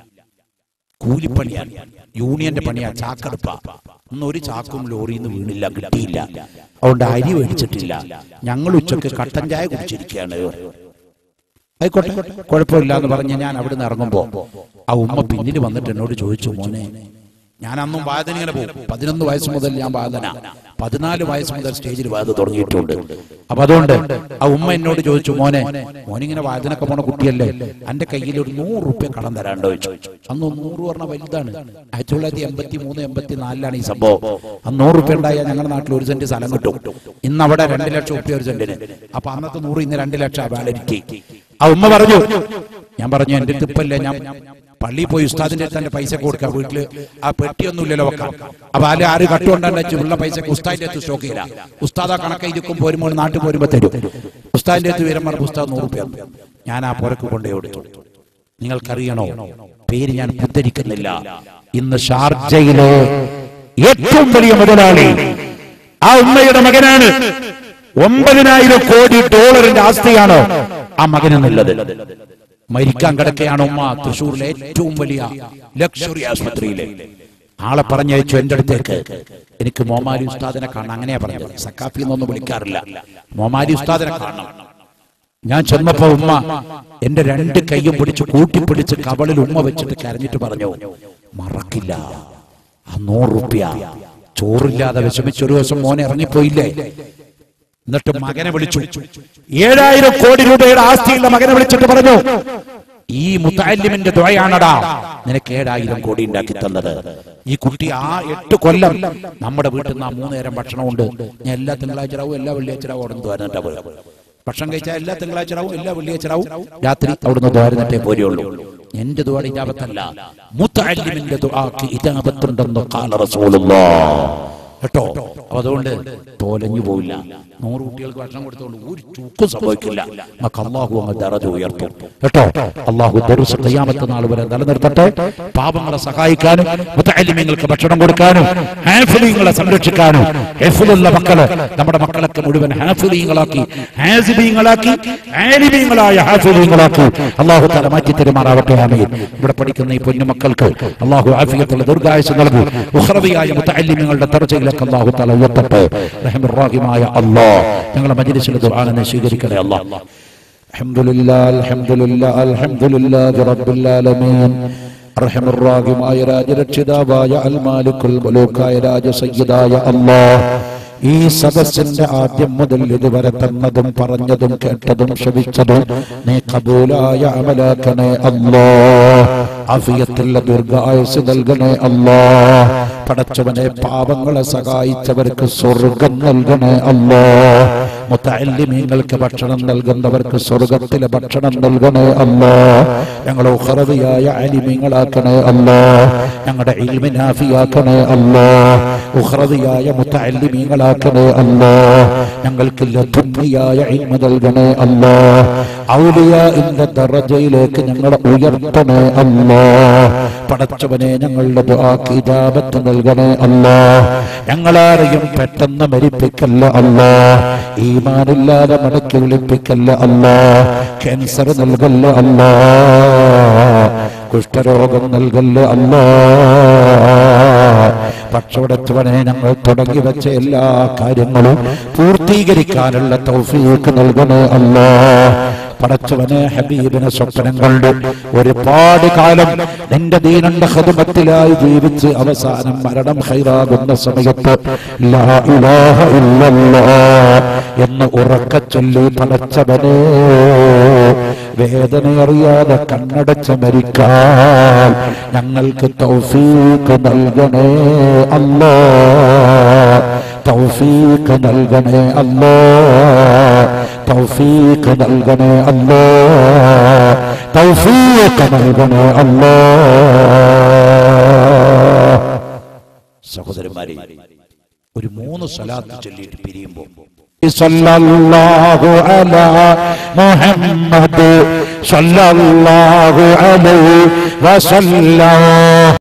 കൂലിപ്പണിയാണ് യൂണിയന്റെ പണിയാ ചാക്കെടുപ്പ ഇന്ന് ഒരു ചാക്കും ലോറിയിൽ നിന്ന് വീണില്ല കിട്ടിയില്ല അതുകൊണ്ട് അരി മേടിച്ചിട്ടില്ല ഞങ്ങൾ ഉച്ചക്ക് കട്ടൻ ചായ കുടിച്ചിരിക്കുകയാണ് ആയിക്കോട്ടെ കുഴപ്പമില്ല എന്ന് പറഞ്ഞ് ഞാൻ അവിടുന്ന് ഇറങ്ങുമ്പോ ആ ഉമ്മ പിന്നിൽ വന്നിട്ട് എന്നോട് ചോദിച്ചു മോനെ ഞാൻ അന്നും വായന ഇങ്ങനെ പോകും പതിനൊന്ന് വയസ്സ് മുതൽ ഞാൻ വായന പതിനാല് വയസ്സ് മുതൽ സ്റ്റേജിൽ വായന തുടങ്ങിയിട്ടുണ്ട് അപ്പൊ അതുകൊണ്ട് ആ ഉമ്മ എന്നോട് ചോദിച്ചു മോനെ മോനിങ്ങനെ വായനൊക്കെ പോണ കുട്ടിയല്ലേ എന്റെ കയ്യിൽ ഒരു നൂറ് റുപ്യ കടം തരാണ്ടോ ചോദിച്ചു അന്ന് നൂറ് പറഞ്ഞ വലുതാണ് ആയിരത്തി തൊള്ളായിരത്തി എൺപത്തി മൂന്ന് എൺപത്തി നാലിലാണ് ഈ സംഭവം അന്ന് നൂറ് റുപ്യ ഉണ്ടായാൽ ഞങ്ങളുടെ നാട്ടിൽ ഒരു സെന്റ് സ്ഥലം കിട്ടും ഇന്ന് അവിടെ രണ്ട് ലക്ഷം റുപ്യ ഒരു സെന്റിന് അപ്പൊ അന്നത്തെ നൂറ് ഇന്ന് രണ്ട് ലക്ഷം വാലിറ്റി ആ ഉമ്മ പറഞ്ഞു ഞാൻ പറഞ്ഞു എന്റെ തിപ്പല്ലേ ഞാൻ പള്ളിയിൽ പോയി ഉസ്താദിന്റെ അടുത്ത് എന്റെ പൈസ കൊടുക്കാം വീട്ടില് ആ പെട്ടിയൊന്നുമില്ലല്ലോ വെക്കാം അപ്പൊ അതിൽ ആര് കട്ടുകൊണ്ടാണ് വെച്ച് ഉള്ള പൈസ ഉസ്താദിന്റെ അടുത്ത് സ്റ്റോക്ക് ചെയ്യില്ല ഉസ്താദ് ആ കണക്ക് ഇരിക്കും പോരുമ്പോൾ നാട്ടിൽ പോരുമ്പോ തരും ഉസ്താദിന്റെ അടുത്ത് വീരം പറഞ്ഞ ഉസ്താദ് നൂറ് രൂപ തന്നു. ഞാൻ ആ പുരക്ക് കൊണ്ടേ കൊടുത്തു നിങ്ങൾക്കറിയണോ പേര് ഞാൻ ഉദ്ധരിക്കുന്നില്ല ഇന്ന് ഷാർജയിലെ ഏറ്റവും വലിയ മുതലാളി ആ ഉമ്മയുടെ മകനാണ് ഒമ്പതിനായിരം കോടി ഡോളറിന്റെ ആസ്തിയാണ് ആ മകനെന്നുള്ളത് മരിക്കാൻ കിടക്കുകയാണ് ഉമ്മ തൃശ്ശൂരിലെ ഏറ്റവും വലിയ ലക്ഷറി ആശുപത്രിയിലെ ആളെ പറഞ്ഞയച്ചു എന്റെ അടുത്തേക്ക് എനിക്ക് മോമാലി ഉസ്താദിനെ കാണണം അങ്ങനെയാ പറഞ്ഞത് സക്കാഫി എന്നൊന്നും വിളിക്കാറില്ല മോമാലി ഉസ്താദിനെ കാണണം ഞാൻ ചെന്നപ്പോ ഉമ്മ എന്റെ രണ്ട് കൈയും പിടിച്ച് കൂട്ടിപ്പിടിച്ച് കവളിൽ ഉമ്മ വെച്ചിട്ട് കരഞ്ഞിട്ട് പറഞ്ഞു മറക്കില്ല ആ നൂറ് റുപ്യ ചോറില്ലാതെ വിഷമിച്ച് ഒരു ദിവസം മോനെ ഇറങ്ങിപ്പോയില്ലേ എന്നിട്ട് മകനെ വിളിച്ചു ഏഴായിരം കോടി രൂപയുടെ ആസ്തിയുള്ള മകനെ വിളിച്ചിട്ട് പറഞ്ഞു ഈ മുത്താലിമിന്റെ ദ്വയാണടാ നിനക്ക് ഏഴായിരം കോടി ഉണ്ടാക്കി തന്നത് ഈ കുട്ടി ആ എട്ട് കൊല്ലം നമ്മുടെ വീട്ടിൽ നിന്ന് ആ മൂന്ന് നേരം ഭക്ഷണമുണ്ട് ഞാൻ എല്ലാ തിങ്കളാഴ്ചരാവും എല്ലാ വെള്ളിയാഴ്ചരാവും അവിടെ നിന്ന് വരുന്നിട്ടാ പോയത് ഭക്ഷണം കഴിച്ചാൽ എല്ലാ തിങ്കളാഴ്ചരാവും എല്ലാ വെള്ളിയാഴ്ചരാവും രാത്രി അവിടുന്ന് ദ്വാരുന്നിട്ടേ പോരുള്ളൂ എന്റെ ദ്വാര ഇജാബത്തല്ല മുത്താലിമിന്റെ ദ്വാക്ക് ഇജാബത്തുണ്ടെന്ന് കാല റസൂലുള്ളാഹ് കേട്ടോ അപ്പൊ അതുകൊണ്ട് തോലഞ്ഞു പോയില്ല നൂറ് കുട്ടികൾക്ക് ഭക്ഷണം കൊടുത്തുകൊണ്ട് ഒരു ചൂക്കും സംഭവിക്കില്ല നമുക്ക് അള്ളാഹു അങ്ങ് ദറജ ഉയർത്തും കേട്ടോ അള്ളാഹു ദർസ് ഖിയാമത്ത് നാൾ വരെ നിലനിർത്തട്ടെ പാപങ്ങളെ സഹായിക്കാനും മുത്തലിമീങ്ങൾക്ക് ഭക്ഷണം കൊടുക്കാനും ഹാഫിലീങ്ങളെ സംരക്ഷിക്കാനും ഹെഫിലുള്ള മക്കള് നമ്മുടെ മക്കളൊക്കെ മുഴുവൻ ഹാഫിലീങ്ങളാക്കി ഹാസിബീങ്ങളാക്കി ആലിമീങ്ങളായ ഹാഫിലീങ്ങളാക്കി അള്ളാഹു തല മാറ്റി തെരുമാറാവട്ടെ ആമീൻ ഇവിടെ പഠിക്കുന്ന ഈ പൊന്നുമക്കൾക്ക് അള്ളാഹു ആഫിയത്തുള്ള ദീർഘായുസ് നൽകൂ ഉഹ്റവിയായ മുത്തലിമീങ്ങളുടെ തർച്ചയിലൊക്കെ അള്ളാഹു തല ഉയർത്തട്ടെ റഹിമുറാഹിമായ അള്ളാഹ് ഞങ്ങളെ മജ്ലിസിലെ ദുആനെ സ്വീകരിക്കണേ അള്ളാഹ് الحمد لله الحمد لله الحمد لله رب العالمين അർഹം റാഹിമായ രാജരക്ഷിതാവായ അൽ മാലിക്കുൽ മുലൂക്കായ രാജസയ്യിദായ അല്ലാഹ് ഈ സദസ്സിന്റെ ആദ്യം മുതൽ ഇതുവരെ തന്നതും പറഞ്ഞതും കേട്ടതും ശ്രവിച്ചതും നീ കബൂലായ അമലാക്കണേ അല്ലാ അഫിയത്തുള്ള ദീർഘായുസ് നൽകണേ അല്ലാ പടച്ചവനെ പാവങ്ങളെ സഹായിച്ചവർക്ക് സ്വർഗം നൽകണേ അല്ലോ മുത്തല്ലിമീങ്ങൾക്ക് ഭക്ഷണം നൽകുന്നവർക്ക് സ്വർഗത്തിലെ ഭക്ഷണം നൽകണേ അല്ലോ ഞങ്ങളെ ഉഹറവിയായ അലിമീങ്ങളാക്കണേ അല്ലോ ഞങ്ങളുടെ ഇൽമിനാഫിയാക്കണേ അല്ലോ ഉഹ്റവിയായ മുത്തല്ലിമീങ്ങളാക്കണേ അല്ലോ ഞങ്ങൾക്ക് ലധുന്യായ ഇൽമ നൽകണേ അല്ലോ ഔലിയ ഇന്റെ ദറജയിലേക്ക് ഞങ്ങളെ ഉയർത്തണേ അല്ലോ പടച്ചവനെ ഞങ്ങളുടെ ദുആക്ക് ഇജാബത്ത് നൽകണേ അല്ലോ ഞങ്ങളാരെയും പെട്ടെന്ന് മരിപ്പിക്കല്ല അല്ലോ ഈമാനില്ലാതെ മടക്കി വിളിപ്പിക്കല്ല അല്ലോ ക്യാൻസർ നൽകല്ല അല്ലോ കുഷ്ഠരോഗം നൽകല്ല അല്ലോ പക്ഷപടച്ചവനെ ഞങ്ങൾ തുടങ്ങി വെച്ച എല്ലാ കാര്യങ്ങളും പൂർത്തീകരിക്കാനുള്ള തൗഫീക്ക് നൽകണേ അല്ലോ പടച്ചവനെ ഹബീബിനെ സ്വപ്നം കണ്ട് ഒരുപാട് കാലം നിന്റെ ദീനന്റെ ഹൃദമത്തിലായി ജീവിച്ച് അവസാനം മരണം ഹൈറാകുന്ന സമയത്ത് ലാ ഇലാഹ ഇല്ലല്ലാഹ് എന്ന് ഉറക്ക ചൊല്ലി പടച്ചവനെ വേദനയറിയാതെ കണ്ണടച്ച് മരിക്കാൻ ഞങ്ങൾക്ക് തൗഫീക്ക് നൽകണേ അല്ലോ തൗഫീക്ക് നൽകണേ അല്ലോ തൗഫീക്ക് നൽകണേ അല്ലോ തൗഫീക്ക് നൽകണേ അല്ലോ സഹോദരന്മാരെ ഒരു മൂന്ന് സ്വലാത്ത് ചൊല്ലിയിട്ട് പിരിയുമ്പോൾ സല്ലല്ലാഹു അലാ മുഹമ്മദ് സല്ലല്ലാഹു അലൈഹി വസല്ലം